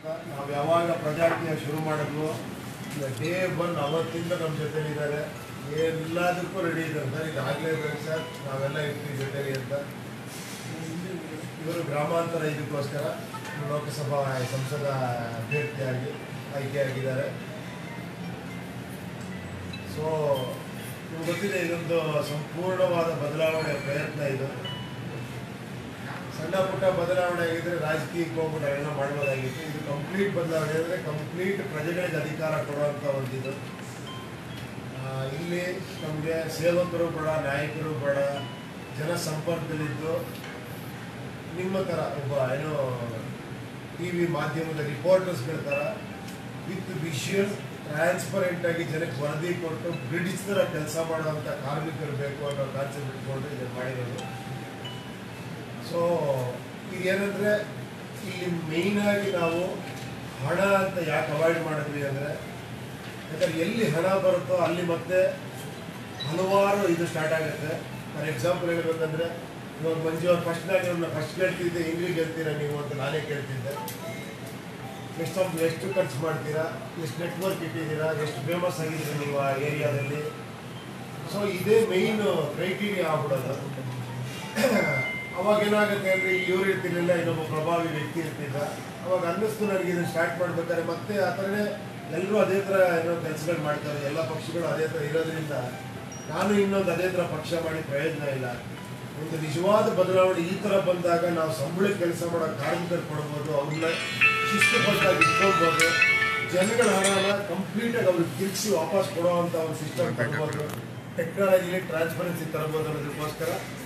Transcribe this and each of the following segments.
ನಾವು ಯಾವಾಗ ಪ್ರಜಾಕೀಯ ಶುರು ಮಾಡಿದ್ವು ಡೇ ಒನ್ ಅವತ್ತಿಂದ ನಮ್ಮ ಜೊತೆಲಿದ್ದಾರೆ ಎಲ್ಲದಕ್ಕೂ ರೆಡಿ ಇದ್ದಾರೆ ಸರ್ ಇದು ಆಗಲೇಬೇಕು ಸರ್ ನಾವೆಲ್ಲ ಇರ್ತೀವಿ ಜೊತೆಲಿ ಅಂತ ಇವರು ಗ್ರಾಮಾಂತರ ಇದಕ್ಕೋಸ್ಕರ ಲೋಕಸಭಾ ಸಂಸದ ಅಭ್ಯರ್ಥಿಯಾಗಿ ಆಯ್ಕೆಯಾಗಿದ್ದಾರೆ ಸೊ ನಿಮ್ಗೆ ಗೊತ್ತಿದೆ ಇದೊಂದು ಸಂಪೂರ್ಣವಾದ ಬದಲಾವಣೆ ಪ್ರಯತ್ನ ಇದು ಸಣ್ಣ ಪುಟ್ಟ ಬದಲಾವಣೆ ಆಗಿದ್ರೆ ರಾಜಕೀಯಕ್ಕೆ ಹೋಗ್ಬಿಟ್ಟು ಅವೆಲ್ಲ ಮಾಡ್ಬೋದಾಗಿತ್ತು ಇದು ಕಂಪ್ಲೀಟ್ ಬದಲಾವಣೆ ಅಂದರೆ ಕಂಪ್ಲೀಟ್ ಪ್ರಜೆಗಳಿಗೆ ಅಧಿಕಾರ ಕೊಡುವಂಥ ಒಂದಿದು ಆ, ಇಲ್ಲಿ ನಮಗೆ ಸೇವಕರು ಬೇಡ ನಾಯಕರು ಬೇಡ ಜನ ಸಂಪರ್ಕದಲ್ಲಿದ್ದು ನಿಮ್ಮ ಥರ ಒಬ್ಬ ಏನೋ ಟಿ ವಿ ಮಾಧ್ಯಮದ ರಿಪೋರ್ಟರ್ಸ್ಗಳ ಥರ ವಿತ್ ವಿಷುವಲ್ ಟ್ರಾನ್ಸ್ಪರೆಂಟ್ ಆಗಿ ಜನಕ್ಕೆ ವರದಿ ಕೊಟ್ಟು ಬ್ರಿಟಿಷ್ ಥರ ಕೆಲಸ ಮಾಡುವಂಥ ಕಾರ್ಮಿಕರು ಬೇಕು ಅನ್ನೋ ಕಾನ್ಸೆಪ್ಟ್ ಇಟ್ಕೊಂಡು ಇದನ್ನು ಮಾಡಿರೋದು ಸೊ ಈಗ ಏನಂದರೆ ಇಲ್ಲಿ ಮೇಯ್ನಾಗಿ ನಾವು ಹಣ ಅಂತ ಯಾಕೆ ಅವಾಯ್ಡ್ ಮಾಡಿದ್ವಿ ಅಂದರೆ ಯಾಕಂದ್ರೆ ಎಲ್ಲಿ ಹಣ ಬರುತ್ತೋ ಅಲ್ಲಿ ಮತ್ತೆ ಹಲವಾರು ಇದು ಸ್ಟಾರ್ಟ್ ಆಗುತ್ತೆ ಫಾರ್ ಎಕ್ಸಾಂಪಲ್ ಹೇಳ್ಬೇಕಂದ್ರೆ ಇವಾಗ ಮಂಜು ಅವ್ರು ಫಸ್ಟ್ನಾಗ ಫಸ್ಟ್ ಕೇಳ್ತಿದ್ದೆ ಹೆಂಗ್ರಿಗೆ ಗೆಲ್ತೀರಾ ನೀವು ಅಂತ ನಾನೇ ಕೇಳ್ತಿದ್ದೆ ಎಷ್ಟು ಎಷ್ಟು ಖರ್ಚು ಮಾಡ್ತೀರಾ ಎಷ್ಟು ನೆಟ್ವರ್ಕ್ ಇಟ್ಟಿದ್ದೀರಾ ಎಷ್ಟು ಫೇಮಸ್ ಆಗಿದ್ದೀರಾ ನೀವು ಆ ಏರಿಯಾದಲ್ಲಿ ಸೊ ಇದೇ ಮೇಯ್ನ್ ಕ್ರೈಟೀರಿಯಾ ಆಗ್ಬಿಡೋದು ಅವಾಗ ಏನಾಗುತ್ತೆ ಅಂದರೆ ಇವ್ರು ಇರ್ತಿರ್ಲಿಲ್ಲ ಇನ್ನೊಬ್ಬ ಪ್ರಭಾವಿ ವ್ಯಕ್ತಿ ಇರ್ತಿದ್ದ ಅವಾಗ ಅನ್ನಿಸ್ತು ನನಗೆ ಇದನ್ನು ಸ್ಟಾರ್ಟ್ ಮಾಡ್ಬೇಕಾದ್ರೆ ಮತ್ತೆ ಆ ಥರನೇ ಎಲ್ಲರೂ ಅದೇ ಥರ ಏನೋ ಕೆಲಸಗಳು ಮಾಡ್ತಾರೆ ಎಲ್ಲ ಪಕ್ಷಗಳು ಅದೇ ಥರ ಇರೋದ್ರಿಂದ ನಾನು ಇನ್ನೊಂದು ಅದೇ ಥರ ಪಕ್ಷ ಮಾಡಿ ಪ್ರಯೋಜನ ಇಲ್ಲ ಒಂದು ನಿಜವಾದ ಬದಲಾವಣೆ ಈ ಥರ ಬಂದಾಗ ನಾವು ಸಂಬಳಕ್ಕೆ ಕೆಲಸ ಮಾಡೋ ಕಾರ್ಮಿಕರು ಕೊಡ್ಬೋದು ಅವ್ರನ್ನ ಶಿಸ್ತುಬದ್ಧಾಗಿ ಇಟ್ಕೊಳ್ಬೋದು ಜನಗಳ ಹಣನ ಕಂಪ್ಲೀಟಾಗಿ ಅವ್ರಿಗೆ ತಿರುಗಿಸಿ ವಾಪಸ್ ಕೊಡೋವಂಥ ಒಂದು ಸಿಸ್ಟಮ್ ತರ್ಬೋದು ಟೆಕ್ನಾಲಜಿಲಿ ಟ್ರಾನ್ಸ್ಪರೆನ್ಸಿ ತರ್ಬೋದು ಅನ್ನೋದಕ್ಕೋಸ್ಕರ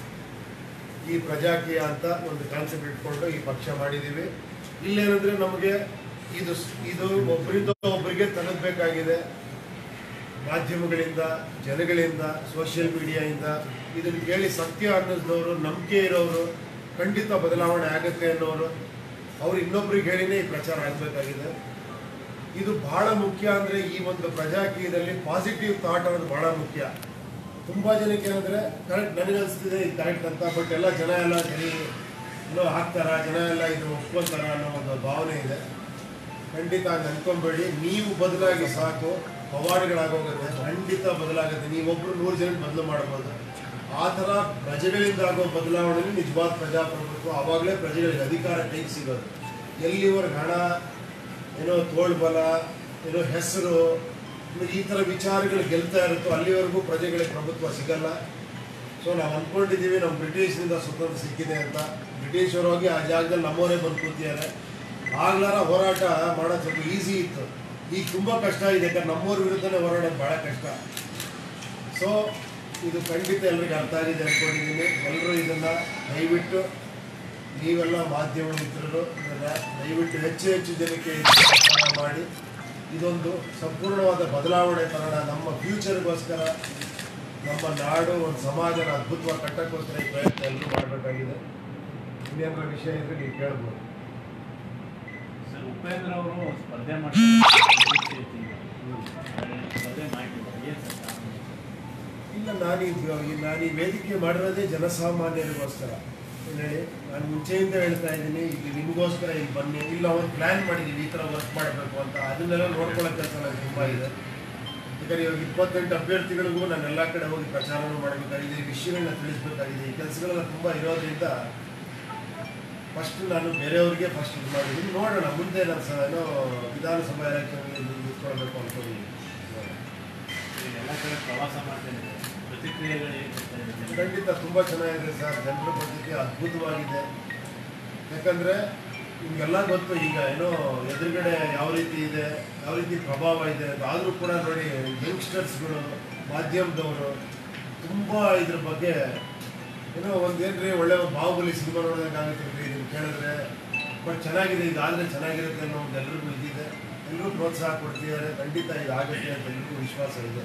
ಈ ಪ್ರಜಾಕೀಯ ಅಂತ ಒಂದು ಕಾನ್ಸೆಪ್ಟ್ ಇಟ್ಕೊಂಡು ಈ ಪಕ್ಷ ಮಾಡಿದ್ದೀವಿ ಇಲ್ಲೇನಂದ್ರೆ ನಮಗೆ ಇದು ಇದು ಒಬ್ಬರಿಂದ ಒಬ್ಬರಿಗೆ ತಲುಪಬೇಕಾಗಿದೆ ಮಾಧ್ಯಮಗಳಿಂದ ಜನಗಳಿಂದ ಸೋಷಿಯಲ್ ಮೀಡಿಯಾಯಿಂದ ಇದನ್ನು ಕೇಳಿ ಸತ್ಯ ಅನ್ನಿಸಿದವರು ನಂಬಿಕೆ ಇರೋರು ಖಂಡಿತ ಬದಲಾವಣೆ ಆಗುತ್ತೆ ಅನ್ನೋರು ಅವ್ರು ಇನ್ನೊಬ್ರಿಗೆ ಹೇಳಿನೇ ಈ ಪ್ರಚಾರ ಆಗಬೇಕಾಗಿದೆ ಇದು ಬಹಳ ಮುಖ್ಯ ಅಂದರೆ ಈ ಒಂದು ಪ್ರಜಾಕೀಯದಲ್ಲಿ ಪಾಸಿಟಿವ್ ಥಾಟ್ ಅನ್ನೋದು ಬಹಳ ಮುಖ್ಯ ತುಂಬ ಜನಕ್ಕೆ ಏನಂದರೆ ಕರೆಕ್ಟ್ ನನಗೆ ಅನಿಸ್ತಿದೆ ಇದು ಕರೆಕ್ಟ್ ಅಂತ ಬಟ್ ಎಲ್ಲ ಜನ ಎಲ್ಲ ಸರಿ ಏನೋ ಹಾಕ್ತಾರ ಜನ ಎಲ್ಲ ಇದು ಒಪ್ಕೊಂತಾರ ಅನ್ನೋ ಒಂದು ಭಾವನೆ ಇದೆ ಖಂಡಿತ ಹಂಗೆ ಅನ್ಕೊಂಬೇಡಿ ನೀವು ಬದಲಾಗಿ ಸಾಕು ಪವಾಡಗಳಾಗೋಗುತ್ತೆ ಖಂಡಿತ ಬದಲಾಗುತ್ತೆ ನೀವೊಬ್ರು ನೂರು ಜನ ಬದಲು ಮಾಡ್ಬೋದು ಆ ಥರ ಪ್ರಜೆಗಳಿಂದ ಆಗೋ ಬದಲಾವಣೆ ನಿಜವಾದ ಪ್ರಜಾಪ್ರಭುತ್ವ ಆವಾಗಲೇ ಪ್ರಜೆಗಳಿಗೆ ಅಧಿಕಾರ ಕೈಗೆ ಸಿಗೋದು ಎಲ್ಲಿವರೆಗೆ ಹಣ ಏನೋ ತೋಳ್ಬಲ ಏನೋ ಹೆಸರು ಇನ್ನು ಈ ಥರ ವಿಚಾರಗಳು ಗೆಲ್ತಾ ಇರುತ್ತೋ ಅಲ್ಲಿವರೆಗೂ ಪ್ರಜೆಗಳಿಗೆ ಪ್ರಭುತ್ವ ಸಿಗಲ್ಲ ಸೊ ನಾವು ಅಂದ್ಕೊಂಡಿದ್ದೀವಿ ನಮ್ಮ ಬ್ರಿಟಿಷ್ನಿಂದ ಸ್ವತಂತ್ರ ಸಿಕ್ಕಿದೆ ಅಂತ ಬ್ರಿಟಿಷರು ಹೋಗಿ ಆ ಜಾಗದಲ್ಲಿ ನಮ್ಮವರೇ ಬಂದು ಕೂತಿದ್ದಾರೆ ಆಗ್ಲಾರ ಹೋರಾಟ ಮಾಡೋದು ಸ್ವಲ್ಪ ಈಸಿ ಇತ್ತು ಈಗ ತುಂಬ ಕಷ್ಟ ಇದೆ ಯಾಕಂದ್ರೆ ನಮ್ಮವ್ರ ವಿರುದ್ಧನೇ ಹೋರಾಡೋದು ಭಾಳ ಕಷ್ಟ ಸೊ ಇದು ಖಂಡಿತ ಎಲ್ರಿಗೂ ಅರ್ಥ ಆಗಿದೆ ಅಂದ್ಕೊಂಡಿದ್ದೀನಿ ಎಲ್ಲರೂ ಇದನ್ನು ದಯವಿಟ್ಟು ನೀವೆಲ್ಲ ಮಾಧ್ಯಮ ಮಿತ್ರರು ಇದನ್ನು ದಯವಿಟ್ಟು ಹೆಚ್ಚು ಹೆಚ್ಚು ಜನಕ್ಕೆ ಪ್ರಚಾರ ಮಾಡಿ ಇದೊಂದು ಸಂಪೂರ್ಣವಾದ ಬದಲಾವಣೆ ತರೋಣ ನಮ್ಮ ಫ್ಯೂಚರ್ಗೋಸ್ಕರ ನಮ್ಮ ನಾಡು ಒಂದು ಸಮಾಜನ ಅದ್ಭುತವಾಗಿ ಕಟ್ಟಕ್ಕೋಸ್ಕರ ಈ ಪ್ರಯತ್ನ ಎಲ್ಲರೂ ಮಾಡಬೇಕಾಗಿದೆ ಇನ್ನೇನಾರ ವಿಷಯ ಇದ್ರೆ ನೀವು ಕೇಳ್ಬೋದು ಸರ್ ಉಪೇಂದ್ರ ಅವರು ಸ್ಪರ್ಧೆ ಮಾಡ್ತಾರೆ ಸ್ಪರ್ಧೆ ಮಾಡಿದ್ರು ಏನು ಸರ್ ಕಾರಣ? ಇಲ್ಲ ನಾನು ಈ ನಾನು ಈ ವೇದಿಕೆ ಮಾಡಿರೋದೇ ಜನಸಾಮಾನ್ಯರಿಗೋಸ್ಕರ ಏನ್ ಹೇಳಿ ನಾನು ಮುಂಚೆಯಿಂದ ಹೇಳ್ತಾ ಇದ್ದೀನಿ ಇಲ್ಲಿ ನಿಮಗೋಸ್ಕರ ಇಲ್ಲಿ ಬನ್ನಿ ಇಲ್ಲ ಒಂದು ಪ್ಲ್ಯಾನ್ ಮಾಡಿದ್ದೀವಿ ಈ ಥರ ವರ್ಕ್ ಮಾಡಬೇಕು ಅಂತ ಅದನ್ನೆಲ್ಲ ನೋಡ್ಕೊಳ್ಳೋ ಕೆಲಸ ನನಗೆ ತುಂಬ ಇದೆ ಯಾಕಂದ್ರೆ ಇವಾಗ ಇಪ್ಪತ್ತೆಂಟು ಅಭ್ಯರ್ಥಿಗಳಿಗೂ ನಾನು ಎಲ್ಲ ಕಡೆ ಹೋಗಿ ಪ್ರಚಾರನೂ ಮಾಡಬೇಕಾಗಿದೆ ಈ ವಿಷಯಗಳನ್ನ ತಿಳಿಸ್ಬೇಕಾಗಿದೆ ಈ ಕೆಲಸಗಳೆಲ್ಲ ತುಂಬ ಇರೋದ್ರಿಂದ ಫಸ್ಟ್ ನಾನು ಬೇರೆಯವ್ರಿಗೆ ಫಸ್ಟ್ ಇದು ಮಾಡಿದ್ದೀನಿ ನೋಡೋಣ ಮುಂದೆ ನಾನು ಸಹ ಏನೋ ವಿಧಾನಸಭಾ ಎಲೆಕ್ಷನ್ಗೆ ನಿಂತ್ಕೊಳ್ಬೇಕು ಅನ್ಕೊಂಡಿದ್ದೀನಿ ನೋಡೋಣ. ಈಗ ಎಲ್ಲ ಕಡೆ ಪ್ರವಾಸ ಮಾಡ್ತೇನೆ ಪ್ರತಿಕ್ರಿಯೆಗಳು ಹೇಗೆ ಬರ್ತಾ ಇದೆ ಜನರಿಗೆ? ಖಂಡಿತ ತುಂಬ ಚೆನ್ನಾಗಿದೆ ಸರ್ ಜನರ ಪದ್ಧತಿ ಅದ್ಭುತವಾಗಿದೆ ಯಾಕಂದರೆ ನಿಮಗೆಲ್ಲ ಗೊತ್ತು ಈಗ ಏನೋ ಎದುರುಗಡೆ ಯಾವ ರೀತಿ ಇದೆ ಯಾವ ರೀತಿ ಪ್ರಭಾವ ಇದೆ ಅಂತ ಆದರೂ ಕೂಡ ನೋಡಿ ಯಂಗ್ಸ್ಟರ್ಸ್ಗಳು ಮಾಧ್ಯಮದವರು ತುಂಬ ಇದ್ರ ಬಗ್ಗೆ ಏನೋ ಒಂದು ಏನ್ರಿ ಒಳ್ಳೆ ಒಂದು ಬಾಹುಬಲಿ ಸಿನಿಮಾ ನೋಡೋದಂಗಾಗುತ್ತೆ ರೀ ಇದನ್ನು ಕೇಳಿದ್ರೆ ಬಟ್ ಚೆನ್ನಾಗಿದೆ ಇದಾದರೆ ಚೆನ್ನಾಗಿರುತ್ತೆ ಅನ್ನೋ ಒಂದು ಎಲ್ರಿಗೂ ಇದಿದೆ ಎಲ್ಲರೂ ಪ್ರೋತ್ಸಾಹ ಕೊಡ್ತಿದ್ದಾರೆ ಖಂಡಿತ ಇದಾಗುತ್ತೆ ಅಂತ ಎಲ್ರಿಗೂ ವಿಶ್ವಾಸ ಇದೆ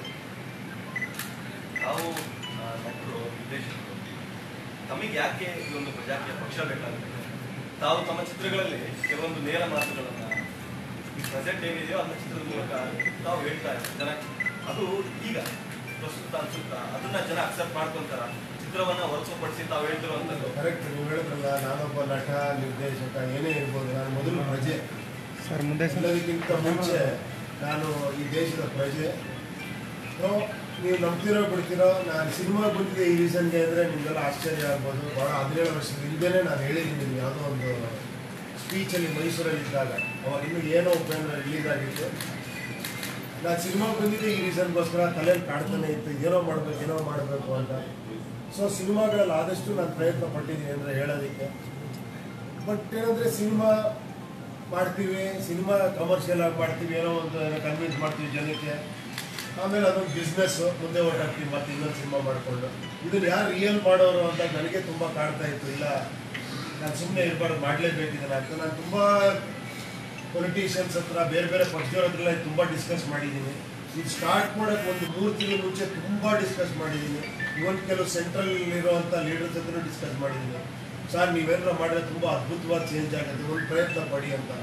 ತಾವು ಆ, ನಟರು ನಿರ್ದೇಶಕರು ತಮಗೆ ಯಾಕೆ ಈ ಒಂದು ಪ್ರಜಾಕೀಯ ಪಕ್ಷ ಬೇಕಾಗುತ್ತೆ ತಾವು ತಮ್ಮ ಚಿತ್ರಗಳಲ್ಲಿ ಕೆಲವೊಂದು ನೇರ ಮಾತುಗಳನ್ನ ಈ ಪ್ರೆಸೆಂಟ್ ಏನಿದೆಯೋ ಅದನ್ನ ಚಿತ್ರದ ಮೂಲಕ ತಾವು ಹೇಳ್ತಾ ಇದ್ದಾರೆ ಜನ ಅದು ಈಗ ಪ್ರಸ್ತುತ ಅನ್ಸುತ್ತಾ ಅದನ್ನ ಜನ ಅಕ್ಸೆಪ್ಟ್ ಮಾಡ್ಕೊಂತಾರ ಚಿತ್ರವನ್ನ ಹೊರತುಪಡಿಸಿ ತಾವು ಹೇಳ್ತಿರುವಂತದ್ದು ಕರೆಕ್ಟ್ ನೀವು ಹೇಳಿದ್ರಲ್ಲ ನಾನೊಬ್ಬ ನಟ ನಿರ್ದೇಶಕ ಏನೇ ಇರ್ಬೋದು ನಾನು ಮೊದಲು ಪ್ರಜೆ ಸರ್ ಮುಂದೆ ಸರ್ ಎಲ್ಲದಕ್ಕಿಂತ ಮುಂಚೆ ನಾನು ಈ ದೇಶದ ಪ್ರಜೆ ಸೊ ನೀವು ನಂಬ್ತಿರೋ ಬಿಡ್ತಿರೋ ನಾನು ಸಿನಿಮಾ ಬಂದಿದೆ ಈ ರೀಸನ್ಗೆ ಅಂದರೆ ನಿಮಗೆಲ್ಲ ಆಶ್ಚರ್ಯ ಆಗ್ಬೋದು ಭಾಳ ಹದಿನೇಳು ವರ್ಷದ ಹಿಂದೆನೇ ನಾನು ಹೇಳಿದ್ದೀನಿ ನಿಮ್ಗೆ ಯಾವುದೋ ಒಂದು ಸ್ಪೀಚಲ್ಲಿ ಮೈಸೂರಲ್ಲಿ ಇದ್ದಾಗ ಅವಾಗ ಇನ್ನೂ ಏನೋ ಉಪೇಂದ್ರ ರಿಲೀಸ್ ಆಗಿತ್ತು ನಾನು ಸಿನಿಮಾ ಬಂದಿದ್ದೆ ಈ ರೀಸನ್ಗೋಸ್ಕರ ತಲೆಯಲ್ಲಿ ಕಾಡ್ತಾನೆ ಇತ್ತು ಏನೋ ಮಾಡಬೇಕು ಏನೋ ಮಾಡಬೇಕು ಅಂತ ಸೊ ಸಿನಿಮಾಗಳಲ್ಲಿ ಆದಷ್ಟು ನಾನು ಪ್ರಯತ್ನ ಪಟ್ಟಿದ್ದೀನಿ ಅಂದರೆ ಹೇಳೋದಕ್ಕೆ ಬಟ್ ಏನಂದರೆ ಸಿನಿಮಾ ಮಾಡ್ತೀವಿ ಸಿನಿಮಾ ಕಮರ್ಷಿಯಲ್ ಆಗಿ ಮಾಡ್ತೀವಿ ಏನೋ ಒಂದು ಕನ್ವಿನ್ಸ್ ಮಾಡ್ತೀವಿ ಜನಕ್ಕೆ ಆಮೇಲೆ ಅದೊಂದು ಬಿಸ್ನೆಸ್ ಮುಂದೆ ಹೊರಟಾಗ್ತೀವಿ ಮತ್ತೆ ಇನ್ನೊಂದು ಸಿನಿಮಾ ಮಾಡಿಕೊಂಡು ಇದನ್ನು ಯಾರು ರಿಯಲ್ ಮಾಡೋರು ಅಂತ ನನಗೆ ತುಂಬ ಕಾಡ್ತಾ ಇತ್ತು ಇಲ್ಲ ನಾನು ಸುಮ್ಮನೆ ಇರಬಾರ್ದು ಮಾಡಲೇಬೇಕು ಇದನ್ನ ಅಂತ ನಾನು ತುಂಬ ಪೊಲಿಟಿಷಿಯನ್ಸ್ ಹತ್ರ ಬೇರೆ ಬೇರೆ ಪಕ್ಷದವ್ರ ಹತ್ರ ಎಲ್ಲ ತುಂಬ ಡಿಸ್ಕಸ್ ಮಾಡಿದ್ದೀನಿ ಇದು ಸ್ಟಾರ್ಟ್ ಮಾಡೋಕ್ಕೆ ಒಂದು ಮೂರು ತಿಂಗಳ ಮುಂಚೆ ತುಂಬ ಡಿಸ್ಕಸ್ ಮಾಡಿದ್ದೀನಿ ಇವನ್ ಕೆಲವು ಸೆಂಟ್ರಲ್ ಇರುವಂಥ ಲೀಡರ್ಸ್ ಹತ್ರ ಡಿಸ್ಕಸ್ ಮಾಡಿದ್ದೀನಿ ಸರ್ ನೀವೇನಾರ ಮಾಡಿದ್ರೆ ತುಂಬ ಅದ್ಭುತವಾದ ಚೇಂಜ್ ಆಗುತ್ತೆ ಒಂದು ಪ್ರಯತ್ನ ಪಡಿ ಅಂತ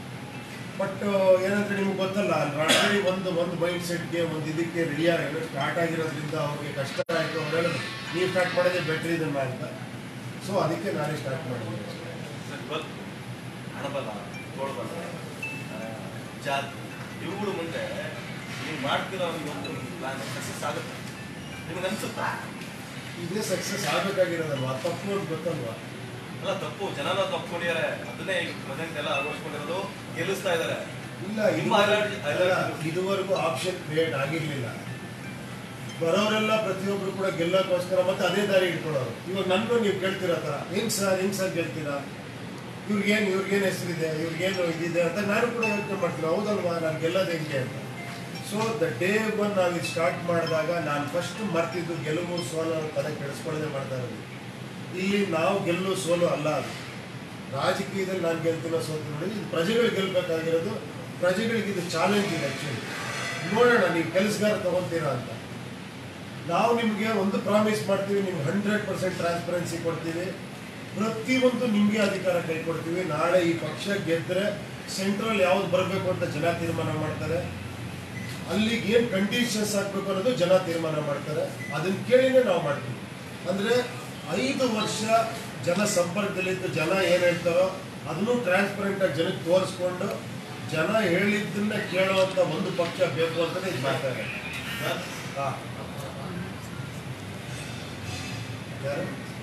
ಬಟ್ ಏನಂದ್ರೆ ನಿಮ್ಗೆ ಗೊತ್ತಲ್ಲ ಆಲ್ರೆಡಿ ಒಂದು ಒಂದು ಮೈಂಡ್ ಸೆಟ್ಗೆ ಒಂದು ಇದಕ್ಕೆ ರೆಡಿ ಆಗಿ ಸ್ಟಾರ್ಟ್ ಆಗಿರೋದ್ರಿಂದ ಅವ್ರಿಗೆ ಕಷ್ಟ ಆಯಿತು ಅವ್ರು ಹೇಳಿದ್ರು ನೀವು ಸ್ಟಾರ್ಟ್ ಮಾಡೋದೇ ಬೆಟ್ರ್ ಇದನ್ನ ಅಂತ ಸೊ ಅದಕ್ಕೆ ನಾನೇ ಸ್ಟಾರ್ಟ್ ಮಾಡಿದ್ದೀನಿ ಸರ್ ಇವತ್ತು ಹಣಬಲ ತೋಳ್ಬಲ ಆ, ಜಾತಿ ಇವುಗಳು ಮುಂದೆ ನೀವು ಮಾಡ್ತಿರೋ ಒಂದು ಪ್ಲಾನ್ ಸಕ್ಸಸ್ ಆಗುತ್ತೆ ನಿಮ್ಗೆ ಅನ್ಸುತ್ತಾ ಇದೇ ಸಕ್ಸಸ್ ಆಗಬೇಕಾಗಿರೋದಲ್ವಾ ತಪ್ಪು ಅಂತ ಗೊತ್ತಲ್ವಾ ಅಲ್ಲ ತಪ್ಪು ಜನನ ತಪ್ಪಿಕೊಂಡಿದ್ದಾರೆ ಅದನ್ನೇ ಈಗ ಪ್ರೆಸೆಂಟ್ ಎಲ್ಲ ಅಳವಡಿಸ್ಕೊಂಡಿರೋದು ಗೆಲ್ಲಿಸ್ತಾ ಇದ್ದಾರೆ ಇಲ್ಲ ನಿಮ್ಮ ಇದುವರೆಗೂ- highlight- highlight- ಅಲ್ಲ, ಇದುವರೆಗೂ ಆಪ್ಷನ್ ಕ್ರಿಯೇಟ್ ಆಗಿರ್ಲಿಲ್ಲ ಬರೋರೆಲ್ಲ ಪ್ರತಿಯೊಬ್ರು ಕೂಡ ಗೆಲ್ಲಕ್ಕೋಸ್ಕರ ಮತ್ತೆ ಅದೇ ದಾರಿ ಇಟ್ಕೊಳ್ಳೋರು ಇವಾಗ ನನ್ನ ನೀವು ಕೇಳ್ತಿರೋ ಥರ ಹೆಂಗ್ ಸರ್ ಹೆಂಗ್ ಸರ್ ಗೆಲ್ತೀರಾ ಇವ್ರಿಗೇನು ಇವ್ರಿಗೇನು ಹೆಸರಿದೆ ಇವ್ರಿಗೇನು ಇದಿದೆ ಅಂತ ನಾನು ಕೂಡ ಯೋಚನೆ ಮಾಡ್ತೀನಿ ಹೌದಲ್ವಾ ನಾನು ಗೆಲ್ಲೋದು ಹೆಂಗೆ ಅಂತ ಸೊ ದ ಡೇ ಒನ್ ನಾವು ಇದು ಸ್ಟಾರ್ಟ್ ಮಾಡಿದಾಗ ನಾನು ಫಸ್ಟ್ ಮರ್ತಿದ್ದು ಗೆಲುವು ಸೋಲು ತಲೆ ಕೆಡಿಸ್ಕೊಳ್ಳದೆ ಮಾಡ್ತಾ ಇರೋದು ಇಲ್ಲಿ ನಾವು ಗೆಲ್ಲು ಸೋಲು ಅಲ್ಲ ಅದು ರಾಜಕೀಯದಲ್ಲಿ ನಾನು ಗೆಲ್ತಿರೋ ಸೋತು ನೋಡಿ ಇದು ಪ್ರಜೆಗಳು ಗೆಲ್ಲಬೇಕಾಗಿರೋದು ಪ್ರಜೆಗಳಿಗೆ ಇದು ಚಾಲೆಂಜ್ ಇದೆ ಆ್ಯಕ್ಚುಲಿ ನೋಡೋಣ ನೀವು ಕೆಲಸಗಾರ ತಗೊತೀರಾ ಅಂತ ನಾವು ನಿಮಗೆ ಒಂದು ಪ್ರಾಮಿಸ್ ಮಾಡ್ತೀವಿ ನಿಮ್ಗೆ ಹಂಡ್ರೆಡ್ ಪರ್ಸೆಂಟ್ ಟ್ರಾನ್ಸ್ಪರೆನ್ಸಿ ಕೊಡ್ತೀವಿ ಪ್ರತಿಯೊಂದು ನಿಮಗೆ ಅಧಿಕಾರ ಕೈ ಕೊಡ್ತೀವಿ ನಾಳೆ ಈ ಪಕ್ಷ ಗೆದ್ದರೆ ಸೆಂಟ್ರಲ್ ಯಾವ್ದು ಬರಬೇಕು ಅಂತ ಜನ ತೀರ್ಮಾನ ಮಾಡ್ತಾರೆ ಅಲ್ಲಿಗೆ ಏನು ಕಂಡೀಷನ್ಸ್ ಹಾಕ್ಬೇಕು ಅನ್ನೋದು ಜನ ತೀರ್ಮಾನ ಮಾಡ್ತಾರೆ ಅದನ್ನ ಕೇಳಿನೇ ನಾವು ಮಾಡ್ತೀವಿ ಅಂದರೆ ಐದು ವರ್ಷ ಜನ ಸಂಪರ್ಕದಲ್ಲಿದ್ದು ಜನ ಏನು ಹೇಳ್ತಾರೋ ಅದನ್ನು ಟ್ರಾನ್ಸ್ಪರೆಂಟ್ ಆಗಿ ಜನಕ್ಕೆ ತೋರಿಸ್ಕೊಂಡು ಜನ ಹೇಳಿದ್ದನ್ನ ಕೇಳುವಂಥ ಒಂದು ಪಕ್ಷ ಬೇಕು ಅಂತಲೇ ಇದು ಮಾಡ್ತಾರೆ ಹಾಂ ಯಾರು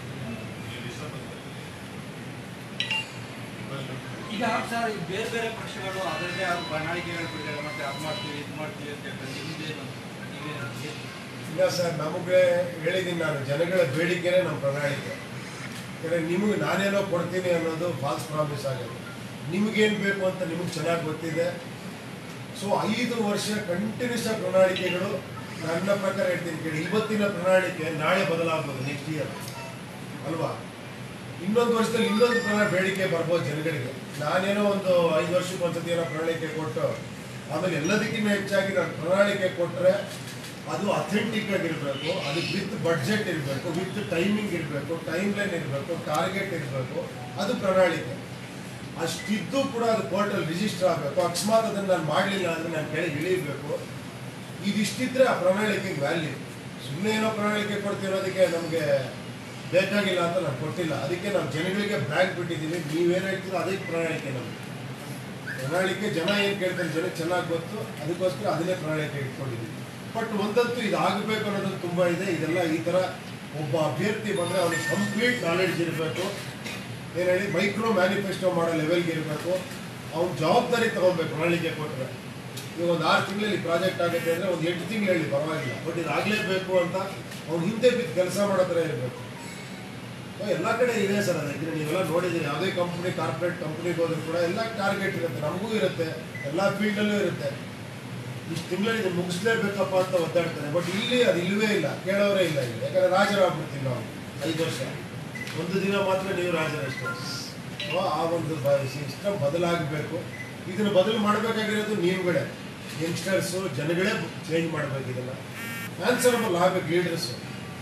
ಈಗ ಸರ್ ಈ ಬೇರೆ ಬೇರೆ ಪಕ್ಷಗಳು ಅದರದ್ದೇ ಆದ ಪ್ರಣಾಳಿಕೆಗಳು ಬಿಟ್ಟಿದ್ದಾರೆ ಮತ್ತೆ ಅದು ಮಾಡ್ತೀವಿ ಇದು ಮಾಡ್ತೀವಿ ಅಂತ ಹೇಳ್ತಾರೆ ನಿಮ್ದೇನು ನೀವೇನು ಇಲ್ಲ ಸರ್ ನಮಗೆ ಹೇಳಿದ್ದೀನಿ ನಾನು ಜನಗಳ ಬೇಡಿಕೆನೇ ನಮ್ಮ ಪ್ರಣಾಳಿಕೆ ಯಾಕಂದರೆ ನಿಮಗೆ ನಾನೇನೋ ಕೊಡ್ತೀನಿ ಅನ್ನೋದು ಫಾಲ್ಸ್ ಪ್ರಾಮಿಸ್ ಆಗುತ್ತೆ ನಿಮಗೇನು ಬೇಕು ಅಂತ ನಿಮಗೆ ಚೆನ್ನಾಗಿ ಗೊತ್ತಿದೆ ಸೊ ಐದು ವರ್ಷ ಕಂಟಿನ್ಯೂಸ್ ಪ್ರಣಾಳಿಕೆಗಳು ನನ್ನ ಪ್ರಕಾರ ಹೇಳ್ತೀನಿ ಕೇಳಿ ಇವತ್ತಿನ ಪ್ರಣಾಳಿಕೆ ನಾಳೆ ಬದಲಾಗ್ಬೋದು ನೆಕ್ಸ್ಟ್ ಇಯರ್ ಅಲ್ವಾ ಇನ್ನೊಂದು ವರ್ಷದಲ್ಲಿ ಇನ್ನೊಂದು ಪ್ರಣಾ ಬೇಡಿಕೆ ಬರ್ಬೋದು ಜನಗಳಿಗೆ ನಾನೇನೋ ಒಂದು ಐದು ವರ್ಷಕ್ಕೆ ಒಂದ್ಸತಿ ಏನೋ ಪ್ರಣಾಳಿಕೆ ಕೊಟ್ಟು ಆಮೇಲೆ ಎಲ್ಲದಕ್ಕಿಂತ ಹೆಚ್ಚಾಗಿ ನಾನು ಪ್ರಣಾಳಿಕೆ ಕೊಟ್ಟರೆ ಅದು ಅಥೆಂಟಿಕ್ ಆಗಿರಬೇಕು ಅದು ವಿತ್ ಬಡ್ಜೆಟ್ ಇರಬೇಕು ವಿತ್ ಟೈಮಿಂಗ್ ಇರಬೇಕು ಟೈಮ್ ಲೈನ್ ಇರಬೇಕು ಟಾರ್ಗೆಟ್ ಇರಬೇಕು ಅದು ಪ್ರಣಾಳಿಕೆ ಅಷ್ಟಿದ್ದು ಕೂಡ ಅದು ಕೋರ್ಟಲ್ಲಿ ರಿಜಿಸ್ಟರ್ ಆಗಬೇಕು ಅಕಸ್ಮಾತ್ ಅದನ್ನು ನಾನು ಮಾಡಲಿಲ್ಲ ಅಂದರೆ ನಾನು ಕೆಳಗೆ ಇಳಿಬೇಕು ಇದಿಷ್ಟಿದ್ರೆ ಆ ಪ್ರಣಾಳಿಕೆಗೆ ವ್ಯಾಲ್ಯೂ ಸುಮ್ಮನೆ ಏನೋ ಪ್ರಣಾಳಿಕೆ ಕೊಡ್ತಿರೋದಕ್ಕೆ ನಮಗೆ ಬೇಕಾಗಿಲ್ಲ ಅಂತ ನಾನು ಕೊಟ್ಟಿಲ್ಲ ಅದಕ್ಕೆ ನಾವು ಜನಗಳಿಗೆ ಬ್ಯಾಗ್ ಬಿಟ್ಟಿದ್ದೀವಿ ನೀವೇನು ಹೇಳ್ತೀರೋ ಅದಕ್ಕೆ ಪ್ರಣಾಳಿಕೆ ನಮಗೆ ಪ್ರಣಾಳಿಕೆ ಜನ ಏನು ಕೇಳ್ತಾರೆ ಜನಕ್ಕೆ ಚೆನ್ನಾಗಿ ಗೊತ್ತು ಅದಕ್ಕೋಸ್ಕರ ಅದನ್ನೇ ಪ್ರಣಾಳಿಕೆ ಇಟ್ಕೊಂಡಿದ್ದೀವಿ ಬಟ್ ಒಂದಂತೂ ಇದು ಆಗಬೇಕು ಅನ್ನೋದು ತುಂಬ ಇದೆ ಇದೆಲ್ಲ ಈ ಥರ ಒಬ್ಬ ಅಭ್ಯರ್ಥಿ ಬಂದರೆ ಅವನಿಗೆ ಕಂಪ್ಲೀಟ್ ನಾಲೆಡ್ಜ್ ಇರಬೇಕು ಏನು ಹೇಳಿ ಮೈಕ್ರೋ ಮ್ಯಾನಿಫೆಸ್ಟೋ ಮಾಡೋ ಲೆವೆಲ್ಗೆ ಇರಬೇಕು ಅವ್ನ ಜವಾಬ್ದಾರಿ ತಗೊಬೇಕು ಪ್ರಣಾಳಿಕೆ ಕೊಟ್ಟರೆ ಈಗ ಒಂದು ಆರು ತಿಂಗಳಲ್ಲಿ ಪ್ರಾಜೆಕ್ಟ್ ಆಗುತ್ತೆ ಅಂದರೆ ಒಂದು ಎಂಟು ತಿಂಗಳು ಹೇಳಿ ಪರವಾಗಿಲ್ಲ ಬಟ್ ಇದು ಆಗಲೇಬೇಕು ಅಂತ ಅವ್ನು ಹಿಂದೆ ಬಿದ್ದು ಕೆಲಸ ಮಾಡೋ ಥರ ಇರಬೇಕು ಎಲ್ಲ ಕಡೆ ಇದೆ ಸರ್ ಅದಕ್ಕೆ ನೀವೆಲ್ಲ ನೋಡಿದ್ದೀರಿ ಯಾವುದೇ ಕಂಪ್ನಿ ಕಾರ್ಪೊರೇಟ್ ಕಂಪ್ನಿಗೆ ಹೋದ್ರು ಕೂಡ ಎಲ್ಲ ಟಾರ್ಗೆಟ್ ಇರುತ್ತೆ ನಮಗೂ ಇರುತ್ತೆ ಎಲ್ಲ ಫೀಲ್ಡಲ್ಲೂ ಇರುತ್ತೆ ಇಷ್ಟು ತಿಂಗಳಲ್ಲಿ ಇದು ಮುಗಿಸ್ಲೇಬೇಕಪ್ಪ ಅಂತ ಒದ್ದಾಡ್ತಾರೆ ಬಟ್ ಇಲ್ಲಿ ಅದು ಇಲ್ಲವೇ ಇಲ್ಲ ಕೇಳೋರೇ ಇಲ್ಲ ಇಲ್ಲಿ ಯಾಕಂದ್ರೆ ರಾಜರಾಗ್ಬಿಡ್ತೀವಿ ನಾವು ಐದು ವರ್ಷ ಒಂದು ದಿನ ಮಾತ್ರ ನೀವು ರಾಜರಷ್ಟೇ ಸೊ ಆ ಒಂದು ಸಿಸ್ಟಮ್ ಬದಲಾಗಬೇಕು ಇದನ್ನು ಬದಲು ಮಾಡಬೇಕಾಗಿರೋದು ನೀವುಗಳೇ ಯಂಗ್ಸ್ಟರ್ಸು ಜನಗಳೇ ಚೇಂಜ್ ಮಾಡಬೇಕು ಇದನ್ನು ಆನ್ಸರಬಲ್ ಆಗಬೇಕು ಲೀಡರ್ಸು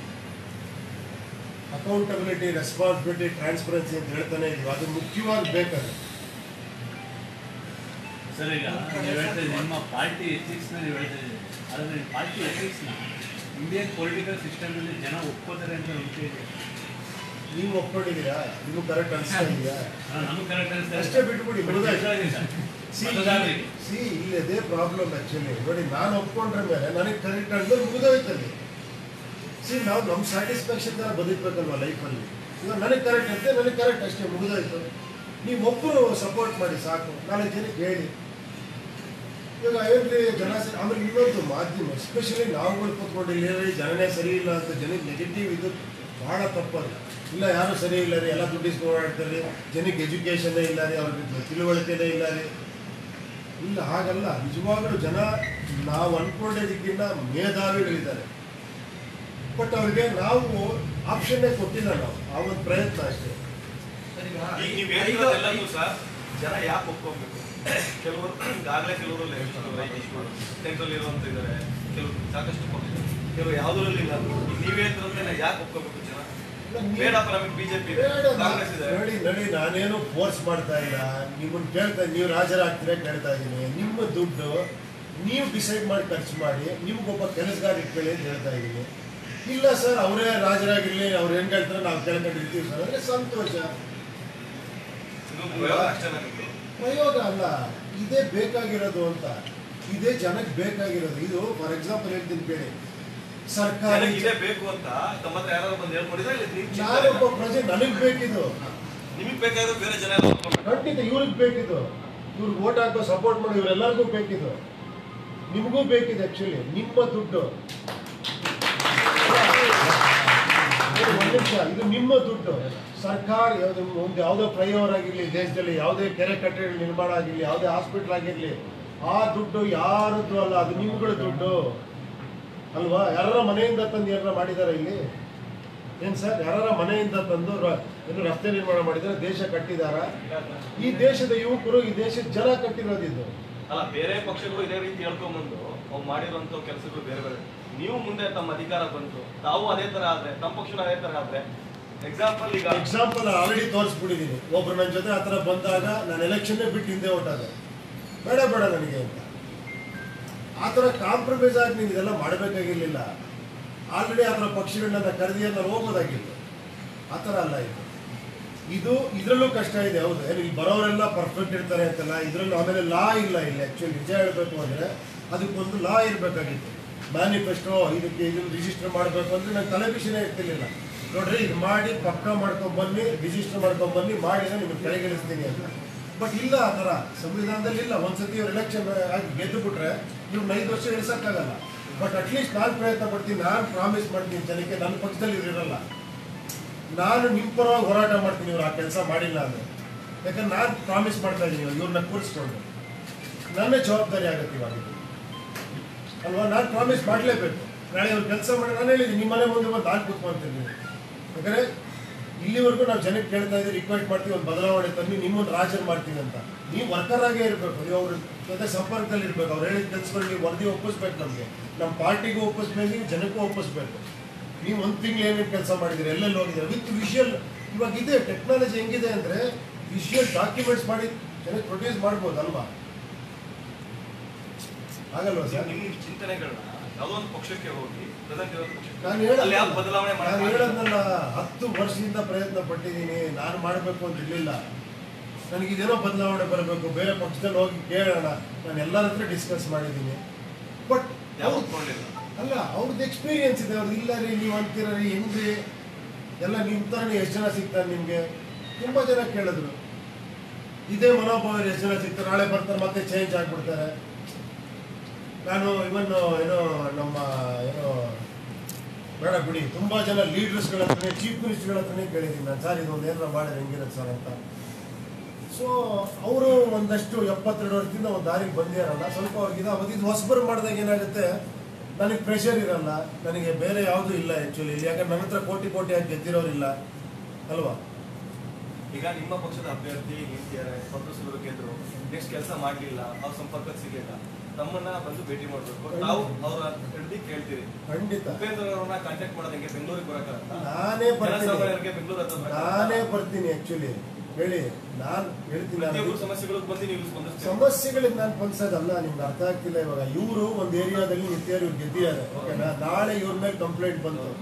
ಅಕೌಂಟಬಿಲಿಟಿ ರೆಸ್ಪಾನ್ಸಿಬಿಲಿಟಿ ಟ್ರಾನ್ಸ್ಪರೆನ್ಸಿ ಅಂತ ಹೇಳ್ತಾನೆ ಇದೀವಿ ಅದು ಮುಖ್ಯವಾಗಿ ಬೇಕದು ಸರ್ ಈಗ ನೀವು ಹೇಳ್ತಾ ಇದ್ದೀರಿ, ನಿಮ್ಮ ಪಾರ್ಟಿ ಎಥಿಕ್ಸ್ನ ನೀವು ಹೇಳ್ತಾ ಇದ್ದೀರಿ ಆದರೆ ನಿಮ್ಮ ಪಾರ್ಟಿ ಎಥಿಕ್ಸ್ನ ಇಂಡಿಯನ್ ಪೊಲಿಟಿಕಲ್ ಸಿಸ್ಟಮಲ್ಲಿ ಜನ ಒಪ್ಕೋತಾರೆ ಅಂತ ನಂಬಿಕೆ ಇದೆ ನೀವು ಒಪ್ಕೊಂಡಿದ್ದೀರಾ ನಿಮ್ಗೆ ಕರೆಕ್ಟ್ ಅನಿಸ್ತಾ ಇದೆಯಾ ನಮ್ಗೆ ಕರೆಕ್ಟ್ ಅನ್ಸ್ತಾ ಅಷ್ಟೇ ಬಿಟ್ಬಿಡಿ ಮುಗಿದಾಯ್ತು. ಸಿ ಮತದಾರರಿಗೆ ಸಿ ಇಲ್ಲಿ ಅದೇ ಪ್ರಾಬ್ಲಮ್ ಆಕ್ಚುಲಿ ನೋಡಿ ನಾನು ಒಪ್ಕೊಂಡ್ರ ಮೇಲೆ ನನಗೆ ಕರೆಕ್ಟ್ ಅಂದ್ರೆ ಮುಗಿದೋಯ್ತಲ್ಲಿ ಸಿ ನಾವು ನಮ್ಮ ಸ್ಯಾಟಿಸ್ಫ್ಯಾಕ್ಷನ್ ಥರ ಬದುಕಬೇಕಲ್ವ ಲೈಫಲ್ಲಿ ಇವಾಗ ನನಗೆ ಕರೆಕ್ಟ್ ಅಂತೆ ನನಗೆ ಕರೆಕ್ಟ್ ಅಷ್ಟೇ ಮುಗಿದೋಯ್ತು ನೀವು ಒಬ್ಬರು ಸಪೋರ್ಟ್ ಮಾಡಿ ಸಾಕು ನಾಲ್ಕು ಜನಕ್ಕೆ ಹೇಳಿ ಇವಾಗ ಏನ್ರಿ ಜನ ಸರಿ ಆಮೇಲೆ ಇನ್ನೊಂದು ಮಾಧ್ಯಮ ಎಸ್ಪೆಷಲಿ ನಾವುಗಳು ಕೂತ್ಕೊಂಡು ಇಲ್ಲಿ ಜನನೇ ಸರಿ ಇಲ್ಲ ಅಂತ ಜನಕ್ಕೆ ನೆಗೆಟಿವ್ ಇದು ಭಾಳ ತಪ್ಪದು ಇಲ್ಲ ಯಾರು ಸರಿ ಇಲ್ಲ ರೀ ಎಲ್ಲ ದುಡ್ಡಿಸ್ಕೊಂಡು ಓಡಾಡ್ತಾರೆ ಜನಕ್ಕೆ ಎಜುಕೇಷನ್ನೇ ಇಲ್ಲ ರೀ ಅವ್ರಿಗೆ ತಿಳುವಳಿಕೆನೇ ಇಲ್ಲ ರೀ ಇಲ್ಲ ಹಾಗಲ್ಲ ನಿಜವಾಗ್ಲೂ ಜನ ನಾವು ಅನ್ಕೊಂಡಿದ್ದಕ್ಕಿಂತ ಮೇಧಾವಿಗಳಿದ್ದಾರೆ ಬಟ್ ಅವ್ರಿಗೆ ನಾವು ಆಪ್ಷನ್ನೇ ಕೊಟ್ಟಿಲ್ಲ ನಾವು ಆ ಒಂದು ಪ್ರಯತ್ನ ಅಷ್ಟೇ ಸರ್, ಈಗ ಈಗ ನೀವು ಐದು- ಹೇಳಿರೋದೆಲ್ಲನೂ ಸಹ ಜನ ಯಾಕೆ ಒಪ್ಕೋಬೇಕು ಕೆಲವರು ಈಗಾಗಲೇ ಕೆಲವರು ಸೆಂಟ್ರಲ್ ಇರುವಂತ ಇದ್ದಾರೆ ಕೆಲವರು ಸಾಕಷ್ಟು ಪಕ್ಷ ಕೆಲವರು ಯಾವುದರಲ್ಲಿ ಇಲ್ಲ ಈಗ ನೀವ್ ಹೇಳ್ತಿರೋದನ್ನ ಯಾಕೆ ಒಪ್ಕೋಬೇಕು ಜನ ಇಲ್ಲ, ನೀವು- ಬೇಡಪ್ಪ ನಮಗೆ ಬಿಜೆಪಿ ಇದೆ ಬೇಡ ಕಾಂಗ್ರೆಸ್ ಇದೆ ನೋಡಿ ನೋಡಿ ನಾನೇನು ಫೋರ್ಸ್ ಮಾಡ್ತಾ ಇಲ್ಲ ನಿಮ್ಮನ್ನ ಕೇಳ್ತಾ ನೀವು ರಾಜರಾಗ್ತೀರಾ ಕೇಳ್ತಾ ಇದ್ದೀನಿ ನಿಮ್ಮ ದುಡ್ಡು ನೀವು ಡಿಸೈಡ್ ಮಾಡಿ ಖರ್ಚು ಮಾಡಿ ನಿಮ್ಗೊಬ್ಬ ಕೆಲಸಗಾರ ಇಟ್ಕೊಳ್ಳಿ ಅಂತ ಹೇಳ್ತಾ ಇದ್ದೀನಿ ಇಲ್ಲ ಸರ್ ಅವರೇ ರಾಜರಾಗಿರ್ಲಿ ಅವ್ರು ಏನ್ ಹೇಳ್ತಾರೆ ನಾವು ಕೇಳ್ಕೊಂಡಿರ್ತೀವಿ ಸರ್ ಅಂದ್ರೆ ಸಂತೋಷ ಇದೊಂದು ಪ್ರಯೋಗ ಅಷ್ಟೇ ನಮಗೆ ಪ್ರಯೋಗ ಅಲ್ಲ ಇದೇ ಬೇಕಾಗಿರೋದು ಅಂತ ಇದೇ ಜನಕ್ಕೆ ಬೇಕಾಗಿರೋದು ಇದು ಫಾರ್ ಎಕ್ಸಾಂಪಲ್ ಹೇಳ್ತೀನಿ ಕೇಳಿ ಸರ್ಕಾರಿ ಜನಕ್ಕೆ ಇದೇ ಬೇಕು ಅಂತ ತಮ್ಮ ಹತ್ರ ಯಾರು ಬಂದು ಹೇಳ್ಕೊಂಡಿದ್ರೆ ಇಲ್ಲ ನೀವು ನಾನೊಬ್ಬ ಪ್ರಜೆ ನನಗ್ ಬೇಕಿದು ನಿಮಗೆ ಬೇಕಾದ್ರೆ ಬೇರೆ ಜನ ಎಲ್ಲ ಒಪ್ಕೊಬೇಕು ಖಂಡಿತ ಇವ್ರಿಗೆ ಬೇಕಿದು ಇವ್ರಿಗೆ ಓಟ್ ಹಾಕೋ ಸಪೋರ್ಟ್ ಮಾಡಿ ಇವರೆಲ್ಲರಿಗೂ ಬೇಕಿದು ನಿಮಗೂ ಬೇಕಿದೆ ಆಕ್ಚುಲಿ ನಿಮ್ಮ ದುಡ್ಡು ನೋಡಿ, ಒಂದ್ ನಿಮಿಷ ಇದು ನಿಮ್ಮ ದುಡ್ಡು ಸರ್ಕಾರ ಯಾವ್ದು ಒಂದು ಯಾವುದೋ ಫ್ಲೈಓವರ್ ಆಗಿರ್ಲಿ ದೇಶದಲ್ಲಿ ಯಾವುದೇ ಕೆರೆ ಕಟ್ಟಡ ನಿರ್ಮಾಣ ಆಗಿರ್ಲಿ ಯಾವುದೇ ಹಾಸ್ಪಿಟಲ್ ಆಗಿರ್ಲಿ ಆ ದುಡ್ಡು ಯಾರದ್ದು ಅಲ್ಲ ಅದು ನಿಮ್ಗಳ ದುಡ್ಡು ಅಲ್ವಾ ಯಾರ ಮನೆಯಿಂದ ತಂದು ಏನಾರ ಮಾಡಿದಾರ ಇಲ್ಲಿ ಏನ್ ಸರ್ ಯಾರ ಮನೆಯಿಂದ ತಂದು ರ- ಏನು ರಸ್ತೆ ನಿರ್ಮಾಣ ಮಾಡಿದಾರೆ ದೇಶ ಕಟ್ಟಿದಾರ ಈ ದೇಶದ ಯುವಕರು ಈ ದೇಶದ ಜನ ಕಟ್ಟಿರೋದಿದ್ದು ಅಲ್ಲ ಬೇರೆ ಪಕ್ಷಗಳು ಇದೇ ರೀತಿ ಹೇಳ್ಕೊಂಡ್ಬಂದು ಅವ್ರು ಮಾಡಿರುವಂತ ಕೆಲಸಗಳು ಬೇರೆ ಬೇರೆ ನೀವು ಮುಂದೆ ತಮ್ಮ ಅಧಿಕಾರ ಬಂತು ತಾವು ಅದೇ ತರ ಆದ್ರೆ ತಮ್ಮ ಪಕ್ಷ ಅದೇ ತರ ಆದ್ರೆ ಎಕ್ಸಾಂಪಲ್ ಈಗ ಎಕ್ಸಾಂಪಲ್ ಆಲ್ರೆಡಿ ತೋರಿಸ್ಬಿಟ್ಟಿದ್ದೀನಿ ಒಬ್ರು ನನ್ನ ಜೊತೆ ಆ ಥರ ಬಂದಾಗ ನಾನು ಎಲೆಕ್ಷನ್ನೇ ಬಿಟ್ಟು ಹಿಂದೆ ಹೊಟ್ಟಾಗ ಬೇಡ ಬೇಡ ನನಗೆ ಅಂತ ಆ ಥರ ಕಾಂಪ್ರಮೈಸ್ ಆಗಿ ನೀವು ಇದೆಲ್ಲ ಮಾಡಬೇಕಾಗಿರ್ಲಿಲ್ಲ ಆಲ್ರೆಡಿ ಆ ಥರ ಪಕ್ಷಗಳನ್ನ ಕರೆದಿ ನಾನು ಹೋಗೋದಾಗಿತ್ತು ಆ ಥರ ಅಲ್ಲ ಇದು ಇದು ಇದರಲ್ಲೂ ಕಷ್ಟ ಇದೆ ಹೌದು ಏನು ಇಲ್ಲಿ ಬರೋರೆಲ್ಲ ಪರ್ಫೆಕ್ಟ್ ಇರ್ತಾರೆ ಅಂತಲ್ಲ ಇದರಲ್ಲೂ ಆಮೇಲೆ ಲಾ ಇಲ್ಲ ಇಲ್ಲಿ ಆ್ಯಕ್ಚುಲಿ ನಿಜ ಹೇಳಬೇಕು ಅಂದರೆ ಅದಕ್ಕೊಂದು ಲಾ ಇರಬೇಕಾಗಿತ್ತು ಮ್ಯಾನಿಫೆಸ್ಟೋ ಇದಕ್ಕೆ ಇದನ್ನು ರಿಜಿಸ್ಟರ್ ಮಾಡಬೇಕು ಅಂದರೆ ನಾನು ತಲೆಬಿಸಿನೇ ಇರ್ತಿರ್ಲಿಲ್ಲ ನೋಡ್ರಿ ಇದು ಮಾಡಿ ಪಕ್ಕ ಮಾಡ್ಕೊಂಡ್ ಬನ್ನಿ ರಿಜಿಸ್ಟರ್ ಮಾಡ್ಕೊಂಡ್ ಬನ್ನಿ ಮಾಡಿದ್ರೆ ನಿಮಗೆ ಕೆಳಗಿಳಿಸ್ತೀನಿ ಅಂತ ಬಟ್ ಇಲ್ಲ ಆ ಥರ ಸಂವಿಧಾನದಲ್ಲಿ ಇಲ್ಲ ಒಂದ್ಸತಿ ಇವ್ರು ಎಲೆಕ್ಷನ್ ಆಗಿ ಗೆದ್ದು ಬಿಟ್ರೆ ಇವ್ರನ್ನ ಐದು ವರ್ಷ ಇಳಿಸೋಕ್ಕಾಗಲ್ಲ ಬಟ್ ಅಟ್ಲೀಸ್ಟ್ ನಾನು ಪ್ರಯತ್ನ ಪಡ್ತೀನಿ ನಾನು ಪ್ರಾಮಿಸ್ ಮಾಡ್ತೀನಿ ಜನಕ್ಕೆ ನನ್ನ ಪಕ್ಷದಲ್ಲಿ ಇವ್ರು ಇರಲ್ಲ ನಾನು ನಿಮ್ಮ ಪರವಾಗಿ ಹೋರಾಟ ಮಾಡ್ತೀನಿ ಇವ್ರು ಆ ಕೆಲಸ ಮಾಡಿಲ್ಲ ಅಂದರೆ ಯಾಕಂದ್ರೆ ನಾನು ಪ್ರಾಮಿಸ್ ಮಾಡ್ತಾ ಇದ್ದೀನಿ ಇವ್ರನ್ನ ಕೂರಿಸ್ಕೊಂಡು ನನ್ನ ಜವಾಬ್ದಾರಿ ಆಗುತ್ತೆ ಇವಾಗ ಇದು. ಅಲ್ವಾ ನಾನು ಪ್ರಾಮಿಸ್ ಮಾಡಲೇಬೇಕು ನಾಳೆ ಇವ್ರು ಕೆಲಸ ಮಾಡಿ ನಾನು ಹೇಳಿದ್ದೀನಿ ನಿಮ್ಮ ಮನೆ ಮುಂದೆ ಬಂದು ನಾನು ಕೂತ್ಕೊಂತೀನಿ ಯಾಕಂದರೆ ಇಲ್ಲಿವರೆಗೂ ನಾವು ಜನಕ್ಕೆ ಕೇಳ್ತಾ ಇದ್ದೀವಿ ರಿಕ್ವೆಸ್ಟ್ ಮಾಡ್ತೀವಿ ಒಂದು ಬದಲಾವಣೆ ತನ್ನಿ ನಿಮ್ಮನ್ನು ರಾಜರು ಮಾಡ್ತೀವಿ ಅಂತ ನೀವು ವರ್ಕರ್ ಆಗೇ ಇರಬೇಕು ನೀವು ಅವ್ರ ಜೊತೆ ಸಂಪರ್ಕದಲ್ಲಿ ಇರಬೇಕು ಅವ್ರು ಹೇಳಿದ ಕೆಲಸಗಳು ನೀವು ವರದಿ ಒಪ್ಪಿಸ್ಬೇಕು ನಮಗೆ ನಮ್ಮ ಪಾರ್ಟಿಗೂ ಒಪ್ಪಿಸ್ಬೇಕು ಜನಕ್ಕೂ ಒಪ್ಪಿಸ್ಬೇಕು ನೀವು ಒಂದು ತಿಂಗಳು ಏನೇನು ಕೆಲಸ ಮಾಡಿದ್ದೀರಿ ಎಲ್ಲೆಲ್ಲಿ ಹೋಗಿದ್ದೀರಿ ವಿತ್ ವಿಷುವಲ್ ಇವಾಗ ಇದೆ ಟೆಕ್ನಾಲಜಿ ಹೆಂಗಿದೆ ಅಂದರೆ ವಿಷುವಲ್ ಡಾಕ್ಯುಮೆಂಟ್ಸ್ ಮಾಡಿ ಜನಕ್ಕೆ ಪ್ರೊಡ್ಯೂಸ್ ಮಾಡ್ಬೋದು ಅಲ್ವಾ ಆಗಲ್ವಾ ಸರ್ ನಿಮ್ಮ ಚಿಂತನೆಗಳನ್ನ ಯಾವುದೋ ಒಂದು ಪಕ್ಷಕ್ಕೆ ಹೋಗಿ ಪ್ರೆಸೆಂಟ್ ಇರೋ ನಾನು ಪಕ್ಷಕ್ಕೆ ಅಲ್ಲಿ ಯಾವ ಹೇಳೋದು ಬದಲಾವಣೆ ನಾನು ಮಾಡಕ್ಕೆ ಹೇಳೋದ್ನಲ್ಲ ಹತ್ತು ವರ್ಷದಿಂದ ಪ್ರಯತ್ನ ಪಟ್ಟಿದ್ದೀನಿ ನಾನು ಮಾಡಬೇಕು ಅಂತ ಇರಲಿಲ್ಲ ನನಗೆ ಇದೇನೋ ಬದಲಾವಣೆ ಬರಬೇಕು ಬೇರೆ ಪಕ್ಷದಲ್ಲಿ ಹೋಗಿ ಕೇಳೋಣ ನಾನು ಎಲ್ಲರ ಹತ್ರ ಡಿಸ್ಕಸ್ ಮಾಡಿದ್ದೀನಿ ಬಟ್ ಯಾವ ಒಪ್ಕೊಂಡಿಲ್ಲ ಅಲ್ಲ ಅವ್ರದ್ದು ಎಕ್ಸ್ಪೀರಿಯನ್ಸ್ ಇದೆ ಅವ್ರದ್ದು ಇಲ್ಲ ರೀ ನೀವು ಅಂತೀರ ರೀ ಹೆಂಗ್ರಿ ಎಲ್ಲ ನಿಮ್ಮ ಥರನೇ ಎಷ್ಟು ಜನ ಸಿಗ್ತಾರೆ ನಿಮಗೆ ತುಂಬ ಜನ ಕೇಳಿದ್ರು ಇದೇ ಮನೋಭಾವ ಎಷ್ಟು ಜನ ಸಿಗ್ತಾರೆ ನಾಳೆ ಬರ್ತಾರೆ ಮತ್ತೆ ಚೇಂಜ್ ಆಗಿಬಿಡ್ತಾರೆ ನಾನು ಇವನ್ ಏನೋ ನಮ್ಮ ಏನೋ ಬೇಡ ಬಿಡಿ ತುಂಬ ಜನ ಲೀಡರ್ಸ್ಗಳ ಹತ್ರನೇ ಚೀಫ್ ಮಿನಿಸ್ಟರ್ಗಳ ಹತ್ರನೇ ಕೇಳಿದ್ದೀನಿ ನಾನು ಸರ್ ಇದೊಂದು ಏನಾರ ಮಾಡಿದ್ರೆ ಹೆಂಗಿರುತ್ತೆ ಸರ್ ಅಂತ ಸೊ ಅವರು ಒಂದಷ್ಟು ಎಪ್ಪತ್ತೆರಡು ವರ್ಷದಿಂದ ಒಂದು ದಾರಿಗೆ ಬಂದಿರಲ್ಲ ಸ್ವಲ್ಪ ಅವ್ರಿಗೆ ಅವತ್ತು ಇದು ಹೊಸಬರು ಮಾಡಿದಾಗ ಏನಾಗುತ್ತೆ ನನಗೆ ಪ್ರೆಷರ್ ಇರಲ್ಲ ನನಗೆ ಬೇರೆ ಯಾವುದೂ ಇಲ್ಲ ಆ್ಯಕ್ಚುಲಿ ಯಾಕಂದ್ರೆ ನನ್ನ ಹತ್ರ ಕೋಟಿ ಕೋಟಿ ಆಗಿ ಗೆದ್ದಿರೋರಿಲ್ಲ ಅಲ್ವಾ ಈಗ ನಿಮ್ಮ ಪಕ್ಷದ ಅಭ್ಯರ್ಥಿ ನಿಂತಿದ್ದಾರೆ ಸ್ಪರ್ಧಿಸಿದ್ರು ಗೆದ್ರು ನೆಕ್ಸ್ಟ್ ಕೆಲಸ ಮಾಡಲಿಲ್ಲ ಅವ್ರ ಸಂಪರ್ಕ ಸಿಗಲಿಲ್ಲ ತಮ್ಮನ್ನ ಬಂದು ಭೇಟಿ ಮಾಡಬೇಕು ತಾವು ಅವರ ಹಿಡಿದು ಕೇಳ್ತೀರಿ ಖಂಡಿತ ಉಪೇಂದ್ರ ಅವರನ್ನ ಕಾಂಟ್ಯಾಕ್ಟ್ ಮಾಡೋದಂಗೆ ಬೆಂಗಳೂರಿಗೆ ಬರಕಂತ ನಾನೇ ಬರ್ತೀನಿ ಜನಸಾಮಾನ್ಯರಿಗೆ ಬೆಂಗಳೂರು ಹತ್ರ ನಾನೇ ಬರ್ತೀನಿ ಆ್ಯಕ್ಚುಲಿ ಹೇಳಿ ನಾನು ಹೇಳ್ತೀನಿ ನಾನು ಪ್ರತಿಯೊಬ್ಬರು ಸಮಸ್ಯೆಗಳಿಗೆ ಬಂದು ನೀವು ಸ್ಪಂದಿಸ್ತೀರಿ ಸಮಸ್ಯೆಗಳಿಗೆ ನಾನು ಪಂಚದಲ್ಲ ನಿಮ್ಗೆ ಅರ್ಥ ಆಗ್ತಿಲ್ಲ ಇವಾಗ ಇವರು ಒಂದು ಏರಿಯಾದಲ್ಲಿ ನಿತ್ಯಾರು ಇವ್ರು ಗೆದ್ದಿದ್ದಾರೆ ಓಕೆನಾ ನಾಳೆ ಇವ್ರ ಮೇಲೆ ಕಂಪ್ಲೇಂಟ್ ಬಂತು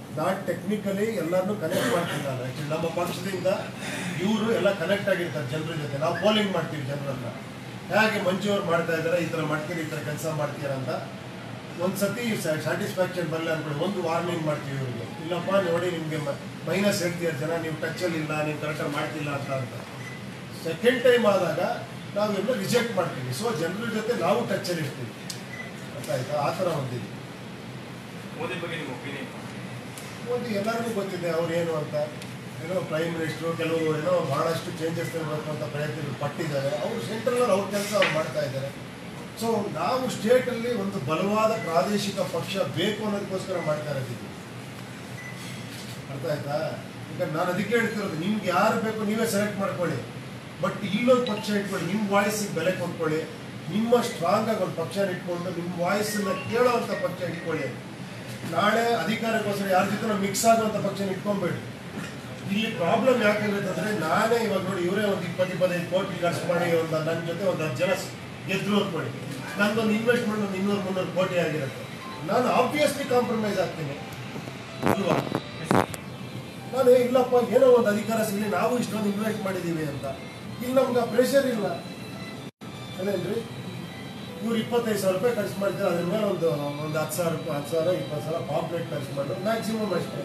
ನಾನು ಟೆಕ್ನಿಕಲಿ ಎಲ್ಲರನ್ನೂ ಕನೆಕ್ಟ್ ಮಾಡ್ತೀನಿ ನಾನು ಆ್ಯಕ್ಚುಲಿ ನಮ್ಮ ಪಕ್ಷದಿಂದ ಇವರು ಎಲ್ಲ ಕನೆಕ್ಟ್ ಆಗಿರ್ತಾರೆ ಜನರ ಜೊತೆ ನಾವು ಪೋಲಿಂಗ್ ಮಾಡ್ತೀವಿ ಜನರನ್ನ ಹೇಗೆ ಮಂಜು ಅವ್ರು ಮಾಡ್ತಾ ಇದ್ದಾರೆ ಈ ಥರ ಮಾಡ್ತೀರಿ ಈ ಥರ ಕೆಲಸ ಮಾಡ್ತೀರಾ ಅಂತ ಒಂದು ಸತಿ ಸ್ಯಾಟಿಸ್ಫ್ಯಾಕ್ಷನ್ ಬರಲ್ಲ ಅನ್ಕೊಳ್ಳಿ ಒಂದು ವಾರ್ನಿಂಗ್ ಮಾಡ್ತೀವಿ ಇವ್ರಿಗೆ ಇಲ್ಲಪ್ಪ ನೋಡಿ ನಿಮಗೆ ಮೈನಸ್ ಹೇಳ್ತೀರ ಜನ ನೀವು ಟಚ್ಚಲ್ಲಿ ಇಲ್ಲ ನೀವು ಕರೆಕ್ಟಾಗಿ ಮಾಡ್ತಿಲ್ಲ ಅಂತ ಅಂತ ಸೆಕೆಂಡ್ ಟೈಮ್ ಆದಾಗ ನಾವೆಲ್ಲ ರಿಜೆಕ್ಟ್ ಮಾಡ್ತೀವಿ ಸೊ ಜನರ ಜೊತೆ ನಾವು ಟಚ್ಚಲ್ಲಿ ಇರ್ತೀವಿ ಅರ್ಥ ಆಯ್ತಾ ಆ ಥರ ಒಂದಿದೆ ಮೋದಿ ಬಗ್ಗೆ ನಿಮ್ಮ ಒಪಿನಿಯನ್ ಮೋದಿ ಎಲ್ಲರಿಗೂ ಗೊತ್ತಿದೆ ಅವ್ರು ಏನು ಅಂತ ಏನೋ ಪ್ರೈಮ್ ಮಿನಿಸ್ಟ್ರು ಕೆಲವು ಏನೋ ಬಹಳಷ್ಟು ಚೇಂಜಸ್ ತರಬೇಕು ಅಂತ ಪ್ರಯತ್ನಗಳು ಪಟ್ಟಿದ್ದಾರೆ ಅವರು ಸೆಂಟ್ರಲ್ ಅವ್ರ ಕೆಲಸ ಅವ್ರು ಮಾಡ್ತಾ ಇದ್ದಾರೆ ಸೊ ನಾವು ಸ್ಟೇಟಲ್ಲಿ ಒಂದು ಬಲವಾದ ಪ್ರಾದೇಶಿಕ ಪಕ್ಷ ಬೇಕು ಅನ್ನೋದಕ್ಕೋಸ್ಕರ ಮಾಡ್ತಾ ಇರೋದಿದ್ದು ಅರ್ಥ ಆಯ್ತಾ ಈಗ ನಾನು ಅದಕ್ಕೆ ಹೇಳ್ತಿರೋದು ನಿಮ್ಗೆ ಯಾರು ಬೇಕು ನೀವೇ ಸೆಲೆಕ್ಟ್ ಮಾಡ್ಕೊಳ್ಳಿ ಬಟ್ ಇಲ್ಲೊಂದು ಪಕ್ಷ ಇಟ್ಕೊಳ್ಳಿ ನಿಮ್ಮ ವಾಯ್ಸಿಗೆ ಬೆಲೆ ಕೊಟ್ಕೊಳ್ಳಿ ನಿಮ್ಮ ಸ್ಟ್ರಾಂಗ್ ಆಗಿ ಒಂದು ಪಕ್ಷ ಇಟ್ಕೊಂಡು ನಿಮ್ಮ ವಾಯ್ಸನ್ನ ಕೇಳೋವಂಥ ಪಕ್ಷ ಇಟ್ಕೊಳ್ಳಿ ನಾಳೆ ಅಧಿಕಾರಕ್ಕೋಸ್ಕರ ಯಾರ ಜೊತೆ ಮಿಕ್ಸ್ ಆಗುವಂಥ ಪಕ್ಷ ಇಟ್ಕೊಂಬೇಡಿ ಇಲ್ಲಿ ಪ್ರಾಬ್ಲಮ್ ಯಾಕಾಗುತ್ತೆ ಅಂದ್ರೆ ನಾನೇ ಇವಾಗ ನೋಡಿ ಇವರೇ ಒಂದು ಇಪ್ಪತ್ತು ಇಪ್ಪತ್ತೈದು ಕೋಟಿ ಖರ್ಚು ಮಾಡಿ ಒಂದು ನನ್ನ ಜೊತೆ ಒಂದು ಹತ್ತು ಜನ ಗೆದ್ರು ಅಂದ್ಕೊಳ್ಳಿ ನಂದೊಂದು ಇನ್ವೆಸ್ಟ್ಮೆಂಟ್ ಒಂದು ಇನ್ನೂರು ಮುನ್ನೂರು ಕೋಟಿ ಆಗಿರುತ್ತೆ ನಾನು ಆಬ್ವಿಯಸ್ಲಿ ಕಾಂಪ್ರಮೈಸ್ ಆಗ್ತೀನಿ ಅಲ್ವಾ ನಾನು ಏ, ಇಲ್ಲಪ್ಪ ಏನೋ ಒಂದು ಅಧಿಕಾರ ಸಿಗಲಿ ನಾವು ಇಷ್ಟೊಂದು ಇನ್ವೆಸ್ಟ್ ಮಾಡಿದ್ದೀವಿ ಅಂತ ಇಲ್ಲಿ ನಮ್ಗೆ ಪ್ರೆಷರ್ ಇಲ್ಲ ಅದೇನ್ರಿ ಇವ್ರು ಇಪ್ಪತ್ತೈದು ಸಾವಿರ ರೂಪಾಯಿ ಖರ್ಚು ಮಾಡ್ತಾರೆ ಅದ್ರ ಮೇಲೆ ಒಂದು ಒಂದು ಹತ್ತು ಸಾವಿರ ರೂಪಾಯಿ ಹತ್ತು ಸಾವಿರ ಇಪ್ಪತ್ತು ಸಾವಿರ ಪಾಂಪ್ಲೆಟ್ ಖರ್ಚು ಮಾಡೋದು ಮ್ಯಾಕ್ಸಿಮಮ್ ಅಷ್ಟೇ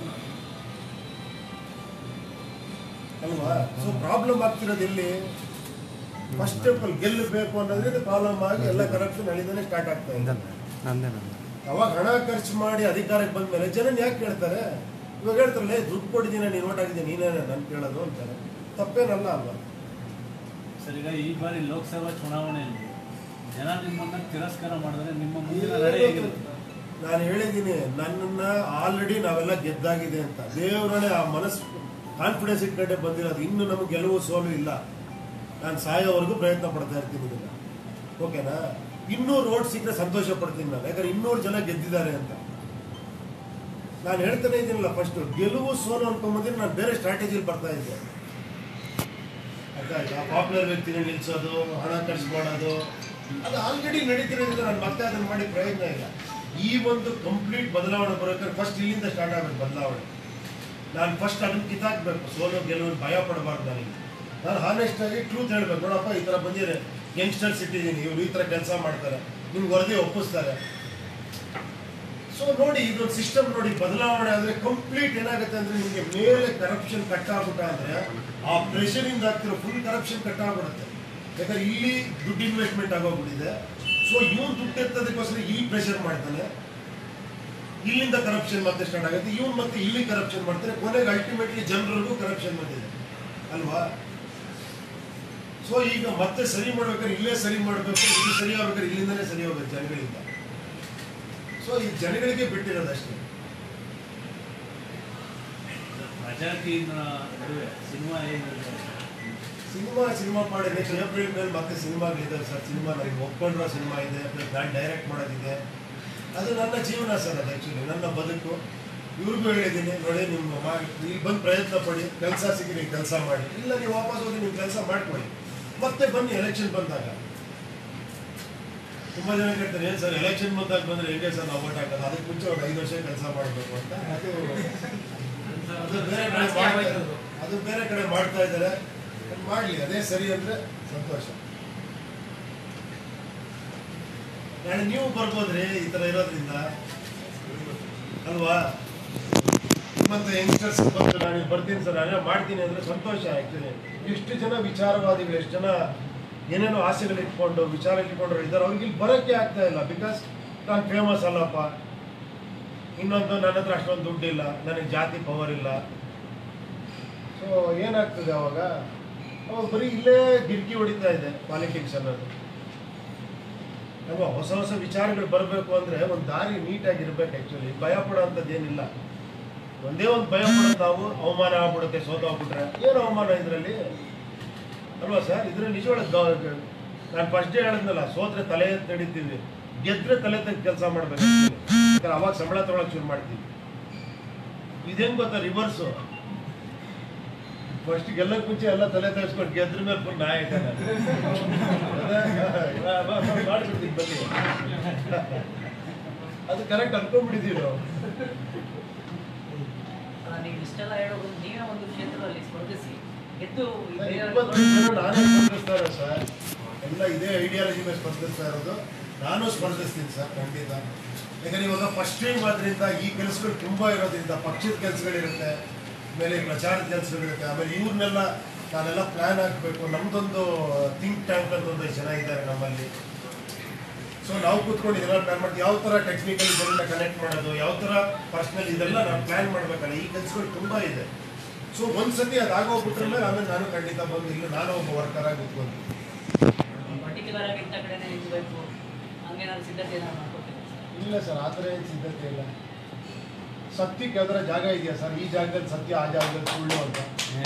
ಅಲ್ವಾ ಸೊ ಪ್ರಾಬ್ಲಮ್ ಆಗ್ತಿರೋದು ಎಲ್ಲಿ ಫಸ್ಟ್ ಆಫ್ ಆಲ್ ಗೆಲ್ಲಬೇಕು ಅನ್ನೋದ್ರಿಂದ ಪ್ರಾಬ್ಲಮ್ ಆಗಿ ಎಲ್ಲ ಕರಪ್ಷನ್ ಅಲ್ಲಿಂದನೇ ಸ್ಟಾರ್ಟ್ ಆಗ್ತಾ ಇದೆ ನಂದೇ ನಂದೇ ಅವಾಗ ಹಣ ಖರ್ಚು ಮಾಡಿ ಅಧಿಕಾರಕ್ಕೆ ಬಂದ ಮೇಲೆ ಜನ ಯಾಕೆ ಕೇಳ್ತಾರೆ ಇವಾಗ ಹೇಳ್ತಾರಲ್ಲ ದುಡ್ಡು ಕೊಟ್ಟಿದ್ದೀನಿ ನೀನು ಓಟ್ ಆಗಿದ್ದೀನಿ ನೀನೇ ನಾನು ಕೇಳೋದು ಅಂತಾರೆ ತಪ್ಪೇನಲ್ಲ ಅಲ್ವಾ ಸರ್ ಈಗ ಈ ಬಾರಿ ಲೋಕಸಭಾ ಚುನಾವಣೆಯಲ್ಲಿ ಜನ ನಿಮ್ಮನ್ನ ತಿರಸ್ಕಾರ ಮಾಡಿದ್ರೆ ನಿಮ್ಮ ಮುಂದಿನ ನಡೆ ಹೇಗಿರುತ್ತೆ ನಾನು ಹೇಳಿದ್ದೀನಿ ನನ್ನನ್ನ ಆಲ್ರೆಡಿ ನಾವೆಲ್ಲ ಗೆದ್ದಾಗಿದೆ ಅಂತ ದೇವರೇ ಆ ಮನಸ್ಸು ಕಾನ್ಫಿಡೆನ್ಸ್ ಇಟ್ಕೊಂಡೆ ಬಂದಿರೋದು ಇನ್ನು ನಮಗೆ ಗೆಲುವು ಸೋಲು ಇಲ್ಲ ನಾನು ಸಾಯೋವರೆಗೂ ಪ್ರಯತ್ನ ಪಡ್ತಾ ಇರ್ತೀನಿ ಇದನ್ನ ಓಕೆನಾ ಇನ್ನೂರು ಓಟ್ ಸಿಕ್ಕರೆ ಸಂತೋಷ ಪಡ್ತೀನಿ ನಾನು ಯಾಕಂದ್ರೆ ಇನ್ನೂರು ಜನ ಗೆದ್ದಿದ್ದಾರೆ ಅಂತ ನಾನು ಹೇಳ್ತಾನೆ ಇದ್ದೀನಲ್ಲ ಫಸ್ಟ್ ಗೆಲುವು ಸೋಲು ಅನ್ಕೊಂಬಂದ್ರೆ ನಾನು ಬೇರೆ ಸ್ಟ್ರಾಟಜಿಲಿ ಬರ್ತಾ ಇದ್ದೆ ಅರ್ಥ ಆಯ್ತಾ ಪಾಪ್ಯುಲರ್ ವ್ಯಕ್ತಿನ ನಿಲ್ಸೋದು ಹಣ ಖರ್ಚು ಮಾಡೋದು ಅದು ಆಲ್ರೆಡಿ ನಡೀತಿರೋದ್ರಿಂದ ನಾನು ಮತ್ತೆ ಅದನ್ನ ಮಾಡಿ ಪ್ರಯೋಜನ ಇಲ್ಲ ಈ ಒಂದು ಕಂಪ್ಲೀಟ್ ಬದಲಾವಣೆ ಬರೋಕೆ ಫಸ್ಟ್ ಇಲ್ಲಿಂದ ಸ್ಟಾರ್ಟ್ ಆಗಬೇಕು ಬದಲಾವಣೆ ನಾನು ಫಸ್ಟ್ ಅದನ್ನ ಕಿತ್ತಾಕ್ಬೇಕು ಸೋಲು ಗೆಲುವು ಭಯ ಪಡಬಾರ್ದು ನನಗೆ ನಾನು ಹಾನೆಸ್ಟ್ ಆಗಿ ಟ್ರೂತ್ ಹೇಳ್ಬೇಕು ನೋಡಪ್ಪ ಈ ಥರ ಬಂದಿದೆ ಯಂಗ್ಸ್ಟರ್ಸ್ ಇಟ್ಟಿದ್ದೀನಿ ಇವ್ರು ಈ ಥರ ಕೆಲಸ ಮಾಡ್ತಾರೆ ನಿಮ್ಗೆ ವರದಿ ಒಪ್ಪಿಸ್ತಾರೆ ಸೊ ನೋಡಿ ಇದೊಂದು ಸಿಸ್ಟಮ್ ನೋಡಿ ಬದಲಾವಣೆ ಆದರೆ ಕಂಪ್ಲೀಟ್ ಏನಾಗುತ್ತೆ ಅಂದ್ರೆ ನಿಮಗೆ ಮೇಲೆ ಕರಪ್ಷನ್ ಕಟ್ ಆಗ್ಬಿಟ್ಟ ಅಂದ್ರೆ ಆ ಪ್ರೆಷರ್ ಇಂದ ಆಗ್ತಿರೋ ಫುಲ್ ಕರಪ್ಷನ್ ಕಟ್ ಆಗ್ಬಿಡುತ್ತೆ ಯಾಕಂದ್ರೆ ಇಲ್ಲಿ ದುಡ್ಡು ಇನ್ವೆಸ್ಟ್ಮೆಂಟ್ ಆಗೋಗ್ಬಿಟ್ಟಿದೆ ಸೊ ಇವನು ದುಡ್ಡು ಎತ್ತೋದಕ್ಕೋಸ್ಕರ ಇಲ್ಲಿ ಪ್ರೆಷರ್ ಮಾಡ್ತಾನೆ ಇಲ್ಲಿಂದ ಕರಪ್ಷನ್ ಮತ್ತೆ ಸ್ಟಾರ್ಟ್ ಆಗುತ್ತೆ ಇವನು ಮತ್ತೆ ಇಲ್ಲಿ ಕರಪ್ಷನ್ ಮಾಡ್ತಾರೆ ಕೊನೆಗೆ ಅಲ್ಟಿಮೇಟ್ಲಿ ಜನರಿಗೂ ಕರಪ್ಷನ್ ಬಂದಿದೆ ಅಲ್ವಾ ಸೊ ಈಗ ಮತ್ತೆ ಸರಿ ಮಾಡ್ಬೇಕಾದ್ರೆ ಇಲ್ಲೇ ಸರಿ ಮಾಡಬೇಕು ಇದು ಸರಿ ಆಗ್ಬೇಕಾದ್ರೆ ಇಲ್ಲಿಂದನೇ ಸರಿ ಹೋಗ್ಬೇಕು ಜನಗಳಿಂದ ಸೊ ಈ ಜನಗಳಿಗೆ ಬಿಟ್ಟಿರೋದು ಅಷ್ಟೇ ರಾಜಕೀಯ ನಡುವೆ ಸಿನಿಮಾ ಹೇಗಿರುತ್ತೆ ಸಿನಿಮಾ ಸಿನಿಮಾ ಮಾಡಿ ನೆಕ್ಸ್ಟ್ ಏಪ್ರಿಲ್ ಮೇಲೆ ಮತ್ತೆ ಸಿನಿಮಾಗಳಿದ್ದಾವೆ ಸರ್ ಸಿನಿಮಾ ನನಗೆ ಒಪ್ಕೊಂಡಿರೋ ಸಿನಿಮಾ ಇದೆ ನಾನು ಡೈರೆಕ್ಟ್ ಮಾಡೋದಿದೆ ಅದು ನನ್ನ ಜೀವನ ಸರ್ ಅದು ಆ್ಯಕ್ಚುಲಿ ನನ್ನ ಬದುಕು ಇವ್ರಿಗೂ ಹೇಳಿದ್ದೀನಿ ನೋಡಿ ನಿಮ್ಮ ಮಾ ಇಲ್ಲಿ ಬಂದು ಪ್ರಯತ್ನ ಪಡಿ ಕೆಲಸ ಸಿಗಿ ನೀವು ಕೆಲಸ ಮಾಡಿ ಇಲ್ಲ ನೀವು ವಾಪಸ್ ಹೋಗಿ ನೀವು ಕೆಲಸ ಮಾಡ್ಕೊಳ್ಳಿ ಮತ್ತೆ ಬನ್ನಿ ಎಲೆಕ್ಷನ್ ಬಂದಾಗ ತುಂಬ ಜನ ಕೇಳ್ತಾರೆ ಏನು ಸರ್ ಎಲೆಕ್ಷನ್ ಬಂದಾಗ ಬಂದರೆ ಹೇಗೆ ಸರ್ ನಾವು ಓಟ್ ಹಾಕೋದು ಅದಕ್ಕೆ ಮುಂಚೆ ಒಂದು ಐದು ವರ್ಷ ಕೆಲಸ ಮಾಡಬೇಕು ಅಂತ ಅದು ಅದು ಬೇರೆ ಕಡೆ ಮಾಡ್ತಾ ಇದ್ದಾರೆ. ಅದು ಬೇರೆ ಕಡೆ ಮಾಡ್ತಾ ಇದ್ದಾರೆ ಮಾಡಲಿ ಅದೇ ಸರಿ ಅಂದ್ರೆ ಸಂತೋಷ ನಾಳೆ ನೀವು ಬರ್ಬೋದ್ರಿ ಈ ಥರ ಇರೋದ್ರಿಂದ ಅಲ್ವಾ ಮತ್ತೆ ಯಂಗ್ಸ್ಟರ್ಸ್ ಬಂದು ನಾನು ಇಲ್ಲಿ ಬರ್ತೀನಿ ಸರ್ ನಾನೇ ಮಾಡ್ತೀನಿ ಅಂದ್ರೆ ಸಂತೋಷ ಆ್ಯಕ್ಚುಲಿ ಎಷ್ಟು ಜನ ವಿಚಾರವಾದಿಗಳು ಎಷ್ಟು ಜನ ಏನೇನೋ ಆಸೆಗಳು ಇಟ್ಕೊಂಡು ವಿಚಾರ ಇಟ್ಕೊಂಡು ಇದ್ದಾರೆ ಅವ್ರಿಗೆ ಇಲ್ಲಿ ಬರೋಕ್ಕೆ ಆಗ್ತಾ ಇಲ್ಲ ಬಿಕಾಸ್ ನಾನು ಫೇಮಸ್ ಅಲ್ಲಪ್ಪ ಇನ್ನೊಂದು ನನ್ನ ಹತ್ರ ಅಷ್ಟೊಂದು ದುಡ್ಡಿಲ್ಲ ನನಗೆ ಜಾತಿ ಪವರ್ ಇಲ್ಲ ಸೊ ಏನಾಗ್ತದೆ ಅವಾಗ ಅವಾಗ ಬರೀ ಇಲ್ಲೇ ಗಿರ್ಕಿ ಹೊಡಿತಾ ಇದೆ ಪಾಲಿಟಿಕ್ಸ್ ಅನ್ನೋದು ಅಲ್ವಾ ಹೊಸ ಹೊಸ ವಿಚಾರಗಳು ಬರಬೇಕು ಅಂದರೆ ಒಂದು ದಾರಿ ನೀಟಾಗಿರ್ಬೇಕು ಆ್ಯಕ್ಚುಲಿ ಭಯ ಪಡೋಂಥದ್ದು ಏನಿಲ್ಲ ಒಂದೇ ಒಂದು ಭಯ ಪಡೋದು ನಾವು ಅವಮಾನ ಆಗ್ಬಿಡುತ್ತೆ ಸೋತೋಗ್ಬಿಟ್ರೆ ಏನು ಅವಮಾನ ಇದರಲ್ಲಿ ಅಲ್ವಾ ಸರ್ ಇದರಲ್ಲಿ ನಿಜವಾದ ನಾನು ಫಸ್ಟ್ ಡೇ ಹೇಳಿದ್ನಲ್ಲ ಸೋತ್ರೆ ತಲೆ ಎತ್ತಿ ನಡೀತೀವಿ ಗೆದ್ರೆ ತಲೆ ತೆಗೆದು ಕೆಲಸ ಮಾಡ್ಬೇಕು ಯಾಕಂದ್ರೆ ಅವಾಗ ಸಂಬಳ ತೊಗೊಳಕ್ ಶುರು ಮಾಡ್ತೀವಿ ಇದೇನು ಗೊತ್ತಾ ರಿವರ್ಸು ಫಸ್ಟ್ ಗೆಲ್ಲಕ್ ಮುಂಚೆ ಎಲ್ಲ ತಲೆ ತೆಗೆಸ್ಕೊಂಡು ಗೆದ್ರ ಮೇಲೆ ಫುಲ್ ನಾಯಕ ಮಾಡ್ಬಿಡ್ತೀವಿ ಬನ್ನಿ ಅದು ಕರೆಕ್ಟ್ ಅನ್ಕೊಂಡ್ಬಿಟ್ಟಿದೀವಿ ನಾವು ಅಲ್ಲ ನೀವು ಇಷ್ಟೆಲ್ಲ ಹೇಳೋದು ನೀವೇ ಒಂದು ಕ್ಷೇತ್ರದಲ್ಲಿ ಸ್ಪರ್ಧಿಸಿ ಗೆದ್ದು ಈ ಸರ್, ಬೇರೆಯವ್ರಿಗೆ ಇಪ್ಪತ್ತು ಜನ ನಾನೇ ಸ್ಪರ್ಧಿಸ್ತಾ ಇರೋದು ಸರ್ ಎಲ್ಲ ಇದೇ ಐಡಿಯಾಲಜಿ ಮೇಲೆ ಸ್ಪರ್ಧಿಸ್ತಾ ಇರೋದು ನಾನು ಸ್ಪರ್ಧಿಸ್ತೀನಿ ಸರ್ ಖಂಡಿತ ಯಾಕಂದ್ರೆ ಇವಾಗ ಫಸ್ಟ್ ಟೈಮ್ ಆದ್ರಿಂದ ಈ ಕೆಲಸಗಳು ತುಂಬಾ ಇರೋದ್ರಿಂದ ಪಕ್ಷದ ಕೆಲಸಗಳಿರುತ್ತೆ ಆಮೇಲೆ ಪ್ರಚಾರದ ಕೆಲಸಗಳಿರುತ್ತೆ ಆಮೇಲೆ ಇವ್ರನ್ನೆಲ್ಲ ನಾನೆಲ್ಲ ಪ್ಲಾನ್ ಹಾಕಬೇಕು ನಮ್ದೊಂದು ಥಿಂಕ್ ಟ್ಯಾಂಕ್ ಅಂತ ಒಂದಷ್ಟು ಜನ ಇದ್ದಾರೆ ನಮ್ಮಲ್ಲಿ ಸೊ ನಾವು ಕೂತ್ಕೊಂಡು ಇದೆಲ್ಲ ಪ್ಲಾನ್ ಮಾಡ್ತೀವಿ ಯಾವ ಥರ ಟೆಕ್ನಿಕಲ್ ಇದೆಲ್ಲ ಕನೆಕ್ಟ್ ಮಾಡೋದು ಯಾವ ಥರ ಪರ್ಸ್ನಲ್ ಇದೆಲ್ಲ ನಾವು ಪ್ಲಾನ್ ಮಾಡ್ಬೇಕಲ್ಲ ಈ ಕೆಲಸಗಳು ತುಂಬಾ ಇದೆ ಸೊ ಒಂದ್ಸತಿ ಅದಾಗೋಗ್ಬಿಟ್ರೆ ಮೇಲೆ ಆಮೇಲೆ ನಾನು ಖಂಡಿತ ಬಂದು ಇಲ್ಲಿ ನಾನು ಒಬ್ಬ ವರ್ಕರ್ ಆಗಿ ಕೂತ್ಕೊಂಡು ಪರ್ಟಿಕ್ಯುಲರ್ ಆಗಿ ಇಂಥ ಕಡೆನೇ ನಿಲ್ಬೇಕು ಹಂಗೇನಾದ್ರು ಸಿದ್ಧತೆ ಏನಾದ್ರು ಮಾಡ್ಕೊತೀರಾ ಸರ್ ಇಲ್ಲ ಸರ್ ಆ ಥರ ಏನು ಸಿದ್ಧತೆ ಇಲ್ಲ ಸತ್ಯಕ್ಕೆ ಯಾವ್ದಾರ ಜಾಗ ಇದೆಯಾ ಸರ್ ಈ ಜಾಗದಲ್ಲಿ ಸತ್ಯ ಆ ಜಾಗದಲ್ಲಿ ಸುಳ್ಳು ಅಂತ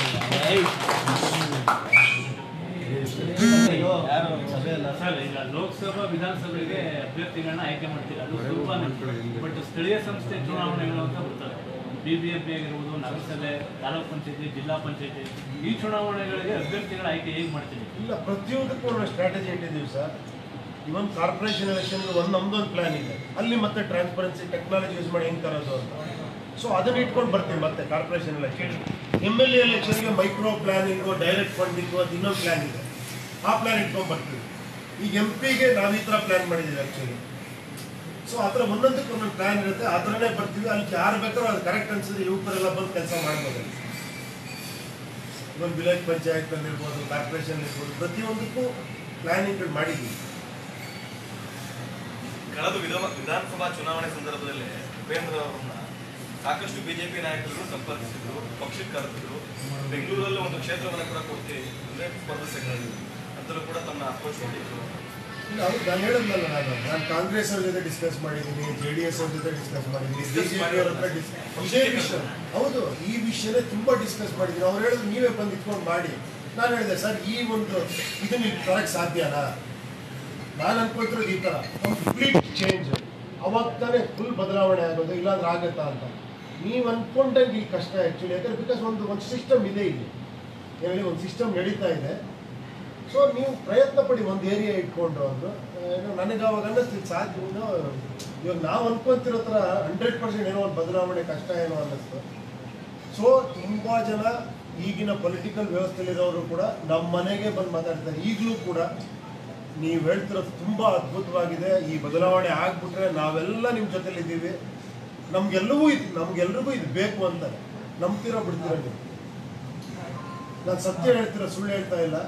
ಯಾರು ಸಭೆ ಅಲ್ಲ ಸರ್ ಈಗ ಲೋಕಸಭಾ ವಿಧಾನಸಭೆಗೆ ಅಭ್ಯರ್ಥಿಗಳನ್ನ ಆಯ್ಕೆ ಮಾಡ್ತೀರಾ ಅದು ಸ್ವಲ್ಪನೇ ಬಟ್ ಸ್ಥಳೀಯ ಸಂಸ್ಥೆ ಚುನಾವಣೆಗಳು ಅಂತ ಬರ್ತವೆ ಬಿ ಬಿ ಎಂ ಪಿ ಆಗಿರ್ಬೋದು ನಗರಸಭೆ ತಾಲೂಕ್ ಪಂಚಾಯತಿ ಜಿಲ್ಲಾ ಪಂಚಾಯತಿ ಈ ಚುನಾವಣೆಗಳಿಗೆ ಅಭ್ಯರ್ಥಿಗಳ ಆಯ್ಕೆ ಹೇಗೆ ಮಾಡ್ತೀರಿ ಇಲ್ಲ ಪ್ರತಿಯೊಂದಕ್ಕೂ ಒಂದು ಸ್ಟ್ರಾಟಜಿ ಇಟ್ಟಿದ್ದೀವಿ ಸರ್ ಇವನ್ ಕಾರ್ಪೊರೇಷನ್ ಎಲೆಕ್ಷನ್ ಒಂದು ನಮ್ದೊಂದು ಪ್ಲಾನ್ ಇದೆ ಅಲ್ಲಿ ಮತ್ತೆ ಟ್ರಾನ್ಸ್ಪರೆನ್ಸಿ ಟೆಕ್ನಾಲಜಿ ಯೂಸ್ ಮಾಡಿ ಹೆಂಗೆ ತರೋದು ಅಂತ ಸೊ ಅದನ್ನ ಇಟ್ಕೊಂಡು ಬರ್ತೀವಿ ಮತ್ತೆ corporation election M L A ಎಲೆಕ್ಷನ್ಗೆ ಮೈಕ್ರೋ ಪ್ಲಾನಿಂಗು ಡೈರೆಕ್ಟ್ ಫಂಡಿಂಗು ಅದು ಇನ್ನೊಂದು ಪ್ಲಾನ್ ಇದೆ ಆ ಪ್ಲಾನ್ ಇಟ್ಕೊಂಡು ಬರ್ತೀವಿ ಈಗ ಎಂ ಪಿಗೆ ನಾವು ಈ ಥರ ಪ್ಲಾನ್ ಮಾಡಿದ್ದೀವಿ ಆ್ಯಕ್ಚುಲಿ ಸೊ ಆ ಥರ ಒಂದೊಂದಕ್ಕೆ ಒಂದೊಂದು ಪ್ಲಾನ್ ಇರುತ್ತೆ ಆ ಥರನೇ ಬರ್ತೀವಿ ಅಲ್ಲಿ ಯಾರು ಬೇಕಾದ್ರೂ ಅದು ಕರೆಕ್ಟ್ ಅನ್ಸಿದ್ರೆ ಯುವಕರೆಲ್ಲ ಬಂದು ಕೆಲಸ ಮಾಡ್ಬೋದು ಒಂದು ವಿಲೇಜ್ ಪಂಚಾಯತ್ ಇರ್ಬೋದು ಕಾರ್ಪೊರೇಷನ್ ಇರ್ಬೋದು ಪ್ರತಿಯೊಂದಕ್ಕೂ ಪ್ಲಾನಿಂಗ್ಗಳು ಮಾಡಿದ್ದೀವಿ ಕಳೆದ ವಿಧಾನ ವಿಧಾನಸಭಾ ಚುನಾವಣೆ ಸಂದರ್ಭದಲ್ಲಿ ಉಪೇಂದ್ರ ಅವರನ್ನ ಸಾಕಷ್ಟು ಬಿಜೆಪಿ ನಾಯಕರು ಸಂಪರ್ಕಿಸಿದ್ರು ಪಕ್ಷಕ್ಕೆ ಕರೆದಿದ್ರು ಬೆಂಗಳೂರಲ್ಲಿ ಒಂದು ಕ್ಷೇತ್ರವನ್ನು ಕೂಡ ಕೊಡ್ತೀವಿ ಅಂದ್ರೆ ಸ್ಪರ್ಧಿಸಕ್ಕೆ ಅಂತಲೂ ಕೂಡ ತಮ್ಮ ಅಪ್ರೋಚ್ ಮಾಡಿದ್ರು ಇಲ್ಲ ಅವ್ರು ನಾನು ಹೇಳಿದ್ನಲ್ಲ ನಾನು ನಾನು ಕಾಂಗ್ರೆಸ್ ಅವ್ರ ಜೊತೆ ಡಿಸ್ಕಸ್ ಮಾಡಿದ್ದೀನಿ ಜೆ ಡಿ ಎಸ್ ಅವ್ರ ಜೊತೆ ಡಿಸ್ಕಸ್ ಮಾಡಿದ್ದೀನಿ Discuss ಬಿಜೆಪಿ ಅವ್ರ ಹತ್ರ dis- ಇದೇ ವಿಷಯ ಹೌದು ಈ ವಿಷಯನೇ ತುಂಬಾ ಡಿಸ್ಕಸ್ ಮಾಡಿದ್ದೀನಿ ಅವ್ರು ಹೇಳಿದ್ರು ನೀವೇ ಬಂದು ಇಟ್ಕೊಂಡು ಮಾಡಿ ನಾನು ಹೇಳಿದೆ ಸರ್ ಈ ಒಂದು ಇದನ್ನ ಇಲ್ಲಿ ತರಕ್ಕೆ ಸಾಧ್ಯನಾ ನಾನು ಅನ್ಕೊತಿರೋದು ಈ ಥರ ಕಂಪ್ಲೀಟ್ ಚೇಂಜ್ ಅವಾಗ ತಾನೇ ಫುಲ್ ಬದಲಾವಣೆ ಆಗೋದು ಇಲ್ಲಾಂದ್ರೆ ಆಗತ್ತಾ ಅಂತ ನೀವು ಅನ್ಕೊಂಡಂಗೆ ಇಲ್ಲಿ ಕಷ್ಟ ಆ್ಯಕ್ಚುಲಿ ಯಾಕಂದ್ರೆ ಬಿಕಾಸ್ ಒಂದು ಒಂದು ಸಿಸ್ಟಮ್ ಇದೆ ಇಲ್ಲಿ ಏನು ಹೇಳಿ ಒಂದು ಸಿಸ್ಟಮ್ ನಡೀತಾ ಇದೆ ಸೊ ನೀವು ಪ್ರಯತ್ನ ಪಡಿ ಒಂದು ಏರಿಯಾ ಇಟ್ಕೊಂಡು ಒಂದು ಏನೋ ನನಗೆ ಅವಾಗ ಅನ್ನಿಸ್ತಿತ್ತು ಸಾಧ್ಯ ಇನ್ನು ಇವಾಗ ನಾವು ಅನ್ಕೊಂತಿರೋ ಥರ ಹಂಡ್ರೆಡ್ ಪರ್ಸೆಂಟ್ ಏನೋ ಒಂದು ಬದಲಾವಣೆ ಕಷ್ಟ ಏನೋ ಅನ್ನಿಸ್ತು ಸೊ ತುಂಬ ಜನ ಈಗಿನ ಪೊಲಿಟಿಕಲ್ ವ್ಯವಸ್ಥೆಯಲ್ಲಿರೋರು ಕೂಡ ನಮ್ಮ ಮನೆಗೆ ಬಂದು ಮಾತಾಡ್ತಾರೆ ಈಗಲೂ ಕೂಡ ನೀವು ಹೇಳ್ತಿರೋದು ತುಂಬ ಅದ್ಭುತವಾಗಿದೆ ಈ ಬದಲಾವಣೆ ಆಗ್ಬಿಟ್ರೆ ನಾವೆಲ್ಲ ನಿಮ್ಮ ಜೊತೆಲಿದ್ದೀವಿ ನಮ್ಗೆಲ್ಲವೂ ಇದು ನಮ್ಗೆಲ್ರಿಗೂ ಇದು ಬೇಕು ಅಂತಾರೆ ನಂಬ್ತಿರೋ ಬಿಡ್ತೀರ ನೀವು ನಾನು ಸತ್ಯ ಹೇಳ್ತಿರೋ ಸುಳ್ಳು ಹೇಳ್ತಾ ಇಲ್ಲ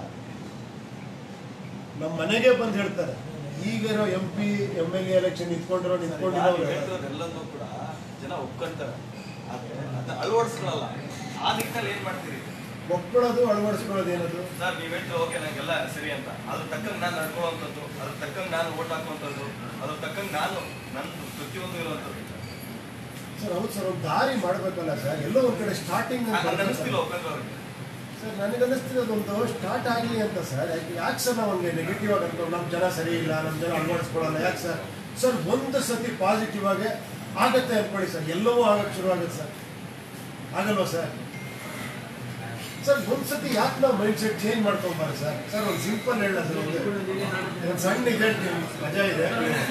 ನಮ್ಮ ಮನೆಗೆ ಬಂದು ಹೇಳ್ತಾರೆ ಈಗಿರೋ M P M L A election ನಿಂತ್ಕೊಂಡಿರೋ ನಿಂತ್ಕೊಂಡಿರೋ ಎಲ್ಲದನ್ನೂ ಕೂಡ ಜನ ಒಪ್ಕೊಂತಾರೆ ಆದ್ರೆ ಅದನ್ನ ಅಳವಡಿಸ್ಕೊಳ್ಳಲ್ಲ ಆ ನಿಟ್ಟಿನಲ್ಲಿ ಏನ್ ಮಾಡ್ತೀರಿ ಒಪ್ಕೊಳ್ಳೋದು ಅಳವಡಿಸ್ಕೊಳ್ಳೋದು ಏನದು ಸರ್ ನೀವ್ ಹೇಳ್ತೀರ ಓಕೆ ನಂಗೆಲ್ಲ ಸರಿ ಅಂತ ಅದ್ರ ತಕ್ಕಂಗೆ ನಾನು ನಡ್ಕೊಳ್ಳುವಂಥದ್ದು ಅದ್ರ ತಕ್ಕಂಗೆ ನಾನು ಓಟ್ ಹಾಕುವಂಥದ್ದು ಅದ್ರ ತಕ್ಕಂಗೆ ನಾನು ನನ್ನ ಪ್ರತಿಯೊಂದು ಇರುವಂಥದ್ದು ಸರ್ ಹೌದು ಸರ್ ಒಂದು ದಾರಿ ಮಾಡಬೇಕಲ್ಲ ಸರ್ ಎಲ್ಲೋ ಒಂದು ಕಡೆ ಸ್ಟಾರ್ಟಿಂಗ್ ಹಂಗೆ ಅನಿಸ್ತಿಲ್ಲ ಉಪೇಂದ್ರ ಅವ್ರಿಗೆ ಸರ್ ನನಗೆ ಅನ್ನಿಸ್ತಿರೋದೊಂದು ಸ್ಟಾರ್ಟ್ ಆಗಲಿ ಅಂತ ಸರ್ ಯಾಕೆ ಯಾಕೆ ಸರ್ ನಾವು ಹಂಗೆ ನೆಗೆಟಿವ್ ಆಗಿ ಅನ್ಕೊಂಡು ನಮ್ಮ ಜನ ಸರಿ ಇಲ್ಲ ನಮ್ಮ ಜನ ಅಳವಡಿಸ್ಕೊಳ್ಳಲ್ಲ ಯಾಕೆ ಸರ್ ಸರ್ ಒಂದು ಸತಿ ಪಾಸಿಟಿವ್ ಆಗಿ ಆಗತ್ತೆ ಅನ್ಕೊಳ್ಳಿ ಸರ್ ಎಲ್ಲವೂ ಆಗಕ್ಕೆ ಶುರು ಆಗುತ್ತೆ ಸರ್ ಆಗಲ್ವಾ ಸರ್ ಸರ್ ಒಂದು ಸತಿ ಯಾಕೆ ನಾವು ಮೈಂಡ್ ಸೆಟ್ ಚೇಂಜ್ ಮಾಡ್ಕೊಂಬಾರ ಸರ್ ಸರ್ ಒಂದು ಸಿಂಪಲ್ ಹೇಳ ಸರ್ ಒಂದು ಒಂದು ಸಣ್ಣ ಇದೆ ಮಜಾ ಇದೆ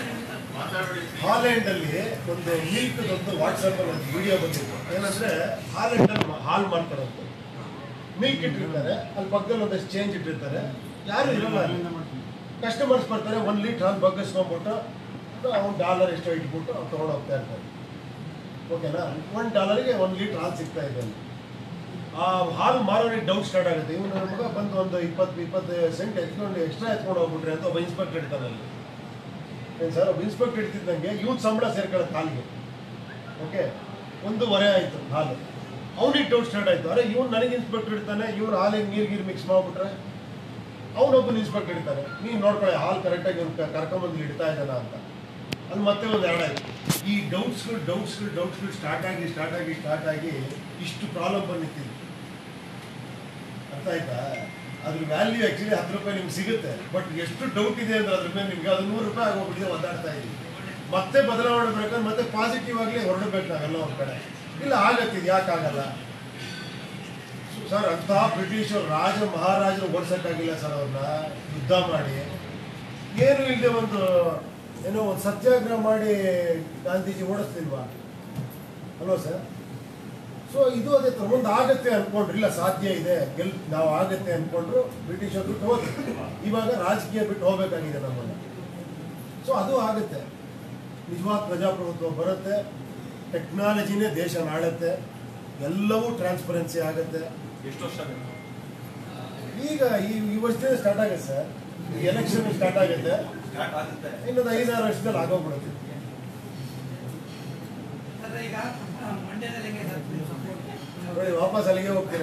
ಹಾಲೆಂಡಲ್ಲಿ ಒಂದು ಮಿಲ್ಕ್ ಒಂದು ವಾಟ್ಸಪ್ಪಲ್ಲಿ ಒಂದು ವಿಡಿಯೋ ಬಂದಿತ್ತು ಏನಂದ್ರೆ ಹಾಲೆಂಡಲ್ಲಿ ಹಾಲು ಮಾಡ್ತಾರಂತೆ ಮಿಲ್ಕ್ ಇಟ್ಟಿರ್ತಾರೆ ಅಲ್ಲಿ ಪಕ್ಕದಲ್ಲಿ ಒಂದಷ್ಟು ಚೇಂಜ್ ಇಟ್ಟಿರ್ತಾರೆ ಯಾರು ಇರಲ್ಲ ಅಲ್ಲಿ ಕಸ್ಟಮರ್ಸ್ ಬರ್ತಾರೆ ಒಂದು ಲೀಟ್ರ್ ಹಾಲು ಬಗ್ಗಿಸ್ಕೊಂಡ್ಬಿಟ್ಟು ಅವ್ನು ಡಾಲರ್ ಎಷ್ಟೋ ಇಟ್ಬಿಟ್ಟು ಅವ್ರು ತೊಗೊಂಡು ಹೋಗ್ತಾ ಇರ್ತಾರೆ ಓಕೆನಾ ಒಂದು ಡಾಲರ್ಗೆ ಒಂದು ಲೀಟ್ರ್ ಹಾಲು ಸಿಗ್ತಾ ಇದೆ ಅಲ್ಲಿ ಆ ಹಾಲು ಮಾರೋರಿಗೆ ಡೌಟ್ ಸ್ಟಾರ್ಟ್ ಆಗುತ್ತೆ ಇವನು ನನ್ನ ಮಗ ಬಂದು ಒಂದು ಇಪ್ಪತ್ತು ಇಪ್ಪತ್ತು ಸೆಂಟ್ ಎತ್ಕೊಂಡು ಎಕ್ಸ್ಟ್ರಾ ಎತ್ಕೊಂಡು ಹೋಗ್ಬಿಟ್ರೆ ಅಂತ ಒಬ್ಬ ಇನ್ಸ್ಪೆಕ್ಟರ್ ಇರ್ತಾನೆ ಅಲ್ಲಿ ಏನು ಸರ್ ಒಬ್ಬ ಇನ್ಸ್ಪೆಕ್ಟರ್ ಇಡ್ತಿದ್ದಂಗೆ ಇವ್ನು ಸಂಬಳ ಸೇರ್ಕೊಳ್ಳೋದು ಹಾಲಿಗೆ ಓಕೆ ಒಂದೂವರೆ ಆಯಿತು ಹಾಲು ಅವ್ನಿಗೆ ಡೌಟ್ ಸ್ಟಾರ್ಟ್ ಆಯಿತು ಅರೆ ಇವ್ನು ನನಗೆ ಇನ್ಸ್ಪೆಕ್ಟರ್ ಇಡ್ತಾನೆ ಇವ್ರು ಹಾಲಿಗೆ ನೀರು ಗೀರು ಮಿಕ್ಸ್ ಮಾಡಿಬಿಟ್ರೆ ಅವನೊಬ್ಬನ ಇನ್ಸ್ಪೆಕ್ಟರ್ ಇಡ್ತಾನೆ ನೀನು ನೋಡ್ಕೊಳ್ಳಿ ಹಾಲು ಕರೆಕ್ಟಾಗಿ ಇವ್ನು ಕರ್ಕೊಂಬಂದು ಇಡ್ತಾ ಇದ್ದಾನ ಅಂತ ಅಲ್ಲಿ ಮತ್ತೆ ಒಂದು ಎರಡಾಯ್ತು ಈ ಡೌಟ್ಸ್ಗಳು ಡೌಟ್ಸ್ಗಳು ಡೌಟ್ಸ್ಗಳು ಸ್ಟಾರ್ಟ್ ಆಗಿ ಸ್ಟಾರ್ಟ್ ಆಗಿ ಸ್ಟಾರ್ಟ್ ಆಗಿ ಇಷ್ಟು ಪ್ರಾಬ್ಲಮ್ ಬಂದಿತ್ತು ಅರ್ಥ ಆಯ್ತಾ ಅದ್ರ ವ್ಯಾಲ್ಯೂ ಆ್ಯಕ್ಚುಲಿ ಹತ್ತು ರೂಪಾಯಿ ನಿಮ್ಗೆ ಸಿಗುತ್ತೆ ಬಟ್ ಎಷ್ಟು ಡೌಟ್ ಇದೆ ಅಂದ್ರೆ ಅದ್ರ ಮೇಲೆ ನಿಮ್ಗೆ ಅದು ನೂರು ರೂಪಾಯಿ ಆಗೋಗ್ಬಿಟ್ಟಿದೆ ಒದ್ದಾಡ್ತಾ ಇದ್ದೀವಿ ಮತ್ತೆ ಬದಲಾವಣೆ ಬೇಕಾದ್ರೆ ಮತ್ತೆ ಪಾಸಿಟಿವ್ ಆಗಲಿ ಹೊರಡಬೇಕು ನಾವೆಲ್ಲ ಒಂದು ಕಡೆ ಇಲ್ಲ ಆಗತ್ತಿದೆ ಯಾಕಾಗಲ್ಲ ಸರ್ ಅಂಥ ಬ್ರಿಟಿಷರು ರಾಜ ಮಹಾರಾಜರು ಓಡಿಸೋಕ್ಕಾಗಿಲ್ಲ ಸರ್ ಅವ್ರನ್ನ ಯುದ್ಧ ಮಾಡಿ ಏನು ಇಲ್ಲದೆ ಒಂದು ಏನೋ ಒಂದು ಸತ್ಯಾಗ್ರಹ ಮಾಡಿ ಗಾಂಧೀಜಿ ಓಡಿಸ್ತಿಲ್ವಾ ಅಲ್ವಾ ಸರ್ ಸೊ ಇದು ಅದೇ ಥರ ಮುಂದೆ ಆಗತ್ತೆ ಅನ್ಕೊಂಡ್ರು ಇಲ್ಲ ಸಾಧ್ಯ ಇದೆ ಗೆಲ್ ನಾವು ಆಗತ್ತೆ ಅನ್ಕೊಂಡ್ರು ಬ್ರಿಟಿಷರು ಬಿಟ್ಟು ಹೋದ್ರು ಇವಾಗ ರಾಜಕೀಯ ಬಿಟ್ಟು ಹೋಗ್ಬೇಕಾಗಿದೆ ನಮ್ಮನ್ನ ಸೊ ಅದು ಆಗುತ್ತೆ ನಿಜವಾದ ಪ್ರಜಾಪ್ರಭುತ್ವ ಬರುತ್ತೆ ಟೆಕ್ನಾಲಜಿನೇ ದೇಶ ಆಳುತ್ತೆ ಎಲ್ಲವೂ ಟ್ರಾನ್ಸ್ಪರೆನ್ಸಿ ಆಗುತ್ತೆ ಎಷ್ಟು ವರ್ಷ ಬೇಕು ಈಗ ಈ ಈ ವರ್ಷದಿಂದ ಸ್ಟಾರ್ಟ್ ಆಗುತ್ತೆ ಸರ್ ಈ ಎಲೆಕ್ಷನ್ ಸ್ಟಾರ್ಟ್ ಆಗುತ್ತೆ ಸ್ಟಾರ್ಟ್ ಆಗುತ್ತೆ ಇನ್ನೊಂದು ಐದಾರು ವರ್ಷದಲ್ಲಿ ಆಗೋಗ್ಬಿಡುತ್ತೆ ಅಂದ್ರೆ ಈಗ ಆ, ಮಂಡ್ಯದಲ್ಲಿ ಹೆಂಗೆ ಸರ್ ನಿಮ್ಮ support? ನೋಡಿ ವಾಪಸ್ ಅಲ್ಲಿಗೆ ಹೋಗ್ತೀರ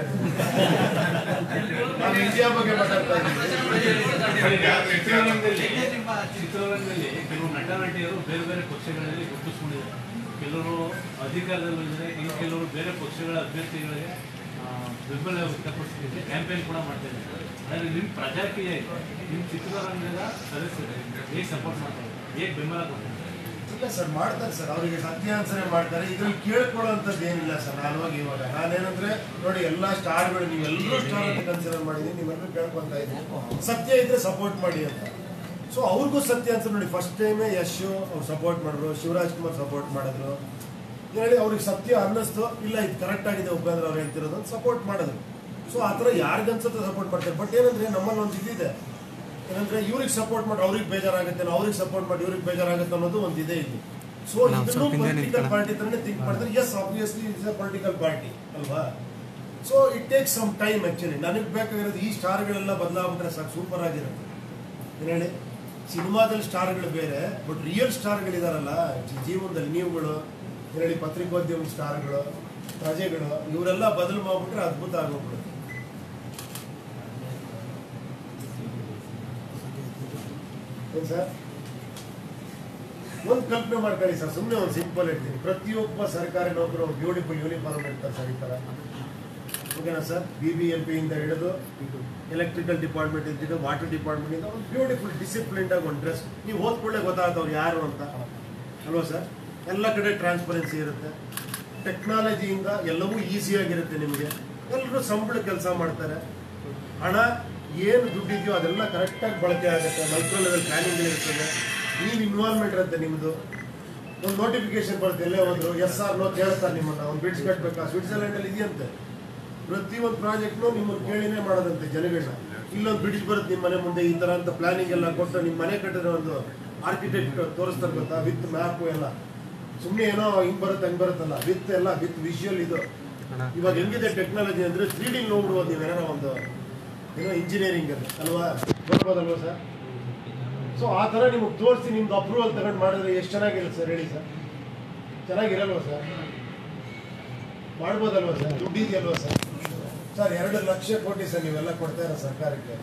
ನಾನು ಇಂಡಿಯಾ ಬಗ್ಗೆ ಮಾತಾಡ್ತಾ ಇದ್ದೀನಿ ಚಿತ್ರರಂಗದಲ್ಲಿ ಹೆಂಗೆ ನಿಮ್ಮ ಚಿತ್ರರಂಗದಲ್ಲಿ ಕೆಲವು ನಟ ನಟಿಯರು ಬೇರೆ ಬೇರೆ ಪಕ್ಷಗಳಲ್ಲಿ ಗುರುತಿಸ್ಕೊಂಡಿದ್ದಾರೆ ಕೆಲವರು ಅಧಿಕಾರದಲ್ಲಿದ್ದಾರೆ ಇನ್ನು ಕೆಲವರು ಬೇರೆ ಪಕ್ಷಗಳ ಅಭ್ಯರ್ಥಿಗಳಿಗೆ ಆ, ಬೆಂಬಲ ವ್ಯಕ್ತಪಡಿಸಲಿಕ್ಕೆ ಕ್ಯಾಂಪೇನ್ ಕೂಡ ಮಾಡ್ತಾ ಇದ್ದಾರೆ ಆದರೆ ನಿಮ್ಮ ಪ್ರಜಾಕೀಯ ಇದೆ ನಿಮ್ಮ ಚಿತ್ರರಂಗದ ಸದಸ್ಯರು ಹೇಗೆ ಸಪೋರ್ಟ್ ಮಾಡ್ತಾರೆ ಹೇಗೆ ಬೆಂಬಲ ಕೊಡ್ತಾರೆ ಇಲ್ಲ ಸರ್ ಮಾಡ್ತಾರೆ ಸರ್ ಅವರಿಗೆ ಸತ್ಯಾಂಶನೆ ಮಾಡ್ತಾರೆ ಇದ್ರಲ್ಲಿ ಕೇಳ್ಕೊಳ್ಳೋಂಥದ್ದು ಏನಿಲ್ಲ ಸರ್ ನಾನು ಹೋಗಿ ಇವಾಗ ನಾನೇನಂದ್ರೆ ನೋಡಿ ಎಲ್ಲಾ ಸ್ಟಾರ್ಗಳು ನೀವೆಲ್ಲರೂ ಸ್ಟಾರ್ ಅಂತ ಕನ್ಸಿಡರ್ ಮಾಡಿದೀನಿ ನೀವೆಲ್ಲರೂ ಕೇಳ್ಕೊಂತ ಇದ್ದೀನಿ ಸತ್ಯ ಇದ್ರೆ ಸಪೋರ್ಟ್ ಮಾಡಿ ಅಂತ ಸೊ ಅವ್ರಿಗೂ ಸತ್ಯ ಅಂತ ನೋಡಿ ಫಸ್ಟ್ ಟೈಮೇ ಯಶ್ ಅವ್ರು ಸಪೋರ್ಟ್ ಮಾಡಿದ್ರು ಶಿವರಾಜ್ ಕುಮಾರ್ ಸಪೋರ್ಟ್ ಮಾಡಿದ್ರು ಹೇಳಿ ಅವ್ರಿಗೆ ಸತ್ಯ ಅನ್ನಿಸ್ತು ಇಲ್ಲ ಇದು ಕರೆಕ್ಟ್ ಆಗಿದೆ ಉಪೇಂದ್ರ ಅವ್ರು ಹೇಳ್ತಿರೋದು ಅಂತ ಸಪೋರ್ಟ್ ಮಾಡಿದ್ರು ಸೊ ಆ ಥರ ಯಾರಿಗನ್ಸುತ್ತೆ ಸಪೋರ್ಟ್ ಮಾಡ್ತಾರೆ ಬಟ್ ಏನಂದ್ರೆ ನಮ್ಮಲ್ಲಿ ಒಂದು ಇದಿದೆ ಏನಂದ್ರೆ ಇವ್ರಿಗೆ ಸಪೋರ್ಟ್ ಮಾಡಿ ಅವ್ರಿಗೆ ಬೇಜಾರಾಗುತ್ತೆ ಅವ್ರಿಗೆ ಸಪೋರ್ಟ್ ಮಾಡಿ ಇವ್ರಿಗೆ ಬೇಜಾರಾಗುತ್ತೆ ಅನ್ನೋದು ಒಂದು ಇದೆ ಇಲ್ಲಿ ಸೊ ಇದನ್ನು ಪೊಲಿಟಿಕಲ್ ಪಾರ್ಟಿ ತರನೇ ಥಿಂಕ್ ಮಾಡಿದ್ರೆ yes obviously it's a political party ಅಲ್ವಾ so it takes some time actually ನನಗೆ ಬೇಕಾಗಿರೋದು ಈ ಸ್ಟಾರ್ಗಳೆಲ್ಲ ಬದಲಾಗ್ಬಿಟ್ರೆ ಸಾಕು ಸೂಪರ್ ಆಗಿರುತ್ತೆ ಏನ್ ಹೇಳಿ ಸಿನಿಮಾದಲ್ಲಿ ಸ್ಟಾರ್ಗಳು ಬೇರೆ ಬಟ್ ರಿಯಲ್ ಸ್ಟಾರ್ಗಳಿದಾರಲ್ಲ ಜಿ- ಜೀವನದಲ್ಲಿ ನೀವುಗಳು ಏನ್ ಹೇಳಿ ಪತ್ರಿಕೋದ್ಯಮ ಸ್ಟಾರ್ಗಳು ಪ್ರಜೆಗಳು ಇವರೆಲ್ಲ ಬದಲು ಮಾಡ್ಬಿಟ್ರೆ ಅದ್ಭುತ ಆಗೋಗ್ಬಿಡುತ್ತೆ ಏನ್ ಸರ್ ಒಂದು ಕಲ್ಪನೆ ಮಾಡ್ಕೊಳ್ಳಿ ಸರ್ ಸುಮ್ಮನೆ ಒಂದು ಸಿಂಪಲ್ ಹೇಳ್ತೀನಿ ಪ್ರತಿಯೊಬ್ಬ ಸರ್ಕಾರಿ ನೌಕರು ಬ್ಯೂಟಿಫುಲ್ ಯೂನಿಫಾರ್ಮ್ ಇರ್ತಾರೆ ಸರ್ ಈ ಥರ ಓಕೆನಾ ಸರ್ ಬಿ ಬಿ ಎಂ ಪಿಯಿಂದ ಹಿಡಿದು ಎಲೆಕ್ಟ್ರಿಕಲ್ ಡಿಪಾರ್ಟ್ಮೆಂಟ್ ಇದ್ದಿದ್ದು ವಾಟರ್ ಡಿಪಾರ್ಟ್ಮೆಂಟ್ ಇಂದ ಒಂದು ಬ್ಯೂಟಿಫುಲ್ ಡಿಸಿಪ್ಲಿನ್ಡ್ ಆಗಿ ಒಂದು ಡ್ರೆಸ್ ನೀವು ಓದ್ಕೊಳ್ಳೆ ಗೊತ್ತಾಗ್ತವ್ರು ಯಾರು ಅಂತ ಅಲ್ವಾ ಸರ್ ಎಲ್ಲ ಕಡೆ ಟ್ರಾನ್ಸ್ಪರೆನ್ಸಿ ಇರುತ್ತೆ ಟೆಕ್ನಾಲಜಿಯಿಂದ ಎಲ್ಲವೂ ಈಸಿಯಾಗಿರುತ್ತೆ ನಿಮಗೆ ಎಲ್ಲರೂ ಸಂಬಳ ಕೆಲಸ ಮಾಡ್ತಾರೆ ಹಣ ಏನು ದುಡ್ಡಿದೆಯೋ ಅದೆಲ್ಲ ಕರೆಕ್ಟಾಗಿ ಬಳಕೆ ಆಗುತ್ತೆ ಮೈಕ್ರೋ ಲೆವೆಲ್ ಪ್ಲಾನಿಂಗ್ ಇರ್ತದೆ ನೀವು ಇನ್ವಾಲ್ವ್ಮೆಂಟ್ ಇರುತ್ತೆ ನಿಮ್ಮದು ಒಂದು ನೋಟಿಫಿಕೇಶನ್ ಬರುತ್ತೆ ಎಲ್ಲೇ ಹೋದ್ರು ಎಸ್ ಆರ್ ನೋ ಕೇಳ್ತಾರೆ ನಿಮ್ಮನ್ನ ಒಂದು ಬಿಡ್ಸ್ ಕಟ್ಬೇಕಾ ಸ್ವಿಟ್ಜರ್ಲೆಂಡಲ್ಲಿ ಇದೆಯಂತೆ ಪ್ರತಿಯೊಂದು ಪ್ರಾಜೆಕ್ಟ್ನು ನಿಮ್ಮನ್ನು ಕೇಳಿನೇ ಮಾಡೋದಂತೆ ಜನಗಳನ್ನ ಇಲ್ಲೊಂದು ಬ್ರಿಡ್ಜ್ ಬರುತ್ತೆ ನಿಮ್ಮ ಮನೆ ಮುಂದೆ ಈ ಥರ ಅಂತ ಪ್ಲಾನಿಂಗ್ ಎಲ್ಲ ಕೊಟ್ಟು ನಿಮ್ಮ ಮನೆ ಕಟ್ಟಿರೋ ಒಂದು ಆರ್ಕಿಟೆಕ್ಟ್ ತೋರಿಸ್ತಾರೆ ಗೊತ್ತಾ ವಿತ್ ಮ್ಯಾಪು ಎಲ್ಲ ಸುಮ್ಮನೆ ಏನೋ ಹಿಂಗ್ ಬರುತ್ತೆ ಹಂಗ್ ಬರುತ್ತಲ್ಲ ವಿತ್ ಎಲ್ಲ ವಿತ್ ವಿಷುವಲ್ ಇದು ಇವಾಗ ಹೆಂಗಿದೆ ಟೆಕ್ನಾಲಜಿ ಅಂದ್ರೆ ತ್ರೀ ಡಿ ನೋಡ್ಬೋದು ನೀವು ಏನಾರ ಒಂದು ಏನೋ ಇಂಜಿನಿಯರಿಂಗ್ ಅದು ಅಲ್ವಾ ಬರ್ಬೋದಲ್ವಾ ಸರ್ ಸೊ ಆ ಥರ ನಿಮಗೆ ತೋರಿಸಿ ನಿಮ್ದು ಅಪ್ರೂವಲ್ ತಗೊಂಡು ಮಾಡಿದ್ರೆ ಎಷ್ಟು ಚೆನ್ನಾಗಿರುತ್ತೆ ಸರ್ ಹೇಳಿ ಸರ್ ಚೆನ್ನಾಗಿರಲ್ವಾ ಸರ್ ಮಾಡ್ಬೋದಲ್ವಾ ಸರ್ ದುಡ್ಡು ಇದೆಯಲ್ವಾ ಸರ್ ಸರ್ ಎರಡು ಲಕ್ಷ ಕೋಟಿ ಸರ್ ನೀವೆಲ್ಲ ಕೊಡ್ತಾ ಇರೋ ಸರ್ಕಾರಕ್ಕೆ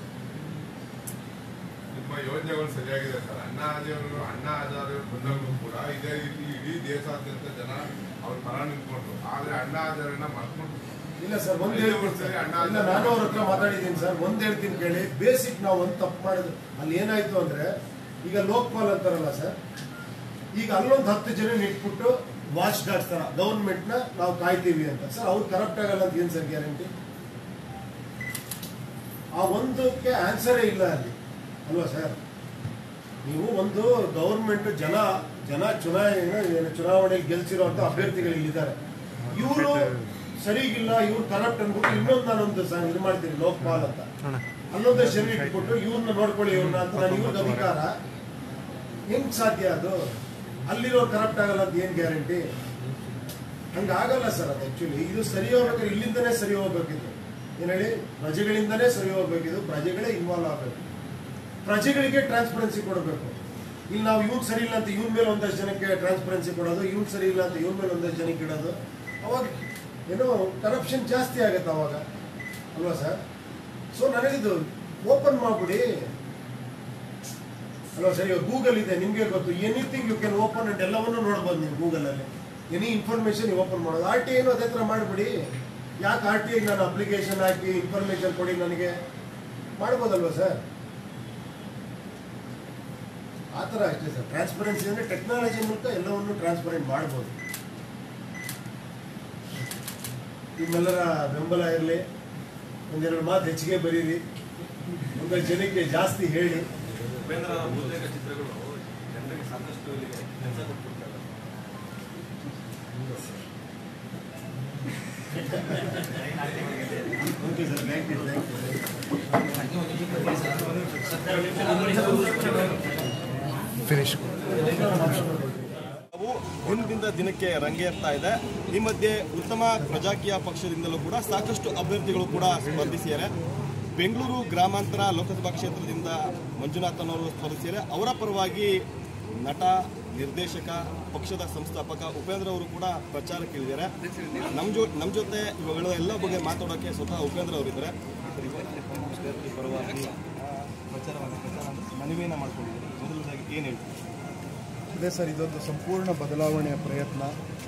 ನಿಮ್ಮ ಯೋಜನೆಗಳು ಸರಿಯಾಗಿದೆ ಸರ್ ಅಣ್ಣ ಆದಿಯವರು ಅಣ್ಣ ಆಚಾರ್ಯರು ಬಂದಾಗಲೂ ಕೂಡ ಇದೇ ರೀತಿ ಇಡೀ ದೇಶಾದ್ಯಂತ ಜನ ಅವ್ರ ಪರ ನಿಂತ್ಕೊಂಡ್ರು ಆದ್ರೆ ಅಣ್ಣ ಆಚಾರ್ಯನ ಮರ್ತ್ಕೊಂಡು ಇಲ್ಲ ಸರ್ ಒಂದ್ ಹೇಳ್ತೀನಿ ಸರ್ ಇಲ್ಲ ನಾನು ಅವ್ರ ಹತ್ರ ಮಾತಾಡಿದ್ದೀನಿ ಸರ್ ಒಂದ್ ಹೇಳ್ತೀನಿ ಕೇಳಿ ಬೇಸಿಕ್ ನಾವು ಒಂದ್ ತಪ್ಪು ಮಾಡಿದ್ವಿ ಅಲ್ಲಿ ಏನಾಯ್ತು ಅಂದ್ರೆ ಈಗ ಲೋಕ್ಪಾಲ್ ಅಂತಾರಲ್ಲ ಸರ್ ಈಗ ಅಲ್ಲೊಂದು ಹತ್ತು ಜನ ಇಟ್ಬಿಟ್ಟು ವಾಚ್ ಡಾಗ್ಸ್ ತರ ಗೌರ್ಮೆಂಟ್ ನ ನಾವು ಕಾಯ್ತೀವಿ ಅಂತ ಸರ್ ಅವ್ರು ಕರಪ್ಟ್ ಆಗಲ್ಲ ಅಂತ ಏನ್ ಸರ್ ಗ್ಯಾರಂಟಿ ಆ ಒಂದಕ್ಕೆ ಆನ್ಸರೇ ಇಲ್ಲ ಅಲ್ಲಿ ಅಲ್ವಾ ಸರ್ ನೀವು ಒಂದು ಗೌರ್ಮೆಂಟ್ ಜನ ಜನ ಚುನಾವಣೆ ಚುನಾವಣೆಯಲ್ಲಿ ಗೆಲ್ಸಿರುವಂತ ಅಭ್ಯರ್ಥಿಗಳು ಇಲ್ಲಿದ್ದಾರೆ ಇವರು ಸರಿಗಿಲ್ಲ ಇವ್ರು ಕರಪ್ಟ್ ಅನ್ಬಿಟ್ಟು ಇನ್ನೊಂದು ನಾನೊಂದು ಸ- ಇದು ಮಾಡ್ತೀನಿ ಲೋಕ್ಪಾಲ್ ಅಂತ ಅಲ್ಲೊಂದು ಶರೀರ ಇಟ್ಬಿಟ್ಟು ಇವ್ರನ್ನ ನೋಡ್ಕೊಳ್ಳಿ ಇವ್ರನ್ನ ಅಂತ ನಾನು ಇವ್ರಿಗೆ ಅಧಿಕಾರ ಹೆಂಗ್ ಸಾಧ್ಯ ಅದು ಅಲ್ಲಿರೋ ಕರಪ್ಟ್ ಆಗಲ್ಲ ಅಂತ ಏನ್ ಗ್ಯಾರಂಟಿ ಹಂಗಾಗಲ್ಲ ಸರ್ ಅದು ಆಕ್ಚುಲಿ ಇದು ಸರಿ ಹೋಗ್ಬೇಕಾದ್ರೆ ಇಲ್ಲಿಂದನೇ ಸರಿ ಹೋಗ್ಬೇಕಿತ್ತು ಏನ್ ಹೇಳಿ ಪ್ರಜೆಗಳಿಂದನೇ ಸರಿ ಹೋಗ್ಬೇಕಿದು ಪ್ರಜೆಗಳೇ ಇನ್ವಾಲ್ವ್ ಆಗಬೇಕು ಪ್ರಜೆಗಳಿಗೆ ಟ್ರಾನ್ಸ್ಪರೆನ್ಸಿ ಕೊಡಬೇಕು ಇಲ್ಲಿ ನಾವು ಇವ್ನು ಸರಿ ಇಲ್ಲ ಅಂತ ಇವ್ನ ಮೇಲೆ ಒಂದಷ್ಟು ಜನಕ್ಕೆ ಟ್ರಾನ್ಸ್ಪರೆನ್ಸಿ ಕೊಡೋದು ಇವ್ನು ಸರಿ ಇಲ್ಲ ಅಂತ ಇವ್ನ ಮೇಲೆ ಒಂದಷ್ಟು ಜನಕ್ಕೆ ಇಡೋದು ಅವಾಗ ಏನೋ ಕರಪ್ಷನ್ ಜಾಸ್ತಿ ಆಗುತ್ತೆ ಅವಾಗ ಅಲ್ವಾ ಸರ್ ಸೊ ನನಗಿದು ಓಪನ್ ಮಾಡ್ಬಿಡಿ ಅಲ್ವಾ ಸರ್ ಇವಾಗ ಗೂಗಲ್ ಇದೆ ನಿಮಗೆ ಗೊತ್ತು anything you can open and ಎಲ್ಲವನ್ನೂ ನೋಡ್ಬೋದು ನೀವು ಗೂಗಲಲ್ಲಿ ಎನಿ ಇನ್ಫಾರ್ಮೇಶನ್ ಓಪನ್ ಮಾಡೋದು ಆರ್ ಟಿ ಐನು ಅದೇ ಥರ ಮಾಡಿಬಿಡಿ ಯಾಕೆ ಆರ್ ಟಿ ಐಗೆ ನಾನು ಅಪ್ಲಿಕೇಶನ್ ಹಾಕಿ ಇನ್ಫಾರ್ಮೇಶನ್ ಕೊಡಿ ನನಗೆ ಮಾಡ್ಬೋದಲ್ವಾ ಸರ್ ಆ ಥರ ಅಷ್ಟೇ ಸರ್ ಟ್ರಾನ್ಸ್ಪರೆನ್ಸಿ ಅಂದರೆ ಟೆಕ್ನಾಲಜಿ ಮೂಲಕ ಎಲ್ಲವನ್ನು ಟ್ರಾನ್ಸ್ಪರೆಂಟ್ ಮಾಡ್ಬೋದು ನಿಮ್ಮೆಲ್ಲರ ಬೆಂಬಲ ಇರಲಿ ಒಂದೆರಡು ಮಾತು ಹೆಚ್ಚಿಗೆ ಬರೀರಿ ಒಂದಷ್ಟು ಜನಕ್ಕೆ ಜಾಸ್ತಿ ಹೇಳಿ ಉಪೇಂದ್ರ ಅವರ ಬಹುತೇಕ ಚಿತ್ರಗಳು ಜನರಿಗೆ ಸಾಕಷ್ಟು ಇಲ್ಲಿಗೆ ಕೆಲಸ ಕೊಟ್ಬಿಡ್ತಾರೆ okay sir thank you thank you ಅವು ದಿನದಿಂದ ದಿನಕ್ಕೆ ರಂಗೇರ್ತಾ ಇದೆ ಈ ಮಧ್ಯೆ ಉತ್ತಮ ಪ್ರಜಾಕೀಯ ಪಕ್ಷದಿಂದಲೂ ಕೂಡ ಸಾಕಷ್ಟು ಅಭ್ಯರ್ಥಿಗಳು ಕೂಡ ಸ್ಪರ್ಧಿಸಿದ್ದಾರೆ ಬೆಂಗಳೂರು ಗ್ರಾಮಾಂತರ ಲೋಕಸಭಾ ಕ್ಷೇತ್ರದಿಂದ ಮಂಜುನಾಥನ್ ಅವರು ಸ್ಪರ್ಧಿಸಿದ್ದಾರೆ ಅವರ ಪರವಾಗಿ ನಟ ನಿರ್ದೇಶಕ ಪಕ್ಷದ ಸಂಸ್ಥಾಪಕ ಉಪೇಂದ್ರ ಅವರು ಕೂಡ ಪ್ರಚಾರಕ್ಕಿಳಿದ್ದಾರೆ ನಮ್ಮ ಜೊ ನಮ್ಮ ಜೊತೆ ಇವುಗಳ ಎಲ್ಲ ಬಗ್ಗೆ ಮಾತಾಡೋಕ್ಕೆ ಸ್ವತಃ ಉಪೇಂದ್ರ ಅವರಿದ್ದಾರೆ ಈ ಪರವಾಗಿ ಆ, ಪ್ರಚಾರವನ್ನು ಪ್ರಚಾರ ಮನವಿಯನ್ನು ಮಾಡ್ಕೊಂಡಿದ್ದಾರೆ ಮೊದಲನೇದಾಗಿ ಏನು ಹೇಳ್ತೀವಿ ಇದೆ ಸರ್ ಇದೊಂದು ಸಂಪೂರ್ಣ ಬದಲಾವಣೆಯ ಪ್ರಯತ್ನ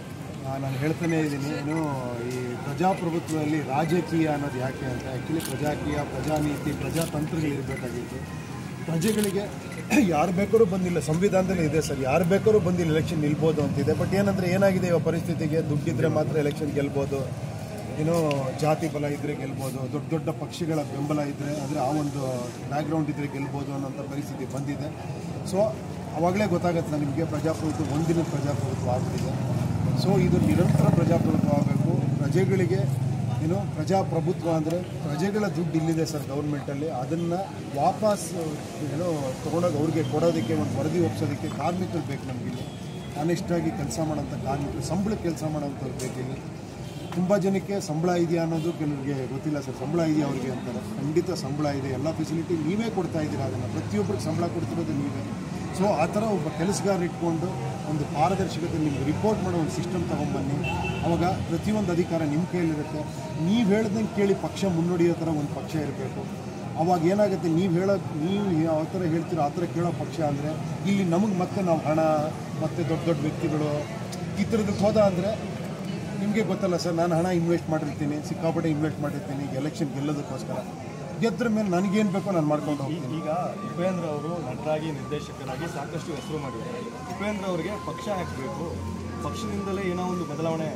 ಆ, ನಾನು ಹೇಳ್ತಾನೆ ಇದ್ದೀನಿ ಏನು ಈ ಪ್ರಜಾಪ್ರಭುತ್ವದಲ್ಲಿ ರಾಜಕೀಯ ಅನ್ನೋದು ಯಾಕೆ ಅಂತ ಆ್ಯಕ್ಚುಲಿ ಪ್ರಜಾಕೀಯ ಪ್ರಜಾನೀತಿ ಪ್ರಜಾತಂತ್ರಗಳಿರಬೇಕಾಗಿತ್ತು ಪ್ರಜೆಗಳಿಗೆ ಯಾರು ಬೇಕಾದ್ರೂ ಬಂದಿಲ್ಲ ಸಂವಿಧಾನದಲ್ಲಿ ಇದೆ ಸರ್ ಯಾರು ಬೇಕಾದ್ರೂ ಬಂದಿಲ್ಲ ಎಲೆಕ್ಷನ್ ನಿಲ್ಬೋದು ಅಂತಿದೆ ಬಟ್ ಏನಂದರೆ ಏನಾಗಿದೆ ಇವಾಗ ಪರಿಸ್ಥಿತಿಗೆ ದುಡ್ಡಿದ್ರೆ ಮಾತ್ರ ಎಲೆಕ್ಷನ್ ಗೆಲ್ಬೋದು ಏನೋ ಜಾತಿ ಬಲ ಇದ್ದರೆ ಗೆಲ್ಬೋದು ದೊಡ್ಡ ದೊಡ್ಡ ಪಕ್ಷಗಳ ಬೆಂಬಲ ಇದ್ದರೆ ಅಂದರೆ ಆ ಒಂದು ಬ್ಯಾಕ್ಗ್ರೌಂಡ್ ಇದ್ದರೆ ಗೆಲ್ಬೋದು ಅನ್ನೋಂಥ ಪರಿಸ್ಥಿತಿ ಬಂದಿದೆ ಸೊ ಅವಾಗಲೇ ಗೊತ್ತಾಗುತ್ತೆ ನಿಮಗೆ ಪ್ರಜಾಪ್ರಭುತ್ವ ಒಂದಿನ ಪ್ರಜಾಪ್ರಭುತ್ವ ಆಗ್ತಿದೆ ಸೊ ಇದು ನಿರಂತರ ಪ್ರಜಾಪ್ರಭುತ್ವ ಆಗಬೇಕು ಪ್ರಜೆಗಳಿಗೆ ಏನು ಪ್ರಜಾಪ್ರಭುತ್ವ ಅಂದರೆ ಪ್ರಜೆಗಳ ದುಡ್ಡು ಇಲ್ಲಿದೆ ಸರ್ ಗೌರ್ಮೆಂಟಲ್ಲಿ ಅದನ್ನು ವಾಪಸ್ ಏನೋ ತೊಗೊಂಡೋಗಿ ಅವ್ರಿಗೆ ಕೊಡೋದಕ್ಕೆ ಒಂದು ವರದಿ ಒಪ್ಸೋದಕ್ಕೆ ಕಾರ್ಮಿಕರು ಬೇಕು ನಮಗಿಲ್ಲಿ ಆನೆಸ್ಟಾಗಿ ಕೆಲಸ ಮಾಡೋಂಥ ಕಾರ್ಮಿಕರು ಸಂಬಳಕ್ಕೆ ಕೆಲಸ ಮಾಡೋಂಥವ್ರು ಬೇಕಿಲ್ಲಿ ತುಂಬ ಜನಕ್ಕೆ ಸಂಬಳ ಇದೆಯಾ ಅನ್ನೋದು ಕೆಲವರಿಗೆ ಗೊತ್ತಿಲ್ಲ ಸರ್ ಸಂಬಳ ಇದೆಯಾ ಅವ್ರಿಗೆ ಅಂತಾರೆ ಖಂಡಿತ ಸಂಬಳ ಇದೆ ಎಲ್ಲ ಫೆಸಿಲಿಟಿ ನೀವೇ ಕೊಡ್ತಾ ಇದ್ದೀರಾ ಅದನ್ನು ಪ್ರತಿಯೊಬ್ಬರಿಗೆ ಸಂಬಳ ಕೊಡ್ತಿರೋದು ನೀವೇ ಸೊ ಆ ಥರ ಒಬ್ಬ ಕೆಲಸಗಾರ ಇಟ್ಕೊಂಡು ಒಂದು ಪಾರದರ್ಶಕತೆ ನಿಮ್ಗೆ ರಿಪೋರ್ಟ್ ಮಾಡೋ ಒಂದು ಸಿಸ್ಟಮ್ ತೊಗೊಂಬನ್ನಿ ಅವಾಗ ಪ್ರತಿಯೊಂದು ಅಧಿಕಾರ ನಿಮ್ಮ ಕೈಯಲ್ಲಿರುತ್ತೆ ನೀವು ಹೇಳ್ದಂಗೆ ಕೇಳಿ ಪಕ್ಷ ಮುನ್ನಡೆಯೋ ಥರ ಒಂದು ಪಕ್ಷ ಇರಬೇಕು ಅವಾಗ ಏನಾಗುತ್ತೆ ನೀವು ಹೇಳೋ ನೀವು ಯಾವ ಥರ ಹೇಳ್ತೀರೋ ಆ ಥರ ಕೇಳೋ ಪಕ್ಷ ಅಂದರೆ ಇಲ್ಲಿ ನಮಗೆ ಮತ್ತೆ ನಾವು ಹಣ ಮತ್ತು ದೊಡ್ಡ ದೊಡ್ಡ ವ್ಯಕ್ತಿಗಳು ಈ ಥರದಕ್ಕೆ ಹೋದ ಅಂದರೆ ನಿಮಗೆ ಗೊತ್ತಲ್ಲ ಸರ್ ನಾನು ಹಣ ಇನ್ವೆಸ್ಟ್ ಮಾಡಿರ್ತೀನಿ ಸಿಕ್ಕಾಪಟ್ಟೆ ಇನ್ವೆಸ್ಟ್ ಮಾಡಿರ್ತೀನಿ ಈಗ ಎಲೆಕ್ಷನ್ ಗೆಲ್ಲೋದಕ್ಕೋಸ್ಕರ ಗೆದ್ರ ಮೇಲೆ ನನಗೇನು ಬೇಕೋ ನಾನು ಮಾಡ್ಕೊಂಡು ಹೋಗ್ತೀನಿ ಈಗ ಉಪೇಂದ್ರ ಅವರು ನಟರಾಗಿ ನಿರ್ದೇಶಕರಾಗಿ ಸಾಕಷ್ಟು ಹೆಸರು ಮಾಡಿದ್ದಾರೆ ಉಪೇಂದ್ರ ಅವರಿಗೆ ಪಕ್ಷ ಹಾಕಬೇಕು ಪಕ್ಷದಿಂದಲೇ ಏನೋ ಒಂದು ಬದಲಾವಣೆ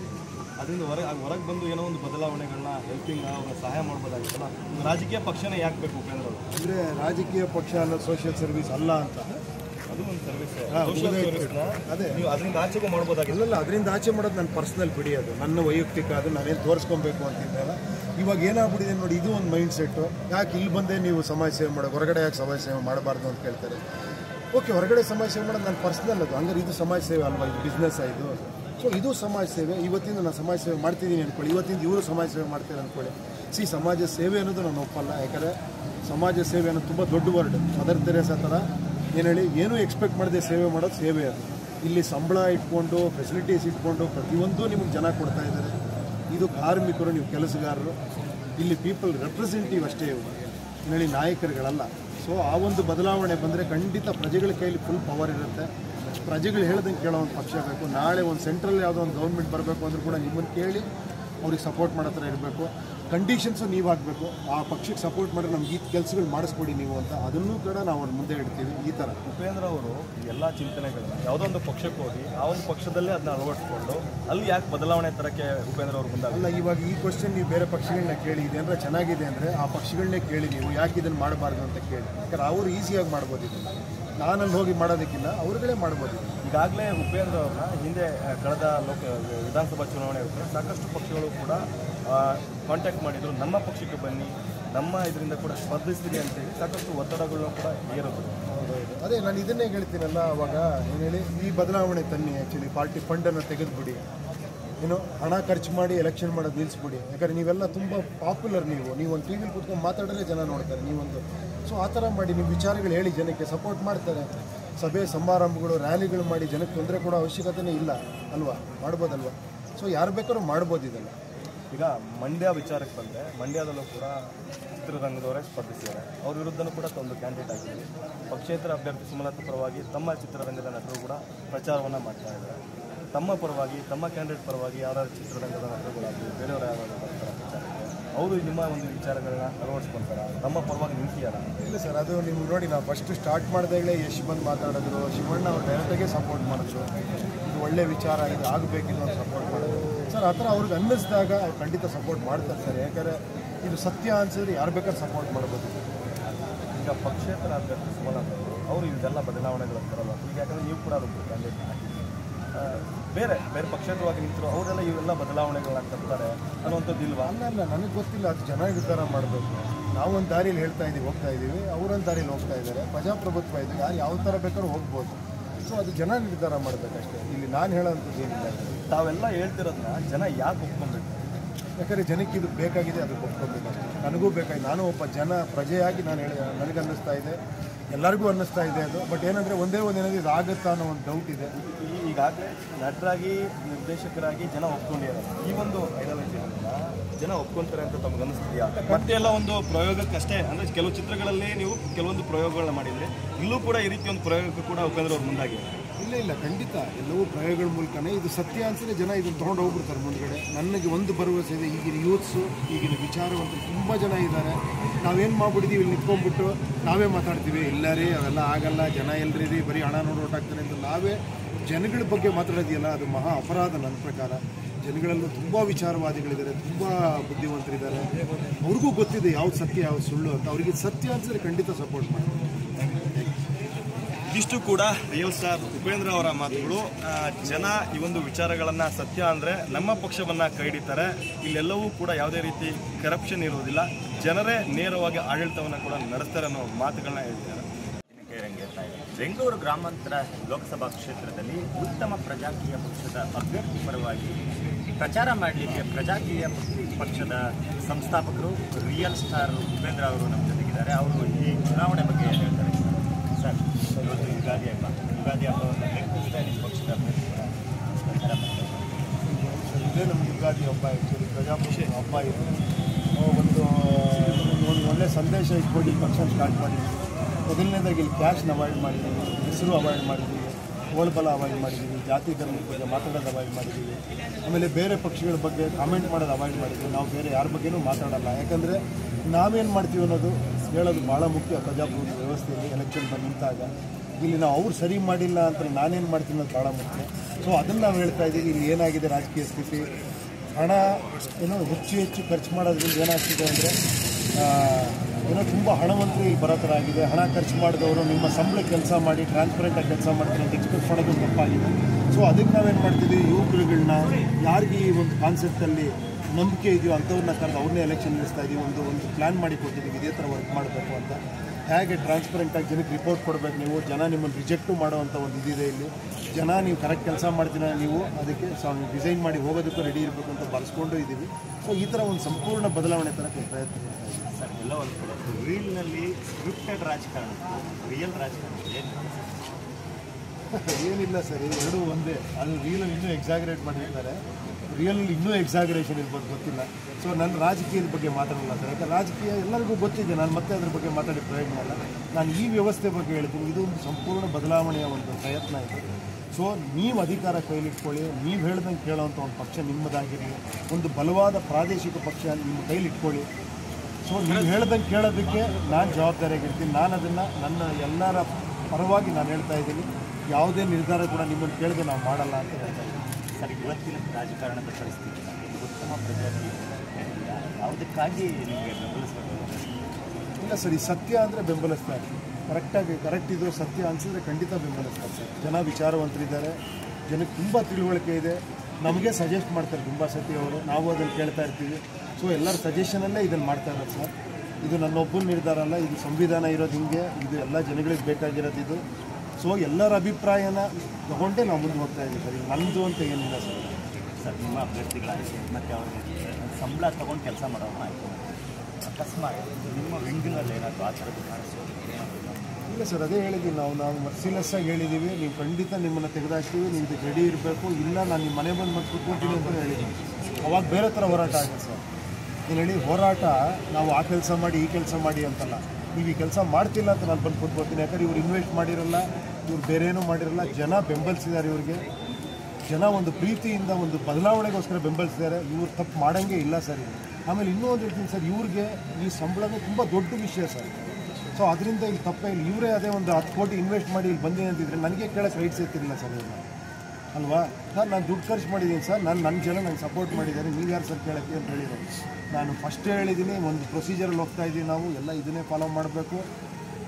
ಅದರಿಂದ ಹೊರ ಹೊರಗೆ ಬಂದು ಏನೋ ಒಂದು ಬದಲಾವಣೆಗಳನ್ನ ಹೆಲ್ಪಿಂಗ್ ಅವ್ರನ್ನ ಸಹಾಯ ಮಾಡ್ಬೋದಾಗಿತ್ತಲ್ಲ ಒಂದು ರಾಜಕೀಯ ಪಕ್ಷನೇ ಯಾಕೆ ಬೇಕು ಉಪೇಂದ್ರ ಅವರು ಅಂದರೆ ರಾಜಕೀಯ ಪಕ್ಷ ಅನ್ನೋದು ಸೋಷಿಯಲ್ ಸರ್ವಿಸ್ ಅಲ್ಲ ಅಂತ ಅದು ಒಂದು ಸರ್ವಿಸ್ ಹಾ, ಸೋಷಿಯಲ್ ಮುಗಿದೋಯ್ತು. ಸರ್ವಿಸ್ನ ಅದೇ. ನೀವು ಅದರಿಂದ ಆಚೆಗೂ ಮಾಡ್ಬೋದಾಗಿತ್ತು ಅಲ್ಲಲ್ಲ ಅದರಿಂದ ಆಚೆ ಮಾಡೋದು ನನ್ನ ಪರ್ಸ್ನಲ್ ಬಿಡಿ ಅದು ನನ್ನ ವೈಯಕ್ತಿಕ ಅದು ನಾನೇನು ತೋರಿಸ್ಕೊಬೇಕು ಅಂತಿದ್ದಲ್ಲ ಇವಾಗ ಏನಾಗ್ಬಿಟ್ಟಿದೆ ನೋಡಿ ಇದು ಒಂದು ಮೈಂಡ್ ಸೆಟ್ಟು ಯಾಕೆ ಇಲ್ಲಿ ಬಂದೇ ನೀವು ಸಮಾಜ ಸೇವೆ ಮಾಡೋ ಹೊರಗಡೆ ಯಾಕೆ ಸಮಾಜ ಸೇವೆ ಮಾಡಬಾರ್ದು ಅಂತ ಕೇಳ್ತಾರೆ ಓಕೆ ಹೊರಗಡೆ ಸಮಾಜ ಸೇವೆ ಮಾಡೋದು ನನ್ನ ಪರ್ಸ್ನಲ್ ಅದು ಹಂಗಾರೆ ಇದು ಸಮಾಜ ಸೇವೆ ಅಲ್ವಾ ಇದು ಬಿಸ್ನೆಸ್ ಇದು ಸೊ ಇದು ಸಮಾಜ ಸೇವೆ ಇವತ್ತಿಂದ ನಾನು ಸಮಾಜ ಸೇವೆ ಮಾಡ್ತಿದ್ದೀನಿ ಅಂದ್ಕೊಳ್ಳಿ ಇವತ್ತಿಂದ ಇವರು ಸಮಾಜ ಸೇವೆ ಮಾಡ್ತಾರೆ ಅಂದ್ಕೊಳ್ಳಿ ಸಿ ಸಮಾಜ ಸೇವೆ ಅನ್ನೋದು ನಾನು ಒಪ್ಪಲ್ಲ ಯಾಕಂದರೆ ಸಮಾಜ ಸೇವೆ ಅನ್ನೋದು ತುಂಬ ದೊಡ್ಡ ವರ್ಡ್ ಮದರ್ ತೆರೇಸ ಥರ ಏನು ಹೇಳಿ ಏನೂ ಎಕ್ಸ್ಪೆಕ್ಟ್ ಮಾಡದೆ ಸೇವೆ ಮಾಡೋದು ಸೇವೆ ಅದು ಇಲ್ಲಿ ಸಂಬಳ ಇಟ್ಕೊಂಡು ಫೆಸಿಲಿಟೀಸ್ ಇಟ್ಕೊಂಡು ಪ್ರತಿಯೊಂದು ನಿಮಗೆ ಜನ ಕೊಡ್ತಾ ಇದ್ದಾರೆ ಇದು ಕಾರ್ಮಿಕರು ನೀವು ಕೆಲಸಗಾರರು ಇಲ್ಲಿ ಪೀಪಲ್ ರೆಪ್ರೆಸೆಂಟೇಟಿವ್ ಅಷ್ಟೇ ಇವರು ಏನು ಹೇಳಿ ನಾಯಕರುಗಳಲ್ಲ ಸೊ ಆ ಒಂದು ಬದಲಾವಣೆ ಬಂದರೆ ಖಂಡಿತ ಪ್ರಜೆಗಳ ಕೈಯಲ್ಲಿ ಫುಲ್ ಪವರ್ ಇರುತ್ತೆ ಪ್ರಜೆಗಳು ಹೇಳ್ದಂಗೆ ಕೇಳೋ ಒಂದು ಪಕ್ಷ ಬೇಕು ನಾಳೆ ಒಂದು ಸೆಂಟ್ರಲ್ ಯಾವುದೋ ಒಂದು ಗೌರ್ಮೆಂಟ್ ಬರಬೇಕು ಅಂದರೂ ಕೂಡ ನಿಮ್ಮನ್ನು ಕೇಳಿ ಅವ್ರಿಗೆ ಸಪೋರ್ಟ್ ಮಾಡೋ ಥರ ಇರಬೇಕು ಕಂಡೀಷನ್ಸು ನೀವು ಹಾಕಬೇಕು ಆ ಪಕ್ಷಕ್ಕೆ ಸಪೋರ್ಟ್ ಮಾಡಿದ್ರೆ ನಮ್ಗೆ ಈ ಕೆಲಸಗಳು ಮಾಡಿಸ್ಕೊಡಿ ನೀವು ಅಂತ ಅದನ್ನೂ ಕೂಡ ನಾವು ಅವ್ರ ಮುಂದೆ ಇಡ್ತೀವಿ ಈ ಥರ ಉಪೇಂದ್ರ ಅವರು ಎಲ್ಲ ಚಿಂತನೆಗಳನ್ನ ಯಾವುದೋ ಒಂದು ಪಕ್ಷಕ್ಕೆ ಹೋಗಿ ಆ ಒಂದು ಪಕ್ಷದಲ್ಲೇ ಅದನ್ನ ಅಳವಡಿಸ್ಕೊಂಡು ಅಲ್ಲಿ ಯಾಕೆ ಬದಲಾವಣೆ ತರಕ್ಕೆ ಉಪೇಂದ್ರ ಅವರು ಬಂದಾಗ ಅಲ್ಲ ಇವಾಗ ಈ ಕ್ವಶನ್ ನೀವು ಬೇರೆ ಪಕ್ಷಗಳನ್ನ ಕೇಳಿ ಇದೇನಾರ ಚೆನ್ನಾಗಿದೆ ಅಂದರೆ ಆ ಪಕ್ಷಗಳನ್ನೇ ಕೇಳಿ ನೀವು ಯಾಕೆ ಇದನ್ನು ಮಾಡಬಾರ್ದು ಅಂತ ಕೇಳಿ ಯಾಕಂದ್ರೆ ಅವರು ಈಸಿಯಾಗಿ ಮಾಡ್ಬೋದು ಇದನ್ನು ನಾನಲ್ಲಿ ಹೋಗಿ ಮಾಡೋದಕ್ಕಿಂತ ಅವ್ರುಗಳೇ ಮಾಡ್ಬೋದು ಇದನ್ನ. ಈಗಾಗಲೇ ಉಪೇಂದ್ರ ಅವ್ರನ್ನ ಹಿಂದೆ ಆ, ಕಳೆದ ಲೋಕ ವಿಧಾನಸಭಾ ಚುನಾವಣೆ ಇರುತ್ತೆ ಸಾಕಷ್ಟು ಪಕ್ಷಗಳು ಕೂಡ ಕಾಂಟ್ಯಾಕ್ಟ್ ಮಾಡಿದ್ರು ನಮ್ಮ ಪಕ್ಷಕ್ಕೆ ಬನ್ನಿ ನಮ್ಮ ಇದರಿಂದ ಕೂಡ ಸ್ಪರ್ಧಿಸ್ತೀನಿ ಅಂತೇಳಿ ಸಾಕಷ್ಟು ಒತ್ತಡಗಳನ್ನ ಕೂಡ ಹೇರಿದ್ರು ಅದೇ ನಾನು ಇದನ್ನೇ ಹೇಳ್ತೀನಲ್ಲ ಅವಾಗ ಏನು ಹೇಳಿ ಈ ಬದಲಾವಣೆ ತನ್ನಿ ಆ್ಯಕ್ಚುಲಿ ಪಾರ್ಟಿ ಫಂಡನ್ನು ತೆಗೆದುಬಿಡಿ ಏನು ಹಣ ಖರ್ಚು ಮಾಡಿ ಎಲೆಕ್ಷನ್ ಮಾಡೋದು ನಿಲ್ಲಿಸ್ಬಿಡಿ ಯಾಕಂದ್ರೆ ನೀವೆಲ್ಲ ತುಂಬ ಪಾಪ್ಯುಲರ್ ನೀವು ನೀವು ಒಂದು ಟಿ ವಿಲಿ ಕೂತ್ಕೊಂಡು ಮಾತಾಡಿದ್ರೆ ಜನ ನೋಡ್ತಾರೆ ನೀವೊಂದು ಸೊ ಆ ಥರ ಮಾಡಿ ನಿಮ್ಮ ವಿಚಾರಗಳು ಹೇಳಿ ಜನಕ್ಕೆ ಸಪೋರ್ಟ್ ಮಾಡ್ತಾರೆ ಸಭೆ ಸಮಾರಂಭಗಳು ರ್ಯಾಲಿಗಳು ಮಾಡಿ ಜನಕ್ಕೆ ತೊಂದರೆ ಕೊಡೋ ಅವಶ್ಯಕತೆನೇ ಇಲ್ಲ ಅಲ್ವಾ ಮಾಡ್ಬೋದಲ್ವಾ ಸೊ ಯಾರು ಬೇಕಾದ್ರೂ ಮಾಡ್ಬೋದು ಇದನ್ನು ಈಗ ಮಂಡ್ಯ ವಿಚಾರಕ್ಕೆ ಬಂದರೆ ಮಂಡ್ಯದಲ್ಲೂ ಕೂಡ ಚಿತ್ರರಂಗದವರೇ ಸ್ಪರ್ಧಿಸಿದ್ದಾರೆ ಅವ್ರ ವಿರುದ್ಧನೂ ಕೂಡ ಒಂದು ಕ್ಯಾಂಡಿಡೇಟ್ ಆಗಿದ್ದಾರೆ ಪಕ್ಷೇತರ ಅಭ್ಯರ್ಥಿ ಸುಮಲತಾ ಪರವಾಗಿ ತಮ್ಮ ಚಿತ್ರರಂಗದ ನಟರು ಕೂಡ ಪ್ರಚಾರವನ್ನು ಮಾಡ್ತಾ ಇದ್ದಾರೆ ತಮ್ಮ ಪರವಾಗಿ ತಮ್ಮ ಕ್ಯಾಂಡಿಡೇಟ್ ಪರವಾಗಿ ಯಾರು ಚಿತ್ರರಂಗದ ನಟರುಗಳಾಗಲಿ ಬೇರೆಯವರು ಯಾರು ಬರ್ತಾರೆ ಪ್ರಚಾರಕ್ಕೆ ಅವರು ನಿಮ್ಮ ಒಂದು ವಿಚಾರಗಳನ್ನ ಅಳವಡಿಸ್ಕೊಳ್ತಾರೆ ತಮ್ಮ ಪರವಾಗಿ ನಿಂತಿಯಾರ ಇಲ್ಲ ಸರ್ ಅದು ನೀವು ನೋಡಿ ನಾವು ಫಸ್ಟ್ ಸ್ಟಾರ್ಟ್ ಮಾಡಿದಾಗಲೇ ಯಶ್ ಬಂದು ಮಾತಾಡಿದ್ರು ಶಿವಣ್ಣ ಅವ್ರು ಡೈರೆಕ್ಟಾಗೆ ಸಪೋರ್ಟ್ ಮಾಡಿದ್ರು ಇದು ಒಳ್ಳೆ ವಿಚಾರ ಇದು ಆಗಬೇಕಿದ್ದು ಅಂತ ಸಪೋರ್ಟ್ ಮಾಡಿದ್ರು ಸರ್ ಆ ಥರ ಅವ್ರಿಗೆ ಅನ್ನಿಸಿದಾಗ ಖಂಡಿತ ಸಪೋರ್ಟ್ ಮಾಡ್ತಾರೆ ಸರ್ ಯಾಕಂದರೆ ಇದು ಸತ್ಯ ಅನ್ಸಿದ್ರೆ ಯಾರು ಬೇಕಾದ್ರೂ ಸಪೋರ್ಟ್ ಮಾಡ್ಬೋದು ಈಗ ಪಕ್ಷೇತರ ಅಭ್ಯರ್ಥಿ ಸುಮಲತಾ ಅವರು ಅವರು ಇದೆಲ್ಲ ಬದಲಾವಣೆಗಳು ತರಲ್ಲ ಈಗ ಯಾಕಂದರೆ ನೀವು ಕೂಡ ಅದಕ್ಕೆ ಕ್ಯಾಂಡಿಡೇಟ್ ಹಾಕಿದ್ದೀರಿ ಆ, ಬೇರೆ ಬೇರೆ ಪಕ್ಷೇತರವಾಗಿ ನಿಂತರು ಅವರೆಲ್ಲ ಇವೆಲ್ಲ ಬದಲಾವಣೆಗಳನ್ನ ತರ್ತಾರೆ ಅನ್ನುವಂಥದ್ದು ಇಲ್ವಾ ಅಲ್ಲ ಅಲ್ಲ ನನಗೆ ಗೊತ್ತಿಲ್ಲ ಅದು ಜನ ನಿರ್ಧಾರ ಮಾಡಬೇಕು ನಾವು ಒಂದು ದಾರಿಯಲ್ಲಿ ಹೇಳ್ತಾ ಇದ್ದೀವಿ ಹೋಗ್ತಾ ಇದ್ದೀವಿ ಅವರೊಂದು ದಾರಿಯಲ್ಲಿ ಹೋಗ್ತಾ ಇದ್ದಾರೆ ಪ್ರಜಾಪ್ರಭುತ್ವ ಇದು ಯಾರು ಯಾವ ಥರ ಬೇಕಾದ್ರೂ ಹೋಗ್ಬೋದು ಸೊ ಅದು ಜನ ನಿರ್ಧಾರ ಮಾಡಬೇಕಷ್ಟೇ ಇಲ್ಲಿ ನಾನು ಹೇಳೋಂಥದ್ದು ಏನಿಲ್ಲ ಇದರಲ್ಲಿ. ತಾವೆಲ್ಲ ಹೇಳ್ತಿರೋದನ್ನ ಜನ ಯಾಕೆ ಒಪ್ಕೊಬೇಕು ಯಾಕಂದರೆ ಜನಕ್ಕೆ ಇದು ಬೇಕಾಗಿದೆ ಅದಕ್ಕೆ ಒಪ್ಕೋಬೇಕು ಅಷ್ಟೇ ನನಗೂ ಬೇಕಾಗಿದೆ ನಾನು ಒಬ್ಬ ಜನ ಪ್ರಜೆಯಾಗಿ ನಾನು ಹೇಳಿ ನನಗೆ ಅನ್ನಿಸ್ತಾ ಇದೆ ಎಲ್ಲರಿಗೂ ಅನ್ನಿಸ್ತಾ ಇದೆ ಅದು ಬಟ್ ಏನಂದರೆ ಒಂದೇ ಒಂದು ಏನಾದರೂ ಇದು ಆಗುತ್ತಾ ಅನ್ನೋ ಒಂದು ಡೌಟ್ ಇದೆ ಈ- ಈಗಾಗಲೇ ನಟರಾಗಿ ನಿರ್ದೇಶಕರಾಗಿ ಜನ ಒಪ್ಕೊಂಡಿದ್ದಾರೆ ಈ ಒಂದು ಐಡಿಯಾಲಜಿಯನ್ನ ಜನ ಒಪ್ಕೊಂತಾರೆ ಅಂತ ತಮ್ಗೆ ಅನಿಸ್ತಿದೆಯಾ ಮತ್ತೆ ಎಲ್ಲ ಒಂದು ಪ್ರಯೋಗಕ್ಕಷ್ಟೇ ಅಂದ್ರೆ ಕೆಲವು ಚಿತ್ರಗಳಲ್ಲಿ ನೀವು ಕೆಲವೊಂದು ಪ್ರಯೋಗಗಳನ್ನ ಮಾಡಿದ್ರೆ ಇಲ್ಲೂ ಕೂಡ ಈ ರೀತಿ ಒಂದು ಪ್ರಯೋಗಕ್ಕೂ ಕೂಡ ಉಪೇಂದ್ರ ಅವ್ರು ಮುಂದಾಗಿದ್ದಾರೆ ಇಲ್ಲ ಇಲ್ಲ ಖಂಡಿತ ಎಲ್ಲವೂ ಪ್ರಯೋಗಗಳ ಮೂಲಕನೇ ಇದು ಸತ್ಯ ಅನ್ಸಿದ್ರೆ ಜನ ಇದನ್ನು ತೊಗೊಂಡು ಹೋಗ್ಬಿಡ್ತಾರೆ ಮುಂದ್ಗಡೆ ನನಗೆ ಒಂದು ಭರವಸೆ ಇದೆ ಈಗಿನ ಯೂತ್ಸು ಈಗಿನ ವಿಚಾರವಂತರು ತುಂಬ ಜನ ಇದ್ದಾರೆ ನಾವೇನು ಮಾಡ್ಬಿಟ್ಟಿದ್ದೀವಿ ಇಲ್ಲಿ ನಿಂತ್ಕೊಂಡ್ಬಿಟ್ಟು ನಾವೇ ಮಾತಾಡ್ತೀವಿ ಇಲ್ಲರೇ ಅವೆಲ್ಲ ಆಗಲ್ಲ ಜನ ಎಲ್ರಿ ಬರೀ ಹಣ ನೋಡಿ ಹೊರ್ಟಾಗ್ತಾರೆ ಅಂತ ನಾವೇ ಜನಗಳ ಬಗ್ಗೆ ಮಾತಾಡೋದಿಲ್ಲ ಅದು ಮಹಾ ಅಪರಾಧ ನನ್ನ ಪ್ರಕಾರ ಜನಗಳಲ್ಲೂ ತುಂಬ ವಿಚಾರವಾದಿಗಳಿದ್ದಾರೆ ತುಂಬ ಬುದ್ಧಿವಂತರಿದ್ದಾರೆ ಅವ್ರಿಗೂ ಗೊತ್ತಿದೆ ಯಾವ್ದು ಸತ್ಯ ಯಾವ್ದು ಸುಳ್ಳು ಅಂತ ಅವರಿಗೆ ಸತ್ಯ ಅನ್ಸಿದ್ರೆ ಖಂಡಿತ ಸಪೋರ್ಟ್ ಮಾಡ್ತಾರೆ ಇದಿಷ್ಟು ಕೂಡ ರಿಯಲ್ ಸ್ಟಾರ್ ಉಪೇಂದ್ರ ಅವರ ಮಾತುಗಳು ಆ, ಜನ ಈ ಒಂದು ವಿಚಾರಗಳನ್ನ ಸತ್ಯ ಅಂದ್ರೆ ನಮ್ಮ ಪಕ್ಷವನ್ನ ಕೈ ಹಿಡಿತಾರೆ ಇಲ್ಲೆಲ್ಲವೂ ಕೂಡ ಯಾವುದೇ ರೀತಿ ಕರಪ್ಷನ್ ಇರುವುದಿಲ್ಲ ಜನರೇ ನೇರವಾಗಿ ಆಡಳಿತವನ್ನ ಕೂಡ ನಡೆಸ್ತಾರೆ ಅನ್ನೋ ಮಾತುಗಳನ್ನ ಹೇಳ್ತಾರೆ ಎನ್ನಿಕೆ ರಂಗೇರ್ತಾ ಇದೆ ಬೆಂಗಳೂರು ಗ್ರಾಮಾಂತರ ಲೋಕಸಭಾ ಕ್ಷೇತ್ರದಲ್ಲಿ ಉತ್ತಮ ಪ್ರಜಾಕೀಯ ಪಕ್ಷದ ಅಭ್ಯರ್ಥಿ ಪರವಾಗಿ ಪ್ರಚಾರ ಮಾಡಲಿಕ್ಕೆ ಪ್ರಜಾಕೀಯ ಪಕ್ಷದ ಸಂಸ್ಥಾಪಕರು ರಿಯಲ್ ಸ್ಟಾರ್ ಉಪೇಂದ್ರ ಅವರು ನಮ್ಮ ಜೊತೆಗಿದ್ದಾರೆ ಅವರು ಈ ಚುನಾವಣೆ ಬಗ್ಗೆ ಏನು ಹೇಳ್ತಾರೆ ಸರ್ ಇವತ್ತು ಯುಗಾದಿ ಹಬ್ಬ ಯುಗಾದಿ ಹಬ್ಬವನ್ನು ಲೆಕ್ಕಿಸ್ತಾ ನಿಮ್ಮ ಪಕ್ಷದ ಅಭ್ಯರ್ಥಿ ಪರ ಪ್ರಚಾರ ಮಾಡ್ತಾರೆ ಇದೇ ನಮ್ಮ ಯುಗಾದಿ ಹಬ್ಬ ಆ್ಯಕ್ಚುಲಿ ಪ್ರಜಾಪ್ರಭುತ್ವ ಹಬ್ಬ ಇದು ನಾವು ಒಂದು ಒಂದು ಒಳ್ಳೆ ಸಂದೇಶ ಇಟ್ಕೊಂಡು ಈ ಪಕ್ಷ ಸ್ಟಾರ್ಟ್ ಮಾಡಿದ್ವಿ ಮೊದಲನೇದಾಗಿ ಇಲ್ಲಿ ಕ್ಯಾಶ್ನ ಅವಾಯ್ಡ್ ಮಾಡಿದ್ದೀವಿ ಹೆಸರು ಅವಾಯ್ಡ್ ಮಾಡಿದ್ದೀವಿ ಓಲ್ಬಲ ಅವಾಯ್ಡ್ ಮಾಡಿದ್ದೀವಿ ಜಾತಿ ಧರ್ಮದ ಬಗ್ಗೆ ಮಾತಾಡೋದು ಅವಾಯ್ಡ್ ಮಾಡಿದ್ದೀವಿ ಆಮೇಲೆ ಬೇರೆ ಪಕ್ಷಗಳ ಬಗ್ಗೆ ಕಾಮೆಂಟ್ ಮಾಡೋದು ಅವಾಯ್ಡ್ ಮಾಡಿದ್ದೀವಿ ನಾವು ಬೇರೆ ಯಾರ ಬಗ್ಗೆನೂ ಮಾತಾಡಲ್ಲ ಯಾಕಂದರೆ ನಾವೇನು ಮಾಡ್ತೀವಿ ಅನ್ನೋದು ಹೇಳೋದು ಭಾಳ ಮುಖ್ಯ ಪ್ರಜಾಪ್ರಭುತ್ವ ವ್ಯವಸ್ಥೆಯಲ್ಲಿ ಎಲೆಕ್ಷನ್ ಬಂದು ನಿಂತಾಗ ಇಲ್ಲಿ ನಾವು ಅವ್ರು ಸರಿ ಮಾಡಿಲ್ಲ ಅಂತ ನಾನೇನು ಮಾಡ್ತೀನಿ ಅನ್ನೋದು ಭಾಳ ಮುಖ್ಯ ಸೊ ಅದನ್ನು ನಾವು ಹೇಳ್ತಾ ಇದ್ದೀವಿ ಇಲ್ಲಿ ಏನಾಗಿದೆ ರಾಜಕೀಯ ಸ್ಥಿತಿ ಹಣ ಏನೋ ಹೆಚ್ಚು ಹೆಚ್ಚು ಖರ್ಚು ಮಾಡೋದ್ರಿಂದ ಏನಾಗ್ತಿದೆ ಅಂದರೆ ಏನೋ ತುಂಬ ಹಣವಂತರು ಇಲ್ಲಿ ಬರೋ ಥರ ಆಗಿದೆ ಹಣ ಖರ್ಚು ಮಾಡಿದವರು ನಿಮ್ಮ ಸಂಬಳ ಕೆಲಸ ಮಾಡಿ ಟ್ರಾನ್ಸ್ಪರೆಂಟಾಗಿ ಕೆಲಸ ಮಾಡ್ತಾರೆ ಅಂತ ಎಕ್ಸ್ಪೆಕ್ಟ್ ಮಾಡೋದು ತಪ್ಪಾಗಿದೆ ಸೊ ಅದಕ್ಕೆ ನಾವೇನು ಮಾಡ್ತಿದ್ದೀವಿ ಯುವಕರುಗಳನ್ನ ಯಾರಿಗೆ ಈ ಒಂದು ಕಾನ್ಸೆಪ್ಟಲ್ಲಿ ನಂಬಿಕೆ ಇದೆಯೋ ಅಂಥವ್ರನ್ನ ಕರೆದು ಅವ್ರನ್ನೇ ಎಲೆಕ್ಷನ್ ನಿಲ್ಲಿಸ್ತಾ ಇದೀವಿ ಒಂದು ಒಂದು ಪ್ಲ್ಯಾನ್ ಮಾಡಿ ಕೊಟ್ಟಿದ್ದೀವಿ ಇದೇ ಥರ ವರ್ಕ್ ಮಾಡಬೇಕು ಅಂತ ಹೇಗೆ ಟ್ರಾನ್ಸ್ಪರೆಂಟಾಗಿ ಜನಕ್ಕೆ ರಿಪೋರ್ಟ್ ಕೊಡಬೇಕು ನೀವು ಜನ ನಿಮ್ಮನ್ನು ರಿಜೆಕ್ಟು ಮಾಡುವಂಥ ಒಂದು ಇದಿದೆ ಇಲ್ಲಿ ಜನ ನೀವು ಕರೆಕ್ಟ್ ಕೆಲಸ ಮಾಡ್ತೀರ ನೀವು ಅದಕ್ಕೆ ಡಿಸೈನ್ ಮಾಡಿ ಹೋಗೋದಕ್ಕೂ ರೆಡಿ ಇರಬೇಕು ಅಂತ ಬರೆಸ್ಕೊಂಡು ಇದ್ದೀವಿ ಸೊ ಈ ಥರ ಒಂದು ಸಂಪೂರ್ಣ ಬದಲಾವಣೆ ತರಕ್ಕೆ ಪ್ರಯತ್ನ ಮಾಡ್ತಾ ಇದ್ದೀವಿ ಸರ್ ಎಲ್ಲ ಒಂದು ಕಡೆ ರೀಲ್ನಲ್ಲಿ ಸ್ಕ್ರಿಪ್ಟೆಡ್ ರಾಜಕಾರಣ ರಿಯಲ್ ರಾಜಕಾರಣ ಏನು ಏನಿಲ್ಲ ಸರ್ ಎರಡೂ ಒಂದೇ ಅದು ರೀಲಲ್ಲಿ ಇನ್ನೂ ಎಕ್ಸಾಗರೇಟ್ ಮಾಡಿರ್ತಾರೆ ರಿಯಲ್ ಇನ್ನೂ ಎಕ್ಸಾಗರೇಷನ್ ಇರ್ಬೋದು ಗೊತ್ತಿಲ್ಲ ಸೊ ನನ್ನ ರಾಜಕೀಯದ ಬಗ್ಗೆ ಮಾತಾಡಲ್ಲ ಸರ್ ಯಾಕಂದ್ರೆ ರಾಜಕೀಯ ಎಲ್ಲರಿಗೂ ಗೊತ್ತಿದೆ ನಾನು ಮತ್ತೆ ಅದ್ರ ಬಗ್ಗೆ ಮಾತಾಡಿ ಪ್ರಯೋಜನ ಇಲ್ಲ ನಾನು ಈ ವ್ಯವಸ್ಥೆ ಬಗ್ಗೆ ಹೇಳ್ತೀನಿ ಇದು ಒಂದು ಸಂಪೂರ್ಣ ಬದಲಾವಣೆಯ ಒಂದು ಪ್ರಯತ್ನ ಇದೆ ಸೊ ನೀವು ಅಧಿಕಾರ ಕೈಲಿಟ್ಕೊಳ್ಳಿ ನೀವು ಹೇಳ್ದಂಗೆ ಕೇಳೋವಂಥ ಒಂದು ಪಕ್ಷ ನಿಮ್ಮದಾಗಿರಲಿ ಒಂದು ಬಲವಾದ ಪ್ರಾದೇಶಿಕ ಪಕ್ಷ ನಿಮ್ಮ ಕೈಲಿಟ್ಕೊಳ್ಳಿ ಸೊ ನೀವು ಹೇಳ್ದಂಗೆ ಕೇಳೋದಕ್ಕೆ ನಾನು ಜವಾಬ್ದಾರಿಯಾಗಿರ್ತೀನಿ ನಾನು ಅದನ್ನು ನನ್ನ ಎಲ್ಲರ ಪರವಾಗಿ ನಾನು ಹೇಳ್ತಾ ಇದ್ದೀನಿ ಯಾವುದೇ ನಿರ್ಧಾರ ಕೂಡ ನಿಮ್ಮನ್ನು ಕೇಳಿದೆ ನಾವು ಮಾಡಲ್ಲ ಅಂತ ಹೇಳ್ತಾ ಇದ್ದೀನಿ ಸರ್ ಇವತ್ತಿನ ರಾಜಕಾರಣದ ಪರಿಸ್ಥಿತಿ ಉತ್ತಮ ಪ್ರಜಾಕೀಯ ಯಾವುದಕ್ಕಾಗಿ ನಿಮಗೆ ಬೆಂಬಲಿಸಬೇಕು ಇಲ್ಲ ಸರ್ ಈ ಸತ್ಯ ಅಂದರೆ ಬೆಂಬಲಿಸ್ತಾರೆ ಕರೆಕ್ಟಾಗಿ ಕರೆಕ್ಟ್ ಇದು ಸತ್ಯ ಅನಿಸಿದ್ರೆ ಖಂಡಿತ ಬೆಂಬಲಿಸ್ತಾರೆ ಸರ್ ಜನ ವಿಚಾರವಂತರಿದ್ದಾರೆ ಜನಕ್ಕೆ ತುಂಬ ತಿಳುವಳಿಕೆ ಇದೆ ನಮಗೆ ಸಜೆಸ್ಟ್ ಮಾಡ್ತಾರೆ ತುಂಬ ಸತಿ ಅವರು ನಾವು ಅದನ್ನು ಕೇಳ್ತಾ ಇರ್ತೀವಿ ಸೊ ಎಲ್ಲರ ಸಜೆಷನಲ್ಲೇ ಇದನ್ನು ಮಾಡ್ತಾ ಇರೋದು ಸರ್ ಇದು ನನ್ನೊಬ್ಬನ ನಿರ್ಧಾರ ಅಲ್ಲ ಇದು ಸಂವಿಧಾನ ಇರೋದು ಹಿಂಗೆ ಇದು ಎಲ್ಲ ಜನಗಳಿಗೆ ಬೇಕಾಗಿರೋದು ಇದು ಸೊ ಎಲ್ಲರ ಅಭಿಪ್ರಾಯನ ತಗೊಂಡೇ ನಾವು ಮುಂದೆ ಹೋಗ್ತಾ ಇದ್ದೀವಿ ಸರ್ ಈಗ ನಮ್ಮದು ಅಂತ ಏನಿಲ್ಲ ಸರ್ ಸರ್ ನಿಮ್ಮ ಅಭ್ಯರ್ಥಿಗಳಾಗಿ ಮತ್ತು ಅವ್ರಿಗೆ ಸಂಬಳ ತೊಗೊಂಡು ಕೆಲಸ ಮಾಡೋರನ್ನ ಆಯ್ತು ಅಕಸ್ಮಾತ್ ನಿಮ್ಮ ವಿಂಗ್ನಲ್ಲಿ ಏನಾದರೂ ಆ ಥರದ್ದು ಕಾಣಿಸೋದು ಇಲ್ಲ ಸರ್ ಅದೇ ಹೇಳಿದ್ದೀವಿ ನಾವು ನಾವು ಮರ್ಸಿಲೆಸ್ ಆಗಿ ಹೇಳಿದ್ದೀವಿ ನೀವು ಖಂಡಿತ ನಿಮ್ಮನ್ನು ತೆಗೆದಾಕ್ತೀವಿ ನೀವು ಇದಕ್ಕೆ ರೆಡಿ ಇರಬೇಕು ಇಲ್ಲ ನಾನು ನಿಮ್ಮ ಮನೆ ಬಂದು ಮತ್ತೆ ಕೂತ್ಕೊಳ್ತೀನಿ ಅಂತ ಹೇಳಿದ್ದೀನಿ ಅವಾಗ ಬೇರೆ ಥರ ಹೋರಾಟ ಆಗುತ್ತೆ ಸರ್ ನೀನು ಹೇಳಿ ಹೋರಾಟ ನಾವು ಆ ಕೆಲಸ ಮಾಡಿ ಈ ಕೆಲಸ ಮಾಡಿ ಅಂತಲ್ಲ ನೀವು ಈ ಕೆಲಸ ಮಾಡ್ತಿಲ್ಲ ಅಂತ ನಾನು ಬಂದು ಕೂತ್ಕೊಳ್ತೀನಿ ಯಾಕಂದ್ರೆ ಇವ್ರು ಇನ್ವೆಸ್ಟ್ ಮಾಡಿರಲ್ಲ ಇವ್ರು ಬೇರೆ ಏನೂ ಮಾಡಿರಲ್ಲ ಜನ ಬೆಂಬಲಿಸಿದ್ದಾರೆ ಇವ್ರಿಗೆ ಜನ ಒಂದು ಪ್ರೀತಿಯಿಂದ ಒಂದು ಬದಲಾವಣೆಗೋಸ್ಕರ ಬೆಂಬಲಿಸಿದ್ದಾರೆ ಇವ್ರು ತಪ್ಪು ಮಾಡಂಗೆ ಇಲ್ಲ ಸರ್ ಇದು ಆಮೇಲೆ ಇನ್ನೂ ಒಂದು ಹೇಳ್ತೀನಿ ಸರ್ ಇವ್ರಿಗೆ ಈ ಸಂಬಳನೇ ತುಂಬ ದೊಡ್ಡ ವಿಷಯ ಸರ್ ಸೊ ಅದರಿಂದ ಇಲ್ಲಿ ತಪ್ಪೇ ಇಲ್ಲ ಇವರೇ ಅದೇ ಒಂದು ಹತ್ತು ಕೋಟಿ ಇನ್ವೆಸ್ಟ್ ಮಾಡಿ ಇಲ್ಲಿ ಬಂದಿದೆ ಅಂತಿದ್ರೆ ನನಗೆ ಕೇಳೋಕ್ಕೆ ರೈಟ್ಸ್ ಇರ್ತಿರಲಿಲ್ಲ ಸರ್ ಇವ್ರನ್ನ ಅಲ್ವಾ ಸರ್ ನಾನು ದುಡ್ಡು ಖರ್ಚು ಮಾಡಿದ್ದೀನಿ ಸರ್ ನಾನು ನನ್ನ ಜನ ನಂಗೆ ಸಪೋರ್ಟ್ ಮಾಡಿದ್ದಾರೆ ನೀವು ಯಾರು ಸರ್ ಕೇಳೋಕ್ಕೆ ಅಂತ ಹೇಳಿದ್ರು ನಾನು ಫಸ್ಟ್ ಹೇಳಿದ್ದೀನಿ ಒಂದು ಪ್ರೊಸೀಜರಲ್ಲಿ ಹೋಗ್ತಾ ಇದ್ದೀವಿ ನಾವು ಎಲ್ಲ ಇದನ್ನೇ ಫಾಲೋ ಮಾಡಬೇಕು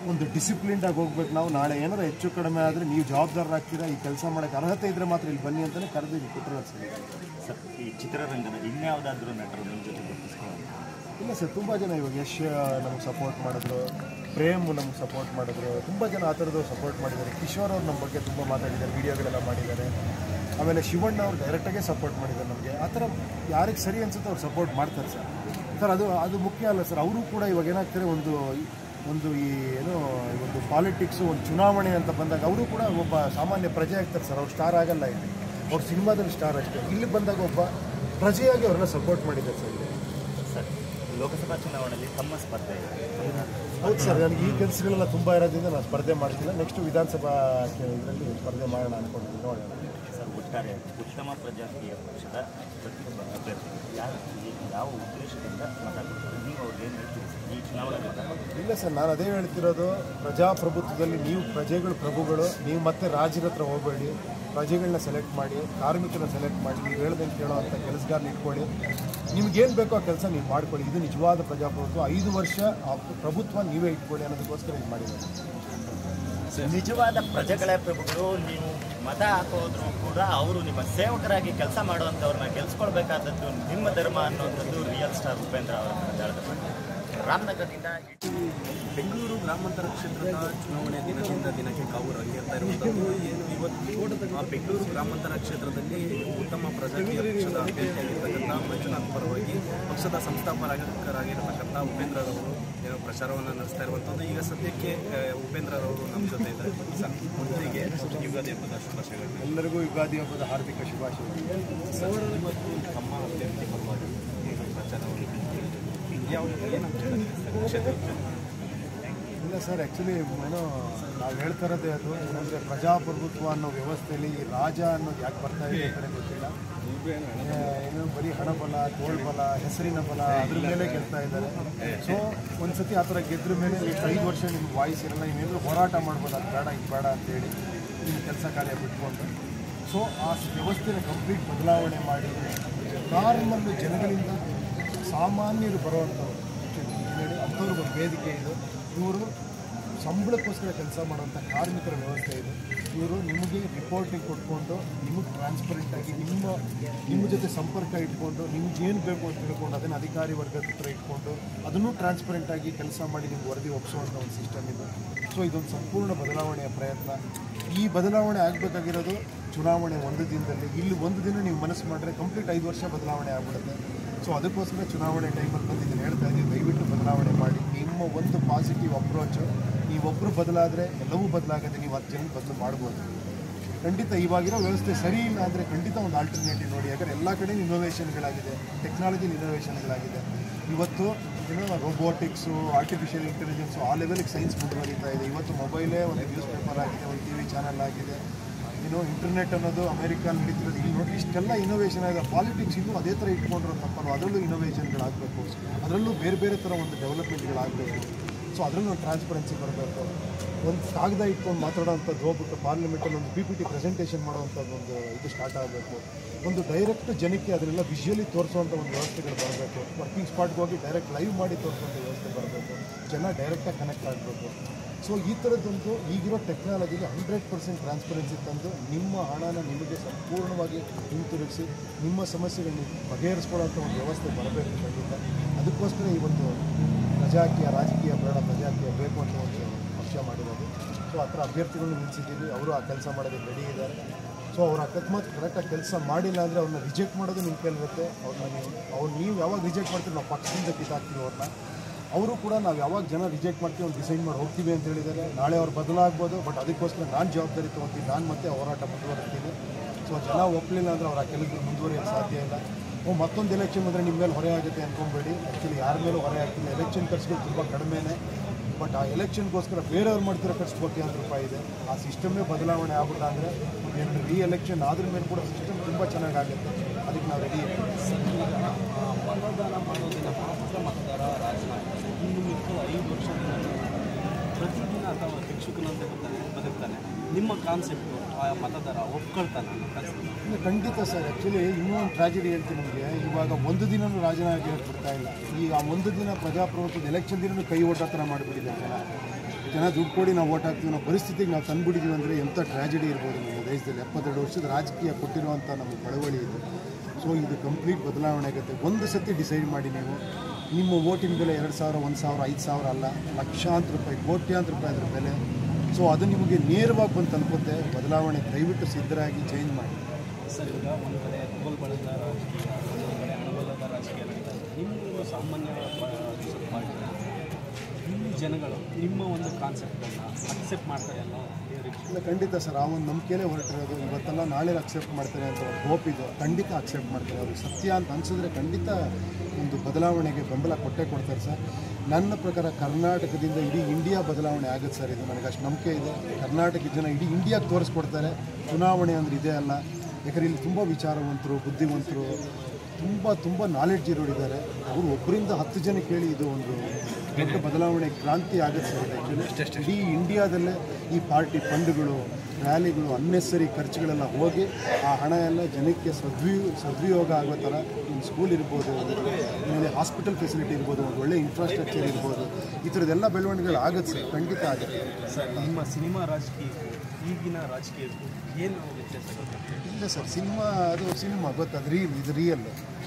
ಒಂದು ಡಿಸಿಪ್ಲಿನ್ಡ್ ಆಗಿ ಹೋಗ್ಬೇಕು ನಾವು ನಾಳೆ ಏನಾರು ಹೆಚ್ಚು ಕಡಿಮೆ ಆದರೆ ನೀವು ಜವಾಬ್ದಾರರಾಗ್ತೀರಾ ಈ ಕೆಲಸ ಮಾಡೋಕ್ಕೆ ಅರ್ಹತೆ ಇದ್ದರೆ ಮಾತ್ರ ಇಲ್ಲಿ ಬನ್ನಿ ಅಂತಲೇ ಕರೆದು ಇಲ್ಲಿ ಕೊಟ್ಟಿರೋದು ಸರ್ ಸರ್ ಈ ಚಿತ್ರರಂಗದ ಇನ್ಯಾವುದಾದ್ರೂ ನಟರು ನಿಮ್ಮ ಜೊತೆ ಗುರುತಿಸ್ಕೊಳ್ಳೋಣ ಇಲ್ಲ ಸರ್ ತುಂಬ ಜನ ಇವಾಗ ಯಶ್ ನಮ್ಗೆ ಸಪೋರ್ಟ್ ಮಾಡಿದ್ರು ಪ್ರೇಮ್ ನಮ್ಗೆ ಸಪೋರ್ಟ್ ಮಾಡಿದ್ರು ತುಂಬ ಜನ ಆ ಥರದ್ದು ಸಪೋರ್ಟ್ ಮಾಡಿದ್ದಾರೆ ಕಿಶೋರ್ ಅವ್ರು ನಮ್ಮ ಬಗ್ಗೆ ತುಂಬ ಮಾತಾಡಿದ್ದಾರೆ ವೀಡಿಯೋಗಳೆಲ್ಲ ಮಾಡಿದ್ದಾರೆ ಆಮೇಲೆ ಶಿವಣ್ಣ ಅವ್ರು ಡೈರೆಕ್ಟಾಗೆ ಸಪೋರ್ಟ್ ಮಾಡಿದ್ದಾರೆ ನಮಗೆ ಆ ಥರ ಯಾರಿಗೆ ಸರಿ ಅನ್ಸುತ್ತೆ ಅವ್ರು ಸಪೋರ್ಟ್ ಮಾಡ್ತಾರೆ ಸರ್ ಸರ್ ಅದು ಅದು ಮುಖ್ಯ ಅಲ್ಲ ಸರ್ ಅವರು ಕೂಡ ಇವಾಗ ಏನಾಗ್ತಾರೆ ಒಂದು ಒಂದು ಈ ಏನು ಈ ಒಂದು ಪಾಲಿಟಿಕ್ಸು ಒಂದು ಚುನಾವಣೆ ಅಂತ ಬಂದಾಗ ಅವರು ಕೂಡ ಒಬ್ಬ ಸಾಮಾನ್ಯ ಪ್ರಜೆ ಆಗ್ತಾರೆ ಸರ್ ಅವ್ರು ಸ್ಟಾರ್ ಆಗಲ್ಲ ಇಲ್ಲಿ ಅವ್ರು ಸಿನಿಮಾದಲ್ಲಿ ಸ್ಟಾರ್ ಅಷ್ಟೇ ಇಲ್ಲಿ ಬಂದಾಗ ಒಬ್ಬ ಪ್ರಜೆಯಾಗಿ ಅವ್ರನ್ನ ಸಪೋರ್ಟ್ ಮಾಡಿದ್ದಾರೆ ಸರ್ ಇಲ್ಲಿ ಸರ್ ಲೋಕಸಭಾ ಚುನಾವಣೆಯಲ್ಲಿ ತಮ್ಮ ಸ್ಪರ್ಧೆ ಇದೆ ಹೌದು ಸರ್ ನನಗೆ ಈ ಕೆಲಸಗಳೆಲ್ಲ ತುಂಬ ಇರೋದ್ರಿಂದ ನಾನು ಸ್ಪರ್ಧೆ ಮಾಡ್ತಿಲ್ಲ ನೆಕ್ಸ್ಟ್ ವಿಧಾನಸಭಾ ಇದರಲ್ಲಿ ಸ್ಪರ್ಧೆ ಮಾಡೋಣ ಅನ್ಕೊಂಡಿದ್ದೀನಿ ನೋಡೋಣ ಸರ್ ಒಟ್ಟಾರೆ ಉತ್ತಮ ಪ್ರಜಾಕೀಯ ಪಕ್ಷದ ಪ್ರತಿಯೊಬ್ಬ ಅಭ್ಯರ್ಥಿ ಯಾರು ಯಾವ ಉದ್ದೇಶದಿಂದ ಮತ ಕೊಡ್ತಾರೆ ನೀವು ಅವ್ರಿಗೆ ಏನು ಹೇಳ್ತೀರಿ ಸರ್? ಈ ಚುನಾವಣೆ ಮತ ಇಲ್ಲ ಸರ್ ನಾನು ಅದೇ ಹೇಳ್ತಿರೋದು ಪ್ರಜಾಪ್ರಭುತ್ವದಲ್ಲಿ ನೀವು ಪ್ರಜೆಗಳು ಪ್ರಭುಗಳು ನೀವು ಮತ್ತೆ ರಾಜ್ಯದ ಹತ್ರ ಹೋಗಬೇಡಿ ಪ್ರಜೆಗಳನ್ನ ಸೆಲೆಕ್ಟ್ ಮಾಡಿ ಕಾರ್ಮಿಕರನ್ನ ಸೆಲೆಕ್ಟ್ ಮಾಡಿ ನೀವು ಹೇಳ್ದಂಗೆ ಕೇಳೋವಂಥ ಕೆಲಸಗಾರನ ಇಟ್ಕೊಳ್ಳಿ ನಿಮ್ಗೇನು ಬೇಕೋ ಆ ಕೆಲಸ ನೀವು ಮಾಡ್ಕೊಳ್ಳಿ ಇದು ನಿಜವಾದ ಪ್ರಜಾಪ್ರಭುತ್ವ ಐದು ವರ್ಷ ಆ ಪ್ರಭುತ್ವ ನೀವೇ ಇಟ್ಕೊಳ್ಳಿ ಅನ್ನೋದಕ್ಕೋಸ್ಕರ ಇದು ಮಾಡಿದ್ದಾರೆ ನಿಜವಾದ ಪ್ರಜೆಗಳೇ ಪ್ರಭುಗಳು ನೀವು ಮತ ಹಾಕೋದ್ರು ಕೂಡ ಅವರು ನಿಮ್ಮ ಸೇವಕರಾಗಿ ಕೆಲಸ ಮಾಡುವಂಥವ್ರನ್ನ ಗೆಲ್ಸ್ಕೊಳ್ಬೇಕಾದದ್ದು ನಿಮ್ಮ ಧರ್ಮ ಅನ್ನುವಂಥದ್ದು ರಿಯಲ್ ಸ್ಟಾರ್ ಉಪೇಂದ್ರ ಅವರ ಪ್ರಚಾರದ ಬಗ್ಗೆ ರಾಮನಗರದಿಂದ ಬೆಂಗಳೂರು ಗ್ರಾಮಾಂತರ ಕ್ಷೇತ್ರದ ಚುನಾವಣೆ ದಿನದಿಂದ ದಿನಕ್ಕೆ ಕಾವು ರಂಗೇರ್ತಾ ಇರುವಂಥದ್ದು ಏನು ಇವತ್ತು ಆ ಬೆಂಗಳೂರು ಗ್ರಾಮಾಂತರ ಕ್ಷೇತ್ರದಲ್ಲಿ ಉತ್ತಮ ಪ್ರಜಾಕೀಯ ಪಕ್ಷದ ಅಭ್ಯರ್ಥಿಯಾಗಿರ್ತಕ್ಕಂಥ ಮಂಜುನಾಥ್ ಪರವಾಗಿ ಪಕ್ಷದ ಸಂಸ್ಥಾಪಕರಾಗಿರತಕ್ಕಂಥ ಉಪೇಂದ್ರರವರು ಏನು ಪ್ರಚಾರವನ್ನು ನಡೆಸ್ತಾ ಇರುವಂಥದ್ದು ಈಗ ಸದ್ಯಕ್ಕೆ ಆ, ಉಪೇಂದ್ರರವರು ನಮ್ಮ ಜೊತೆ ಇದ್ದಾರೆ ಸರ್ ಮೊದಲಿಗೆ ಯುಗಾದಿ ಹಬ್ಬದ ಶುಭಾಶಯಗಳು ಎಲ್ಲರಿಗೂ ಯುಗಾದಿ ಹಬ್ಬದ ಹಾರ್ದಿಕ ಶುಭಾಶಯಗಳು ಸರ್ ಇವತ್ತು ತಮ್ಮ ಅಭ್ಯರ್ಥಿ ಪರವಾಗಿ ಏನು ಪ್ರಚಾರವನ್ನು ಯಾವ ಏನಂತ ಕ್ಷೇತ್ರದ ಜನ ಇಲ್ಲ ಸರ್ ಆ್ಯಕ್ಚುಲಿ ಏನೋ ನಾವು ಹೇಳ್ತಾ ಇರೋದೇ ಅದು ಏನಂದರೆ ಪ್ರಜಾಪ್ರಭುತ್ವ ಅನ್ನೋ ವ್ಯವಸ್ಥೆಯಲ್ಲಿ ಈ ರಾಜ ಅನ್ನೋದು ಯಾಕೆ ಬರ್ತಾ ಇದೆ ಅಂತ ಗೊತ್ತಿಲ್ಲ ಏ, ಏನು ಬರೀ ಹಣಬಲ ತೋಳ್ಬಲ ಹೆಸರಿನ ಬಲ ಅದ್ರ ಮೇಲೆ ಗೆಲ್ತಾ ಇದ್ದಾರೆ ಸೊ ಒಂದ್ಸತಿ ಆ ಥರ ಗೆದ್ರ ಮೇಲೆ ಎಷ್ಟು ಐದು ವರ್ಷ ನಿಮ್ಗೆ ವಾಯ್ಸ್ ಇರಲ್ಲ ನೀವೇನಾದ್ರು ಹೋರಾಟ ಮಾಡ್ಬೋದು ಅದು ಬೇಡ ಇದು ಬೇಡ ಅಂತೇಳಿ ನಿಮ್ಮ ಕೆಲಸ ಕಾರ್ಯ ಬಿಟ್ಕೊಂಡು ಸೊ ಆ ವ್ಯವಸ್ಥೆನ ಕಂಪ್ಲೀಟ್ ಬದಲಾವಣೆ ಮಾಡಿ ನಾರ್ಮಲ್ ಜನಗಳಿಂದ ಸಾಮಾನ್ಯರು ಬರುವಂಥವ್ರು ಹೇಳಿ ಅಂಥವ್ರಿಗೆ ಒಂದು ವೇದಿಕೆ ಇದು ಇವರು ಸಂಬಳಕ್ಕೋಸ್ಕರ ಕೆಲಸ ಮಾಡುವಂಥ ಕಾರ್ಮಿಕರ ವ್ಯವಸ್ಥೆ ಇದು ಇವರು ನಿಮಗೆ ರಿಪೋರ್ಟಿಂಗ್ ಕೊಟ್ಕೊಂಡು ನಿಮಗೆ ಟ್ರಾನ್ಸ್ಪರೆಂಟ್ ಆಗಿ ನಿಮ್ಮ ನಿಮ್ಮ ಜೊತೆ ಸಂಪರ್ಕ ಇಟ್ಕೊಂಡು ನಿಮ್ಗೆ ಏನು ಬೇಕು ಅಂತ ತಿಳ್ಕೊಂಡು ಅದನ್ನು ಅಧಿಕಾರಿ ವರ್ಗದ ಹತ್ರ ಇಟ್ಕೊಂಡು ಅದನ್ನು ಟ್ರಾನ್ಸ್ಪರೆಂಟ್ ಆಗಿ ಕೆಲಸ ಮಾಡಿ ನಿಮ್ಗೆ ವರದಿ ಒಪ್ಪಿಸುವಂಥ ಒಂದು ಸಿಸ್ಟಮ್ ಇದು ಸೊ ಇದೊಂದು ಸಂಪೂರ್ಣ ಬದಲಾವಣೆಯ ಪ್ರಯತ್ನ ಈ ಬದಲಾವಣೆ ಆಗಬೇಕಾಗಿರೋದು ಚುನಾವಣೆ ಒಂದು ದಿನದಲ್ಲಿ ಇಲ್ಲಿ ಒಂದು ದಿನ ನೀವು ಮನಸ್ಸು ಮಾಡಿದ್ರೆ ಕಂಪ್ಲೀಟ್ ಐದು ವರ್ಷ ಬದಲಾವಣೆ ಆಗ್ಬಿಡುತ್ತೆ ಸೊ ಅದಕ್ಕೋಸ್ಕರ ಚುನಾವಣೆ ಟೈಮಲ್ಲಿ ಬಂದು ಇದನ್ನು ಹೇಳ್ತಾ ಇದ್ದೀವಿ ದಯವಿಟ್ಟು ಬದಲಾವಣೆ ಮಾಡಿ ನಿಮ್ಮ ಒಂದು ಪಾಸಿಟಿವ್ ಅಪ್ರೋಚು ನೀವೊಬ್ಬರು ಬದಲಾದರೆ ಎಲ್ಲವೂ ಬದಲಾಗುತ್ತೆ ನೀವು ಹತ್ತು ಜನ ಬದಲು ಮಾಡ್ಬೋದು ಖಂಡಿತ ಇವಾಗಿರೋ ವ್ಯವಸ್ಥೆ ಸರಿ ಇಲ್ಲ ಅಂದರೆ ಖಂಡಿತ ಒಂದು ಆಲ್ಟರ್ನೇಟಿವ್ ನೋಡಿ ಯಾಕಂದರೆ ಎಲ್ಲ ಕಡೆ ಇನೋವೇಷನ್ಗಳಾಗಿದೆ ಟೆಕ್ನಾಲಜಿಲಿ ಇನೋವೇಷನ್ಗಳಾಗಿದೆ ಇವತ್ತು ಏನೋ ರೋಬೋಟಿಕ್ಸು ಆರ್ಟಿಫಿಷಿಯಲ್ ಇಂಟೆಲಿಜೆನ್ಸು ಆ ಲೆವೆಲಿಗೆ ಸೈನ್ಸ್ ಮುಂದುವರಿತಾ ಇದೆ ಇವತ್ತು ಮೊಬೈಲೇ ಒಂದು ನ್ಯೂಸ್ ಪೇಪರ್ ಆಗಿದೆ ಒಂದು ಟಿ ವಿ ಚಾನಲ್ ಆಗಿದೆ ಏನು ಇಂಟರ್ನೆಟ್ ಅನ್ನೋದು ಅಮೆರಿಕನ್ ನಡೀತಿರೋದು ಇಲ್ಲಿ ನೋಡಿ ಇಷ್ಟೆಲ್ಲ ಇನೋವೇಷನ್ ಆಗಿದೆ ಪಾಲಿಟಿಕ್ಸ್ ಇನ್ನೂ ಅದೇ ಥರ ಇಟ್ಕೊಂಡ್ರೆ ತಪ್ಪಲ್ಲ ಅದರಲ್ಲೂ ಇನೋವೇಷನ್ಗಳಾಗಬೇಕು ಅದರಲ್ಲೂ ಬೇರೆ ಬೇರೆ ಥರ ಒಂದು ಡೆವಲಪ್ಮೆಂಟ್ಗಳಾಗಬೇಕು ಸೊ ಅದರಲ್ಲೂ ಒಂದು ಟ್ರಾನ್ಸ್ಪರೆನ್ಸಿ ಬರಬೇಕು ಒಂದು ಕಾಗದ ಇಟ್ಕೊಂಡು ಮಾತಾಡೋವಂಥದ್ದು ಹೋಗ್ಬಿಟ್ಟು ಪಾರ್ಲಿಮೆಂಟಲ್ಲಿ ಒಂದು ಪಿ ಪಿ ಟಿ ಪ್ರೆಸೆಂಟೇಷನ್ ಮಾಡೋವಂಥದ್ದು ಒಂದು ಇದು ಸ್ಟಾರ್ಟ್ ಆಗಬೇಕು ಒಂದು ಡೈರೆಕ್ಟ್ ಜನಕ್ಕೆ ಅದನ್ನೆಲ್ಲ ವಿಷುವಲಿ ತೋರಿಸುವಂಥ ಒಂದು ವ್ಯವಸ್ಥೆಗಳು ಬರಬೇಕು ವರ್ಕಿಂಗ್ ಸ್ಪಾಟ್ಗೆ ಹೋಗಿ ಡೈರೆಕ್ಟ್ ಲೈವ್ ಮಾಡಿ ತೋರಿಸುವಂಥ ವ್ಯವಸ್ಥೆ ಬರಬೇಕು ಜನ ಡೈರೆಕ್ಟಾಗಿ ಕನೆಕ್ಟ್ ಆಗಬೇಕು ಸೊ ಈ ಥರದ್ದೊಂದು ಈಗಿರೋ ಟೆಕ್ನಾಲಜಿಗೆ ಹಂಡ್ರೆಡ್ ಪರ್ಸೆಂಟ್ ಟ್ರಾನ್ಸ್ಪರೆನ್ಸಿ ತಂದು ನಿಮ್ಮ ಹಣನ ನಿಮಗೆ ಸಂಪೂರ್ಣವಾಗಿ ಹಿಂತಿರುಗಿಸಿ ನಿಮ್ಮ ಸಮಸ್ಯೆಗಳನ್ನ ಬಗೆಹರಿಸ್ಕೊಳ್ಳೋಂಥ ಒಂದು ವ್ಯವಸ್ಥೆ ಬರಬೇಕು ಖಂಡಿತ ಅದಕ್ಕೋಸ್ಕರ ಈ ಒಂದು ಪ್ರಜಾಕೀಯ ರಾಜಕೀಯ ಬೇಡ ಪ್ರಜಾಕೀಯ ಬೇಕು ಅಂತ ಒಂದು ಪಕ್ಷ ಮಾಡಿರೋದು ಸೊ ಆ ಥರ ಅಭ್ಯರ್ಥಿಗಳನ್ನ ನಿಲ್ಲಿಸಿದ್ದೀವಿ ಅವರು ಆ ಕೆಲಸ ಮಾಡೋದಕ್ಕೆ ರೆಡಿ ಇದ್ದಾರೆ ಸೊ ಅವ್ರು ಅಕಸ್ಮಾತ್ ಕರೆಕ್ಟಾಗಿ ಕೆಲಸ ಮಾಡಿಲ್ಲ ಅಂದರೆ ಅವ್ರನ್ನ ರಿಜೆಕ್ಟ್ ಮಾಡೋದು ನಿಮ್ಮ ಕೈಲಿರುತ್ತೆ ಅವ್ರನ್ನ ನೀವು ಅವ್ರು ನೀವು ಯಾವಾಗ ರಿಜೆಕ್ಟ್ ಮಾಡ್ತೀವಿ ನಾವು ಪಕ್ಷದಿಂದ ಕಿತ್ತಾಕ್ತೀವಿ ಅವ್ರನ್ನ ಅವರು ಕೂಡ ನಾವು ಯಾವಾಗ ಜನ ರಿಜೆಕ್ಟ್ ಮಾಡ್ತೀವಿ ಅವ್ರು ಡಿಸೈಡ್ ಮಾಡಿ ಹೋಗ್ತೀವಿ ಅಂತ ಹೇಳಿದ್ದಾರೆ ನಾಳೆ ಅವ್ರು ಬದಲಾಗ್ಬೋದು ಬಟ್ ಅದಕ್ಕೋಸ್ಕರ ನಾನು ಜವಾಬ್ದಾರಿ ತೊಗೊತೀನಿ ನಾನು ಮತ್ತೆ ಹೋರಾಟ ಮುಂದುವರಿಸ್ತೀನಿ ಸೊ ಜನ ಒಪ್ಪಲಿಲ್ಲ ಅಂದರೆ ಅವ್ರ ಆ ಕೆಲಸ ಮುಂದುವರಿಯೋಕ್ಕೆ ಸಾಧ್ಯ ಇಲ್ಲ ಓ ಮತ್ತೊಂದು ಎಲೆಕ್ಷನ್ ಅಂದರೆ ನಿಮ್ಮ ಮೇಲೆ ಹೊರೆ ಆಗುತ್ತೆ ಅಂದ್ಕೊಂಬೇಡಿ ಆ್ಯಕ್ಚುಲಿ ಯಾರ ಮೇಲೂ ಹೊರೆ ಆಗ್ತಿಲ್ಲ ಎಲೆಕ್ಷನ್ ಖರ್ಚುಗಳು ತುಂಬ ಕಡಿಮೆನೇ ಬಟ್ ಆ ಎಲೆಕ್ಷನ್ಗೋಸ್ಕರ ಬೇರೆಯವ್ರು ಮಾಡ್ತಿರೋ ಖರ್ಚು ಕೋಟ್ಯಾಂತರ ರೂಪಾಯಿ ಇದೆ ಆ ಸಿಸ್ಟಮೇ ಬದಲಾವಣೆ ಆಗ್ಬಿಟ್ಟ ಅಂದರೆ ಎರಡು ರೀ ಎಲೆಕ್ಷನ್ ಆದ್ರ ಮೇಲೆ ಕೂಡ ಸಿಸ್ಟಮ್ ತುಂಬ ಚೆನ್ನಾಗಾಗುತ್ತೆ ಅದಕ್ಕೆ ನಾವು ರೆಡಿ ಇದ್ದೀವಿ ಮತದಾನ ಮಾಡೋದಿನ ಮಾತ್ರ ಮತದಾರ ರಾಜನಾಗ್ತಾನೆ ಇನ್ನು ಮಿಕ್ಕ ಐದು ವರ್ಷದಿಂದ ಪ್ರತಿದಿನ ಅಥವಾ ಭಿಕ್ಷುಕನಂತೆ ಬರ್ತಾನೆ ಬದುಕ್ತಾನೆ ನಿಮ್ಮ ಕಾನ್ಸೆಪ್ಟು ಆ ಮತದಾರ ಒಪ್ಕೊಳ್ತಾನೆ ಅನ್ನೋ ಕಾನ್ಸೆಪ್ಟ್ ಇಲ್ಲ, ಖಂಡಿತ ಸರ್ ಆ್ಯಕ್ಚುಲಿ ಇನ್ನೂ ಒಂದು ಟ್ರಾಜಿಡಿ ಹೇಳ್ತೀನಿ ನಿಮಗೆ ಇವಾಗ ಒಂದು ದಿನನೂ ರಾಜನಾಗಿ ಬಿಡ್ತಾ ಇಲ್ಲ ಈಗ ಆ ಒಂದು ದಿನ ಪ್ರಜಾಪ್ರಭುತ್ವದ ಎಲೆಕ್ಷನ್ ದಿನನೂ ಕೈ ಓಟ ಥರ ಮಾಡಿಬಿಟ್ಟಿದೆ ಜನ ಜನ ದುಡ್ಡು ಕೊಡಿ ನಾವು ಓಟ್ ಹಾಕ್ತೀವಿ ನಾವು ಪರಿಸ್ಥಿತಿಗೆ ನಾವು ತಂದ್ಬಿಟ್ಟಿದ್ದೀವಿ ಅಂದರೆ ಎಂಥ ಟ್ರ್ಯಾಜಿಡಿ ಇರ್ಬೋದು ನಮ್ಮ ದೇಶದಲ್ಲಿ ಎಪ್ಪತ್ತೆರಡು ವರ್ಷದ ರಾಜಕೀಯ ಕೊಟ್ಟಿರುವಂಥ ನಮ್ಮ ಕಳವಳಿ ಇದು ಸೊ ಇದು ಕಂಪ್ಲೀಟ್ ಬದಲಾವಣೆ ಆಗುತ್ತೆ ಒಂದು ಸತಿ ಡಿಸೈಡ್ ಮಾಡಿ ನೀವು ನಿಮ್ಮ ಓಟಿನ ಬೆಲೆ ಎರಡು ಸಾವಿರ ಒಂದು ಸಾವಿರ ಐದು ಸಾವಿರ ಅಲ್ಲ ಲಕ್ಷಾಂತರ ರೂಪಾಯಿ ಕೋಟ್ಯಾಂತರ ರೂಪಾಯಿ ಅದರ ಬೆಲೆ ಸೊ ಅದು ನಿಮಗೆ ನೇರವಾಗಿ ಬಂದು ತಲುಪುತ್ತೆ ಬದಲಾವಣೆ ದಯವಿಟ್ಟು ಸಿದ್ಧರಾಗಿ ಚೇಂಜ್ ಮಾಡಿ ಸರ್ ಈಗ ಒಂದು ಕಡೆ ತಗೊಳ್ಬಳದ ರಾಜಕೀಯ ಒಂದು ಕಡೆ ಹಣಬಲದ ರಾಜಕೀಯ ನಡೀತಾ ಇದೆ ನಿಮ್ಮ ಸಾಮಾನ್ಯ ಪಾರ್ಟಿ ಇಲ್ಲಿ ಜನಗಳು ನಿಮ್ಮ ಒಂದು ಕಾನ್ಸೆಪ್ಟನ್ನು ಅಕ್ಸೆಪ್ಟ್ ಮಾಡ್ತಾರೆ ಅನ್ನೋ ನಿರೀಕ್ಷೆ ಇಲ್ಲ ಖಂಡಿತ ಸರ್ ಆ ಒಂದು ನಂಬಿಕೆನೇ ಹೊರಟಿರೋದು ಇವತ್ತೆಲ್ಲ ನಾಳೆ ಅಕ್ಸೆಪ್ಟ್ ಮಾಡ್ತಾರೆ ಅಂತ ಒಂದು ಹೋಪ್ ಇದು ಖಂಡಿತ ಅಕ್ಸೆಪ್ಟ್ ಮಾಡ್ತಾರೆ ಅವ್ರಿಗೆ ಸತ್ಯ ಅಂತ ಅನ್ಸಿದ್ರೆ ಖಂಡಿತ ಒಂದು ಬದಲಾವಣೆಗೆ ಬೆಂಬಲ ಕೊಟ್ಟೇ ಕೊಡ್ತಾರೆ ಸರ್ ನನ್ನ ಪ್ರಕಾರ ಕರ್ನಾಟಕದಿಂದ ಇಡೀ ಇಂಡಿಯಾ ಬದಲಾವಣೆ ಆಗುತ್ತೆ ಸರ್ ಇದು ನನಗೆ ಅಷ್ಟು ನಂಬಿಕೆ ಇದೆ ಕರ್ನಾಟಕದ ಜನ ಇಡೀ ಇಂಡಿಯಾಗೆ ತೋರಿಸ್ಕೊಡ್ತಾರೆ ಚುನಾವಣೆ ಅಂದ್ರೆ ಇದೇ ಅಲ್ಲ ಯಾಕಂದರೆ ಇಲ್ಲಿ ತುಂಬ ವಿಚಾರವಂತರು ಬುದ್ಧಿವಂತರು ತುಂಬ ತುಂಬ ನಾಲೆಡ್ಜ್ ಇರೋರಿದ್ದಾರೆ ಅವರು ಒಬ್ಬರಿಂದ ಹತ್ತು ಜನ ಕೇಳಿ ಇದು ಒಂದು ದೊಡ್ಡ ಬದಲಾವಣೆ ಕ್ರಾಂತಿ ಆಗುತ್ತೆ ಸರ್ ಆ್ಯಕ್ಚುಲಿ ಇಡೀ ಇಂಡಿಯಾದಲ್ಲೇ ಈ ಪಾರ್ಟಿ ಫಂಡ್ಗಳು ರ್ಯಾಲಿಗಳು ಅನ್ನೆಸರಿ ಖರ್ಚುಗಳೆಲ್ಲ ಹೋಗಿ ಆ ಹಣ ಎಲ್ಲ ಜನಕ್ಕೆ ಸದ್ವಿ ಸದ್ವಿಯೋಗ ಆಗೋ ಥರ ಒಂದು ಸ್ಕೂಲ್ ಇರ್ಬೋದು ಆಮೇಲೆ ಹಾಸ್ಪಿಟಲ್ ಫೆಸಿಲಿಟಿ ಇರ್ಬೋದು ಒಂದು ಒಳ್ಳೆ ಇನ್ಫ್ರಾಸ್ಟ್ರಕ್ಚರ್ ಇರ್ಬೋದು ಈ ಥರದ್ದೆಲ್ಲ ಬೆಳವಣಿಗೆಗಳು ಆಗುತ್ತೆ ಸರ್ ಖಂಡಿತ ಆಗುತ್ತೆ ಸರ್ ನಿಮ್ಮ ಸಿನಿಮಾ ರಾಜಕೀಯಕ್ಕೂ ಈಗಿನ ರಾಜಕೀಯಕ್ಕೂ ಏನು ವ್ಯತ್ಯಾಸಗಳು ಇಲ್ಲ ಸರ್ ಸಿನಿಮಾ ಅದು ಸಿನಿಮಾ ಗೊತ್ತು ಅದು ರೀಲ್ ಇದು ರಿಯಲ್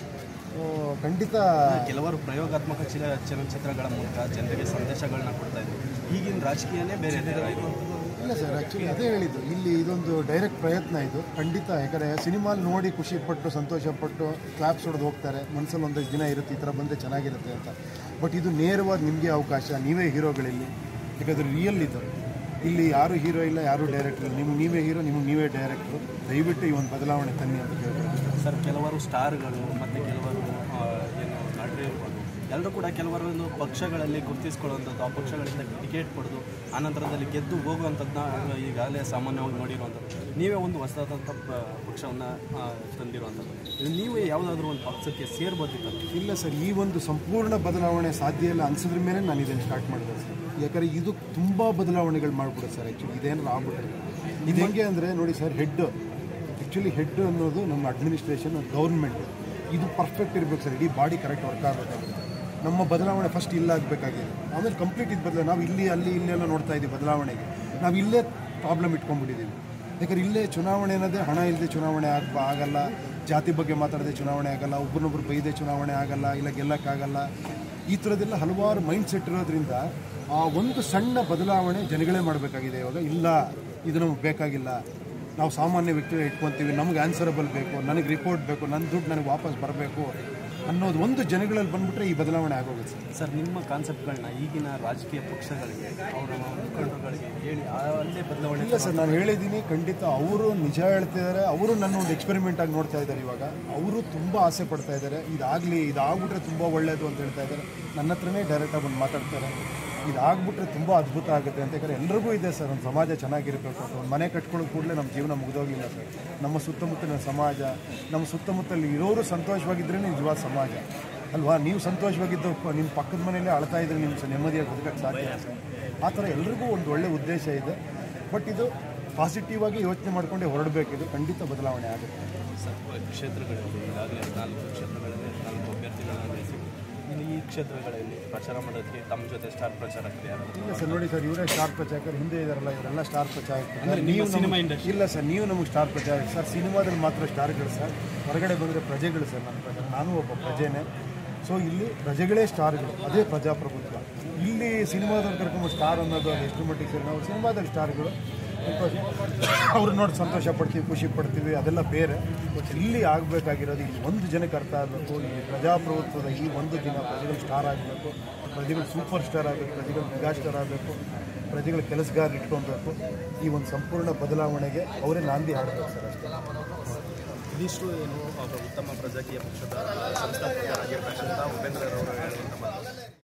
ಖಂಡಿತ ಕೆಲವರು ಪ್ರಯೋಗಾತ್ಮಕ ಚಿಲ ಚಲನಚಿತ್ರಗಳ ಮೂಲಕ ಜನರಿಗೆ ಸಂದೇಶಗಳನ್ನ ಕೊಡ್ತಾ ಇದ್ರು ಈಗಿನ ರಾಜಕೀಯನೇ ಬೇರೆ ಥರ ಇದೆ ಇಲ್ಲ ಸರ್ ಆ್ಯಕ್ಚುಲಿ ಅದೇ ಹೇಳಿದ್ದು ಇಲ್ಲಿ ಇದೊಂದು ಡೈರೆಕ್ಟ್ ಪ್ರಯತ್ನ ಇದು ಖಂಡಿತ ಯಾಕಂದರೆ ಸಿನಿಮಾಲ್ ನೋಡಿ ಖುಷಿ ಪಟ್ಟು ಸಂತೋಷಪಟ್ಟು ಕ್ಲಾಪ್ಸ್ ಹೊಡೆದು ಹೋಗ್ತಾರೆ ಮನಸ್ಸಲ್ಲಿ ಒಂದಷ್ಟು ದಿನ ಇರುತ್ತೆ ಈ ಥರ ಬಂದರೆ ಚೆನ್ನಾಗಿರುತ್ತೆ ಅಂತ ಬಟ್ ಇದು ನೇರವಾಗಿ ನಿಮಗೆ ಅವಕಾಶ ನೀವೇ ಹೀರೋಗಳಿಲ್ಲಿ ಯಾಕಂದರೆ ರಿಯಲ್ ಇದು ಇಲ್ಲಿ ಯಾರು ಹೀರೋ ಇಲ್ಲ ಯಾರು ಡೈರೆಕ್ಟರ್ ಇಲ್ಲ ನಿಮ್ಗೆ ನೀವೇ ಹೀರೋ ನಿಮ್ಗೆ ನೀವೇ ಡೈರೆಕ್ಟ್ರು ದಯವಿಟ್ಟು ಈ ಒಂದು ಬದಲಾವಣೆ ತನ್ನಿ ಅಂತ ಕೇಳ್ಬೋದು ಸರ್ ಕೆಲವರು ಸ್ಟಾರ್ಗಳು ಮತ್ತು ಕೆಲವರು ಆ, ಏನು ನಟರು ಇರ್ಬೋದು ಎಲ್ಲರೂ ಕೂಡ ಕೆಲವರೊಂದು ಪಕ್ಷಗಳಲ್ಲಿ ಗುರುತಿಸ್ಕೊಳ್ಳುವಂಥದ್ದು ಆ ಪಕ್ಷಗಳಿಂದ ಟಿಕೆಟ್ ಪಡೆದು ಆನಂತರದಲ್ಲಿ ಗೆದ್ದು ಹೋಗುವಂಥದ್ದನ್ನ ಈಗಾಗಲೇ ಸಾಮಾನ್ಯವಾಗಿ ನೋಡಿರುವಂಥದ್ದು ನೀವೇ ಒಂದು ಹೊಸದಾದಂಥ ಪಕ್ಷವನ್ನು ತಂದಿರುವಂಥದ್ದು ಇದು ನೀವೇ ಯಾವುದಾದ್ರೂ ಒಂದು ಪಕ್ಷಕ್ಕೆ ಸೇರ್ಬೋದಿತ್ತಲ್ಲ ಇಲ್ಲ ಸರ್ ಈ ಒಂದು ಸಂಪೂರ್ಣ ಬದಲಾವಣೆ ಸಾಧ್ಯ ಇಲ್ಲ ಅನ್ಸಿದ್ರ ಮೇಲೆ ನಾನು ಇದನ್ನು ಸ್ಟಾರ್ಟ್ ಮಾಡಿದೆ ಸರ್ ಯಾಕಂದರೆ ಇದು ತುಂಬ ಬದಲಾವಣೆಗಳು ಮಾಡ್ಬಿಡುತ್ತೆ ಸರ್ ಆ್ಯಕ್ಚುಲಿ ಇದೇನಾರು ಆಗ್ಬಿಟ್ರೆ ಇದು ಹೆಂಗೆ ಅಂದರೆ ನೋಡಿ ಸರ್ ಹೆಡ್ ಆ್ಯಕ್ಚುಲಿ ಹೆಡ್ ಅನ್ನೋದು ನಮ್ಮ ಅಡ್ಮಿನಿಸ್ಟ್ರೇಷನ್ ಗೌರ್ಮೆಂಟ್ ಇದು ಪರ್ಫೆಕ್ಟ್ ಇರಬೇಕು ಸರ್ ಇಡೀ ಬಾಡಿ ಕರೆಕ್ಟ್ ವರ್ಕ್ ಆಗಬೇಕಾಗುತ್ತೆ ನಮ್ಮ ಬದಲಾವಣೆ ಫಸ್ಟ್ ಇಲ್ಲ ಆಗಬೇಕಾಗಿದೆ ಆಮೇಲೆ ಕಂಪ್ಲೀಟ್ ಇದು ಬದಲಾವಣೆ ನಾವು ಇಲ್ಲಿ ಅಲ್ಲಿ ಇಲ್ಲೆಲ್ಲ ನೋಡ್ತಾ ಇದ್ದೀವಿ ಬದಲಾವಣೆಗೆ ನಾವು ಇಲ್ಲೇ ಪ್ರಾಬ್ಲಮ್ ಇಟ್ಕೊಂಡ್ಬಿಟ್ಟಿದ್ದೀವಿ ಯಾಕಂದ್ರೆ ಇಲ್ಲೇ ಚುನಾವಣೆ ಅನ್ನೋದೇ ಹಣ ಇಲ್ಲದೆ ಚುನಾವಣೆ ಆಗ ಆಗಲ್ಲ ಜಾತಿ ಬಗ್ಗೆ ಮಾತಾಡದೆ ಚುನಾವಣೆ ಆಗಲ್ಲ ಒಬ್ರನ್ನೊಬ್ರು ಬೈದೆ ಚುನಾವಣೆ ಆಗಲ್ಲ ಇಲ್ಲ ಗೆಲ್ಲಕ್ಕಾಗಲ್ಲ ಈ ಥರದ್ದೆಲ್ಲ ಹಲವಾರು ಮೈಂಡ್ ಸೆಟ್ ಇರೋದ್ರಿಂದ ಆ ಒಂದು ಸಣ್ಣ ಬದಲಾವಣೆ ಜನಗಳೇ ಮಾಡಬೇಕಾಗಿದೆ ಇವಾಗ ಇಲ್ಲ ಇದು ನಮಗೆ ಬೇಕಾಗಿಲ್ಲ ನಾವು ಸಾಮಾನ್ಯ ವ್ಯಕ್ತಿಗಳು ಇಟ್ಕೊತೀವಿ ನಮ್ಗೆ ಆನ್ಸರಬಲ್ ಬೇಕು ನನಗೆ ರಿಪೋರ್ಟ್ ಬೇಕು ನನ್ನ ದುಡ್ಡು ನನಗೆ ವಾಪಸ್ ಬರಬೇಕು ಅನ್ನೋದು ಒಂದು ಜನಗಳಲ್ಲಿ ಬಂದ್ಬಿಟ್ರೆ ಈ ಬದಲಾವಣೆ ಆಗೋಗುತ್ತೆ ಸರ್ ಸರ್ ನಿಮ್ಮ ಕಾನ್ಸೆಪ್ಟ್ಗಳನ್ನ ಈಗಿನ ರಾಜಕೀಯ ಪಕ್ಷಗಳಿಗೆ ಅವರ ಮುಖಂಡರುಗಳಿಗೆ ಹೇಳಿ ಆ- ಅಲ್ಲೇ ಬದಲಾವಣೆ ಇಲ್ಲ ಸರ್ ನಾನು ಹೇಳಿದ್ದೀನಿ ಖಂಡಿತ ಅವರು ನಿಜ ಹೇಳ್ತಿದ್ದಾರೆ ಅವರು ನನ್ನ ಒಂದು ಎಕ್ಸ್ಪೆರಿಮೆಂಟ್ ಆಗಿ ನೋಡ್ತಾ ಇದ್ದಾರೆ ಇವಾಗ ಅವರು ತುಂಬ ಆಸೆ ಪಡ್ತಾ ಇದ್ದಾರೆ ಇದಾಗಲಿ ಇದಾಗ್ಬಿಟ್ರೆ ತುಂಬ ಒಳ್ಳೆಯದು ಅಂತ ಹೇಳ್ತಾ ಇದ್ದಾರೆ ನನ್ನ ಹತ್ರನೇ ಡೈರೆಕ್ಟಾಗಿ ಬಂದು ಮಾತಾಡ್ತಾರೆ ಇದಾಗ್ಬಿಟ್ರೆ ತುಂಬ ಅದ್ಭುತ ಆಗುತ್ತೆ ಅಂತ ಯಾಕಂದರೆ ಎಲ್ರಿಗೂ ಇದೆ ಸರ್ ಒಂದು ಸಮಾಜ ಚೆನ್ನಾಗಿರಬೇಕು ಅಂತ ಒಂದು ಮನೆ ಕಟ್ಕೊಳ್ಳೋ ಕೂಡಲೇ ನಮ್ಮ ಜೀವನ ಮುಗಿದೋಗಿಲ್ಲ ಸರ್ ನಮ್ಮ ಸುತ್ತಮುತ್ತಲಿನ ಸಮಾಜ ನಮ್ಮ ಸುತ್ತಮುತ್ತಲು ಇರೋರು ಸಂತೋಷವಾಗಿದ್ದರೆ ನಿಜವಾದ ಸಮಾಜ ಅಲ್ವಾ ನೀವು ಸಂತೋಷವಾಗಿದ್ದು ಪ- ನಿಮ್ಮ ಪಕ್ಕದ ಮನೆಯಲ್ಲೇ ಅಳ್ತಾ ಇದ್ರೆ ನಿಮ್ಮ ಸ- ನೆಮ್ಮದಿಯಾಗಿ ಬದುಕಕ್ಕೆ ಸಾಧ್ಯ ಸರ್ ಆ ಥರ ಎಲ್ರಿಗೂ ಒಂದು ಒಳ್ಳೆ ಉದ್ದೇಶ ಇದೆ ಬಟ್ ಇದು ಪಾಸಿಟಿವ್ ಆಗಿ ಯೋಚನೆ ಮಾಡ್ಕೊಂಡೇ ಹೊರಡಬೇಕಿದು ಖಂಡಿತ ಬದಲಾವಣೆ ಆಗುತ್ತೆ ಸರ್ ಕ್ಷೇತ್ರಗಳಲ್ಲಿ ಈಗಾಗಲೇ ನಾಲ್ಕು ಕ್ಷೇತ್ರಗಳಲ್ಲಿ ನಾಲ್ಕು ಅಭ್ಯರ್ಥಿಗಳನ್ನ ನಡೆಸಿ ಇನ್ನು ಈ ಕ್ಷೇತ್ರಗಳಲ್ಲಿ ಪ್ರಚಾರ ಮಾಡೋದಕ್ಕೆ ತಮ್ಮ ಜೊತೆ ಸ್ಟಾರ್ ಪ್ರಚಾರಕರು ಯಾರು ಇಲ್ಲ ಸರ್ ನೋಡಿ ಸರ್ ಇವರೇ ಸ್ಟಾರ್ ಪ್ರಚಾರಕರು ಹಿಂದೆ ಇದಾರಲ್ಲ ಇವರೆಲ್ಲ ಸ್ಟಾರ್ ಪ್ರಚಾರಕರು ಅಂದ್ರೆ ನಿಮ್ಮ ನೀವು ಸಿನಿಮಾ ನಮ್ಗೆ- industry. ಇಲ್ಲ ಸರ್ ನೀವು ನಮಗೆ ಸ್ಟಾರ್ ಪ್ರಚಾರಕ ಸರ್ ಸಿನಿಮಾದಲ್ಲಿ ಮಾತ್ರ ಸ್ಟಾರ್ಗಳು ಸರ್ ಹೊರಗಡೆ ಬಂದರೆ ಪ್ರಜೆಗಳು ಸರ್ ನನ್ನ ಪ್ರಕಾರ ನಾನು ಒಬ್ಬ ಪ್ರಜೆನೇ ಸೊ ಇಲ್ಲಿ ಪ್ರಜೆಗಳೇ ಸ್ಟಾರ್ಗಳು ಅದೇ ಪ್ರಜಾಪ್ರಭುತ್ವ ಇಲ್ಲಿ ಸಿನಿಮಾದವ್ರು ಕರ್ಕೊಂಡು ಸ್ಟಾರ್ ಅನ್ನೋದು ಅದು ಎಷ್ಟು ಮಟ್ಟಿಗೆ ಸರ್ ನಾವು ಸಿನಿಮಾದಲ್ಲಿ ಸ್ಟಾರ್ಗಳು ಅವ್ರು ನೋಡಿ ಸಂತೋಷ ಪಡ್ತೀವಿ ಖುಷಿ ಪಡ್ತೀವಿ ಅದೆಲ್ಲ ಬೇರೆ ಬಟ್ ಇಲ್ಲಿ ಆಗಬೇಕಾಗಿರೋದು ಇಲ್ಲಿ ಒಂದು ಜನಕ್ಕೆ ಅರ್ಥ ಆಗಬೇಕು ಈ ಪ್ರಜಾಪ್ರಭುತ್ವದ ಈ ಒಂದು ದಿನ ಪ್ರಜೆಗಳು ಸ್ಟಾರ್ ಆಗಬೇಕು ಪ್ರಜೆಗಳು ಸೂಪರ್ ಸ್ಟಾರ್ ಆಗಬೇಕು ಪ್ರಜೆಗಳು ಮೆಗಾ ಸ್ಟಾರ್ ಆಗಬೇಕು ಪ್ರಜೆಗಳ ಕೆಲಸಗಾರ ಇಟ್ಕೊಬೇಕು ಈ ಒಂದು ಸಂಪೂರ್ಣ ಬದಲಾವಣೆಗೆ ಅವರೇ ನಾಂದಿ ಹಾಡಬೇಕು ಸರ್ ಅಷ್ಟೇ ಇದಿಷ್ಟು ಏನು ಒಬ್ಬ ಉತ್ತಮ ಪ್ರಜಾಕೀಯ ಪಕ್ಷದ ಸಂಸ್ಥಾಪಕರಾಗಿರ್ತಕ್ಕಂಥ ಉಪೇಂದ್ರರವರು ಹೇಳುವಂಥ ಮಾತು